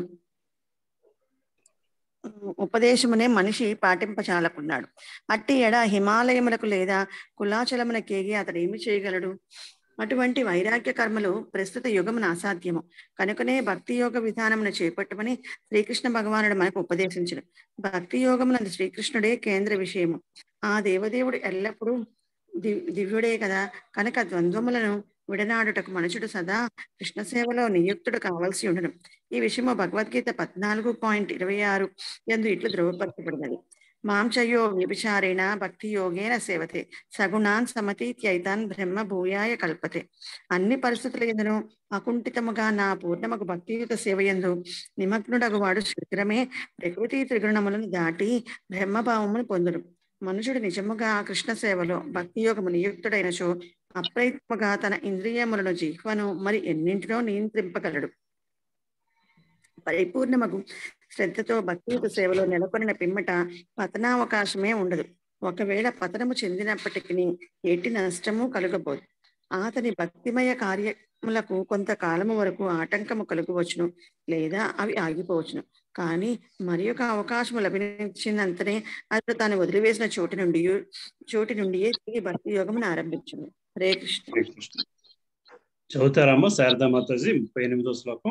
ఉపదేశమునే మనిషి పాటింపచాలకున్నాడు అట్టి ఎడ హిమాలయములకు లేదా కులాచలమునకేగి అతడు ఏమి చేయగలడు అటువంటి వైరాగ్య కర్మలు ప్రస్తుత యుగమున అసాధ్యము కనుకనే భక్తి యోగ విధానమును చేపట్టమని శ్రీకృష్ణ భగవానుడు మనకు ఉపదేశించను భక్తి యోగమునందు శ్రీకృష్ణుడే కేంద్ర విషయము ఆ దేవదేవుడు ఎల్లప్పుడూ దివ్ దివ్యుడే కదా కనుక ద్వంద్వములను విడనాడుటకు మనుషుడు సదా కృష్ణ సేవలో నియుక్తుడు కావాల్సి ఉండను ఈ విషయము భగవద్గీత పద్నాలుగు పాయింట్ ఇరవై ఆరు ఎందు ఇట్లు ధృవపరచబడినది మాంచయో వ్యభిచారేణ భక్తి యోగేన సేవతే సగుణాన్ సమతీత్యైతాన్ బ్రహ్మ భూయాయ కల్పతే అన్ని పరిస్థితుల ఎందును అకుంఠితముగా నా పూర్ణమకు భక్తియుత సేవ ఎందు నిమగ్నుడగు వాడు శీఘ్రమే ప్రకృతి త్రిగుణములను దాటి బ్రహ్మభావమును పొందుడు మనుషుడు నిజముగా కృష్ణ సేవలో భక్తి యోగము నియుక్తుడైనచో అప్రయత్నముగా తన ఇంద్రియములను జీహ్వను మరి ఎన్నింటినో నియంత్రింపగలడు పరిపూర్ణమగు శ్రద్ధతో భక్తియుత సేవలో నెలకొనిన పిమ్మట పతనావకాశమే ఉండదు ఒకవేళ పతనము చెందినప్పటికీ ఎట్టి నష్టము కలుగబోదు అతని భక్తిమయ కార్యములకు కొంతకాలము వరకు ఆటంకము కలుగవచ్చును లేదా అవి ఆగిపోవచ్చును కానీ మరి ఒక అవకాశం లభించినంతనే అతడు తాను వదిలివేసిన చోటు నుండి చోటి నుండియే తిరిగి భక్తి యోగమును ఆరంభించును హరే కృష్ణ హరే కృష్ణ చదువుతారమ్మా శారదా మాతాజీ ముప్పై ఎనిమిదో శ్లోకం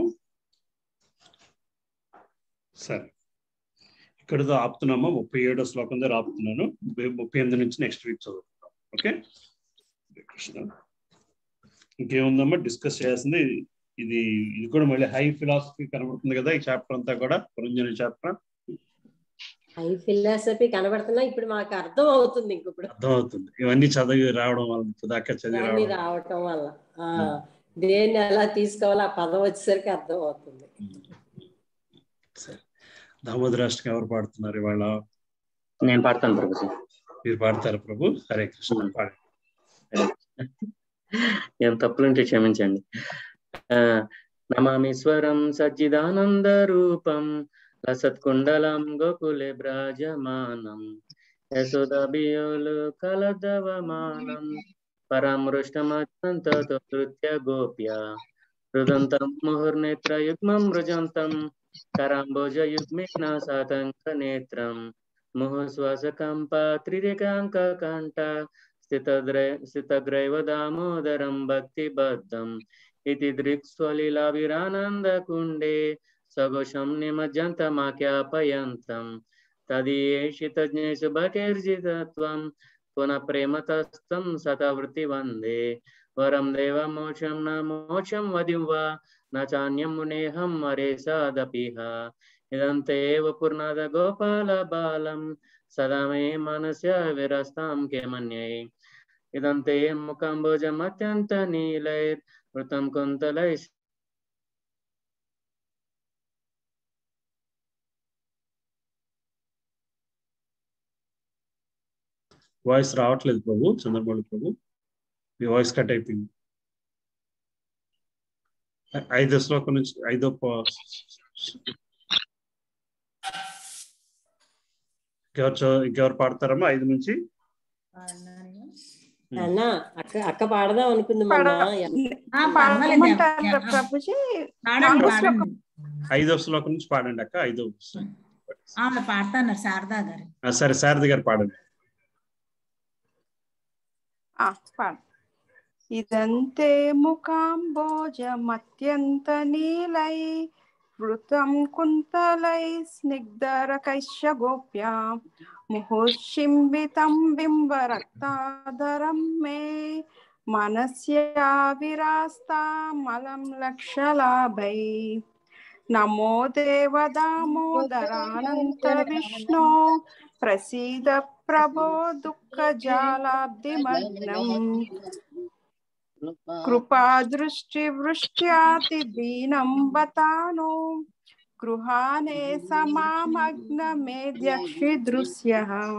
సరే ఇక్కడతో ఆపుతున్నామా ముప్పై ఏడో శ్లోకం దగ్గర ఆపుతున్నాను ముప్పై- ముప్పై ఎనిమిది నుంచి నెక్స్ట్ వీక్ చదువుకుందాం ఓకే హరే కృష్ణ ఇంకేముందమ్మా డిస్కస్ చేయాల్సింది ఇది ఇది కూడా మళ్ళీ హై ఫిలాసఫీ కనబడుతుంది కదా ఈ చాప్టర్ అంతా కూడా పురంజని చాప్టర్ హై ఫిలాసఫీ కనబడుతున్నా ఇప్పుడు మాకు అర్థం అవుతుంది ఇంక ఇప్పుడు అర్థం అవుతుంది ఇవన్నీ చదివి రావడం వల్ల దాకా చదివి దాన్ని రావడం రావటం వల్ల ఆ దేన్ని ఎలా తీసుకోవాలో ఆ పదం వచ్చేసరికి అర్థం అవుతుంది సరే దామోదరాష్ట్రం ఎవరు పాడుతున్నారు ఇవాళ నేను పాడతాను ప్రభుజీ మీరు పాడతారు ప్రభు హరే కృష్ణ పాడండి ఏం తప్పులుంటే క్షమించండి ఆ, నమామీశ్వరం సజ్జిదానంద రూపం లసత్కుండలం గోకులే బ్రాజమానం యశోదభియోలు కలదవమానం పరామృష్టమత్యంతతో నృత్య గోప్య రుదంతం ముహుర్నేత్రయుగ్మం మృజంతం కరాంబోజయుగ్మేన సాతంక నేత్రం ముహుశ్వాసకంప త్రిరేకాంక కంఠ స్థితద్రై స్థితగ్రైవ దామోదరం భక్తిబద్ధం इति दृक्स्वलिलाभिरानन्दकुण्डे सघोषं निमज्जन्तमाख्यापयन्तम् तदीयेषितज्ञेषु भकेर्जितत्वं पुनः प्रेमतस्तं सतवृत्तिवन्दे वरं देवमोक्षं न मोक्षं वदिं वा न चान्यं मुनेहं हरे सादपिह इदं ते एव पूर्णद गोपालबालं सदा मे मनस्य विरस्तां केमन्ये इदं ते मुखम्बुजमत्यन्तनीलैर् వృతం కుంతలై వాయిస్ రావట్లేదు ప్రభు చంద్రమౌళి ప్రభు మీ వాయిస్ కట్ అయిపోయింది ఐ- ఐదో శ్లోకం నుంచి ఐదో ప- ఇంకెవరు చ- ఇంకెవరు పాడతారమ్మా ఐదు నుంచి అన్న అక్క అక్క పాడదాం అనుకుందాం పాడమంటారా ప్రభుజీ నాలుగో శ్లోకం ఐదో శ్లోకం నుంచి పాడండి అక్క ఐదో ఆమె పాడతాన్నారు శారదా గారు ఆ, సరే శారద గారు పాడండి ఆ, పాడు ఇదంతే ముఖాంబోజమత్యంత నీలై వృతం కుంతలై స్నిగ్ధరకైశ్చ గోప్యా ముహుషింబితం బింబరక్తాధరం మే మనస్యా విరాస్తామలం లక్షలాభై నమో దేవ దామోదరానంత విష్ణో ప్రసీద ప్రభో దుఃఖ జాలాబ్దిమగ్నం కృపా దృష్టి వృష్ట్యాతి దీనం బతానో గృహానే సమామగ్న మేధ్యక్షి దృశ్య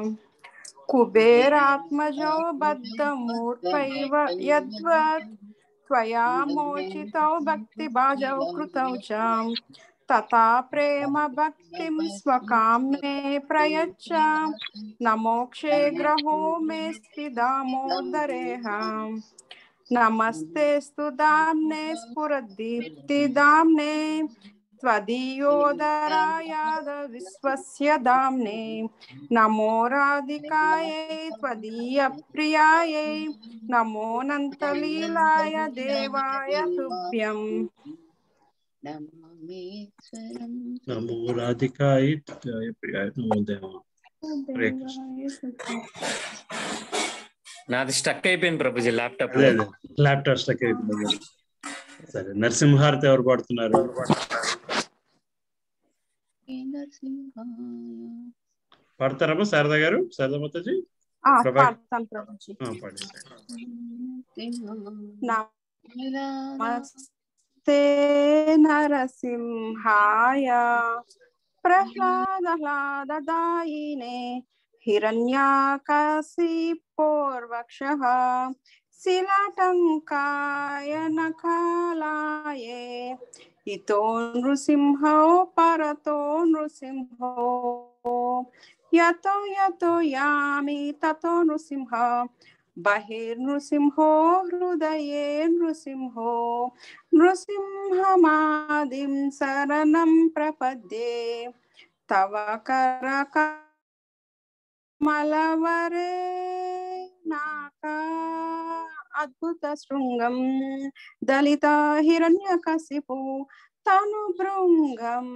కుబేరాత్మజో బద్ధమూర్తైవ యద్వత్ त्वया मोचितौ भक्तिभाजौ कृतौ च तथा प्रेम भक्तिं स्वकां मे प्रयच्छ न मोक्षे ग्रहो मेऽस्ति दामोदरेह नमस्तेऽस्तु दाम्ने स्फुरदीप्तिदाम्ने त्वदीयोदरायाद विश्वस्य दाम्ने नमो राधिकायै त्वदीयप्रियायै नमोऽनन्तलीलाय देवाय तुभ्यम् నమో రాధికాయ ప్రియాయ ప్రియాయ నమో దేవ హరే కృష్ణ నాది స్టక్ అయిపోయింది ప్రభుజీ ల్యాప్టాప్ అదే అదే ల్యాప్టాప్ స్టక్ అయిపోయింది సరే నరసింహారతి ఎవరు పాడుతున్నారు పాడతారమ్మా శారదా గారు శారదా మాతాజీ ఆ, ప్రభా- పాడతాను ప్రభుజీ ఆ, పాడేసేయండి. నమస్తే నరసింహాయ ప్రహ్లాదహ్లాదదాయినే హిరణ్యాకశిపోర్వక్షः శిలాటంకాయ నఖాలాయే ఇతో నృసింహో పరతో నృసింహో యతో యతో యామి తతో నృసింహ బహిర్నృసింహో హృదయే నృసింహో నృసింహమాదిం శరణం ప్రపద్యే తవ కరకమలవరే నాక అద్భుత శృంగం దళిత హిరణ్యకశిపు తను భృంగం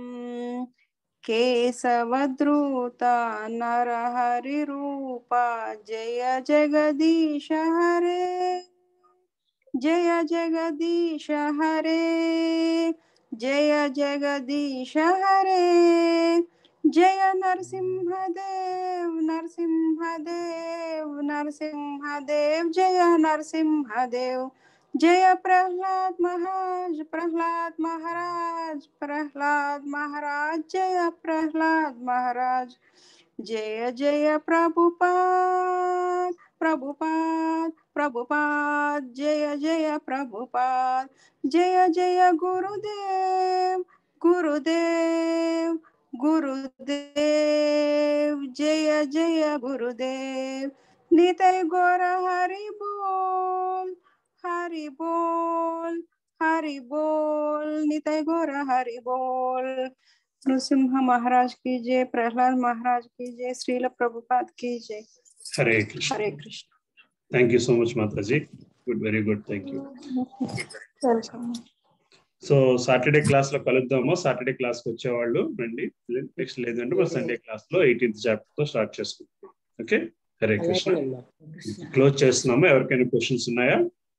కేశవద్రూత నరహరి రూప జయ జగదీశ హరే జయ జగదీశ హరే జయ జగదీశ హరే జయ నరసింహదేవ్ నరసింహదేవ్ నరసింహదేవ్ జయ నరసింహదేవ్ जय प्रहलाद महाराज प्रहलाद महाराज प्रहलाद महाराज जय प्रहलाद महाराज जय जय प्रभुपाद प्रभुपाद प्रभुपाद जय जय प्रभुपाद जय जय गुरुदेव गुरुदेव गुरुदेव जय जय गुरुदेव नितय गौर हरि बोल हरि बोल हरि बोल नितय गौर हरि बोल नृसिंह महाराज की जय प्रहलाद महाराज की जय श्रील प्रभुपाद की जय Hare Krishna Hare Krishna thank you so much Mataji good very good thank you welcome so Saturday class లో కలుద్దాము సాటర్డే క్లాస్ కి వచ్చేవాళ్ళు రండి నెక్స్ట్ లేదంటే మా సండే క్లాస్ లో ఎయిటీన్త్ చాప్టర్ తో స్టార్ట్ చేసుకుంటాం ఓకే హరే కృష్ణ అలాగేనమ్మా క్లోజ్ చేస్తున్నాము ఎవరికైనా క్వశ్చన్స్ ఉన్నాయా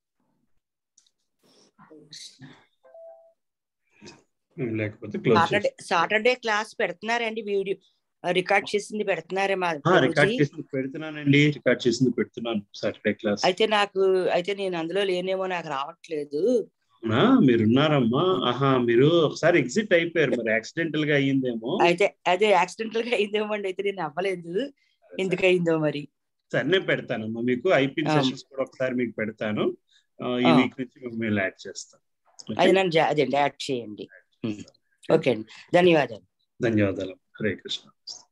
లేకపోతే క్లోజ్ సాటర్డే సాటర్డే క్లాస్ పెడుతున్నారండి వీడియో రికార్డ్ చేసింది పెడుతున్నారే మా రికార్డ్ ప్రభుజీ చేసింది పెడుతున్నానండి రికార్డ్ చేసింది పెడుతున్నాను సాటర్డే క్లాస్ అయితే నాకు అయితే నేను అందులో లేనేమో నాకు రావట్లేదు అవునా మీరున్నారమ్మా ఆహా మీరు ఒకసారి ఎగ్జిట్ అయిపోయారు మరి యాక్సిడెంటల్ గా అయ్యిందేమో అయితే అదే యాక్సిడెంటల్ గా అయిందేమో అండి అయితే నేను అవ్వలేదు ఎందుకు అయిందో మరి సరే నేను పెడతానమ్మా మీకు ఐపీ ఆ. సెషన్స్ కూడా ఒకసారి మీకు పెడతాను ఆ, ఈ ఆ. వీక్ నుంచి మేము మెయిల్ యాడ్ చేస్తాం అది ఓకే నన్ను జా- అదే యాడ్ చేయండి ఓకే అండి ధన్యవాదాలు ధన్యవాదాలు హరే కృష్ణ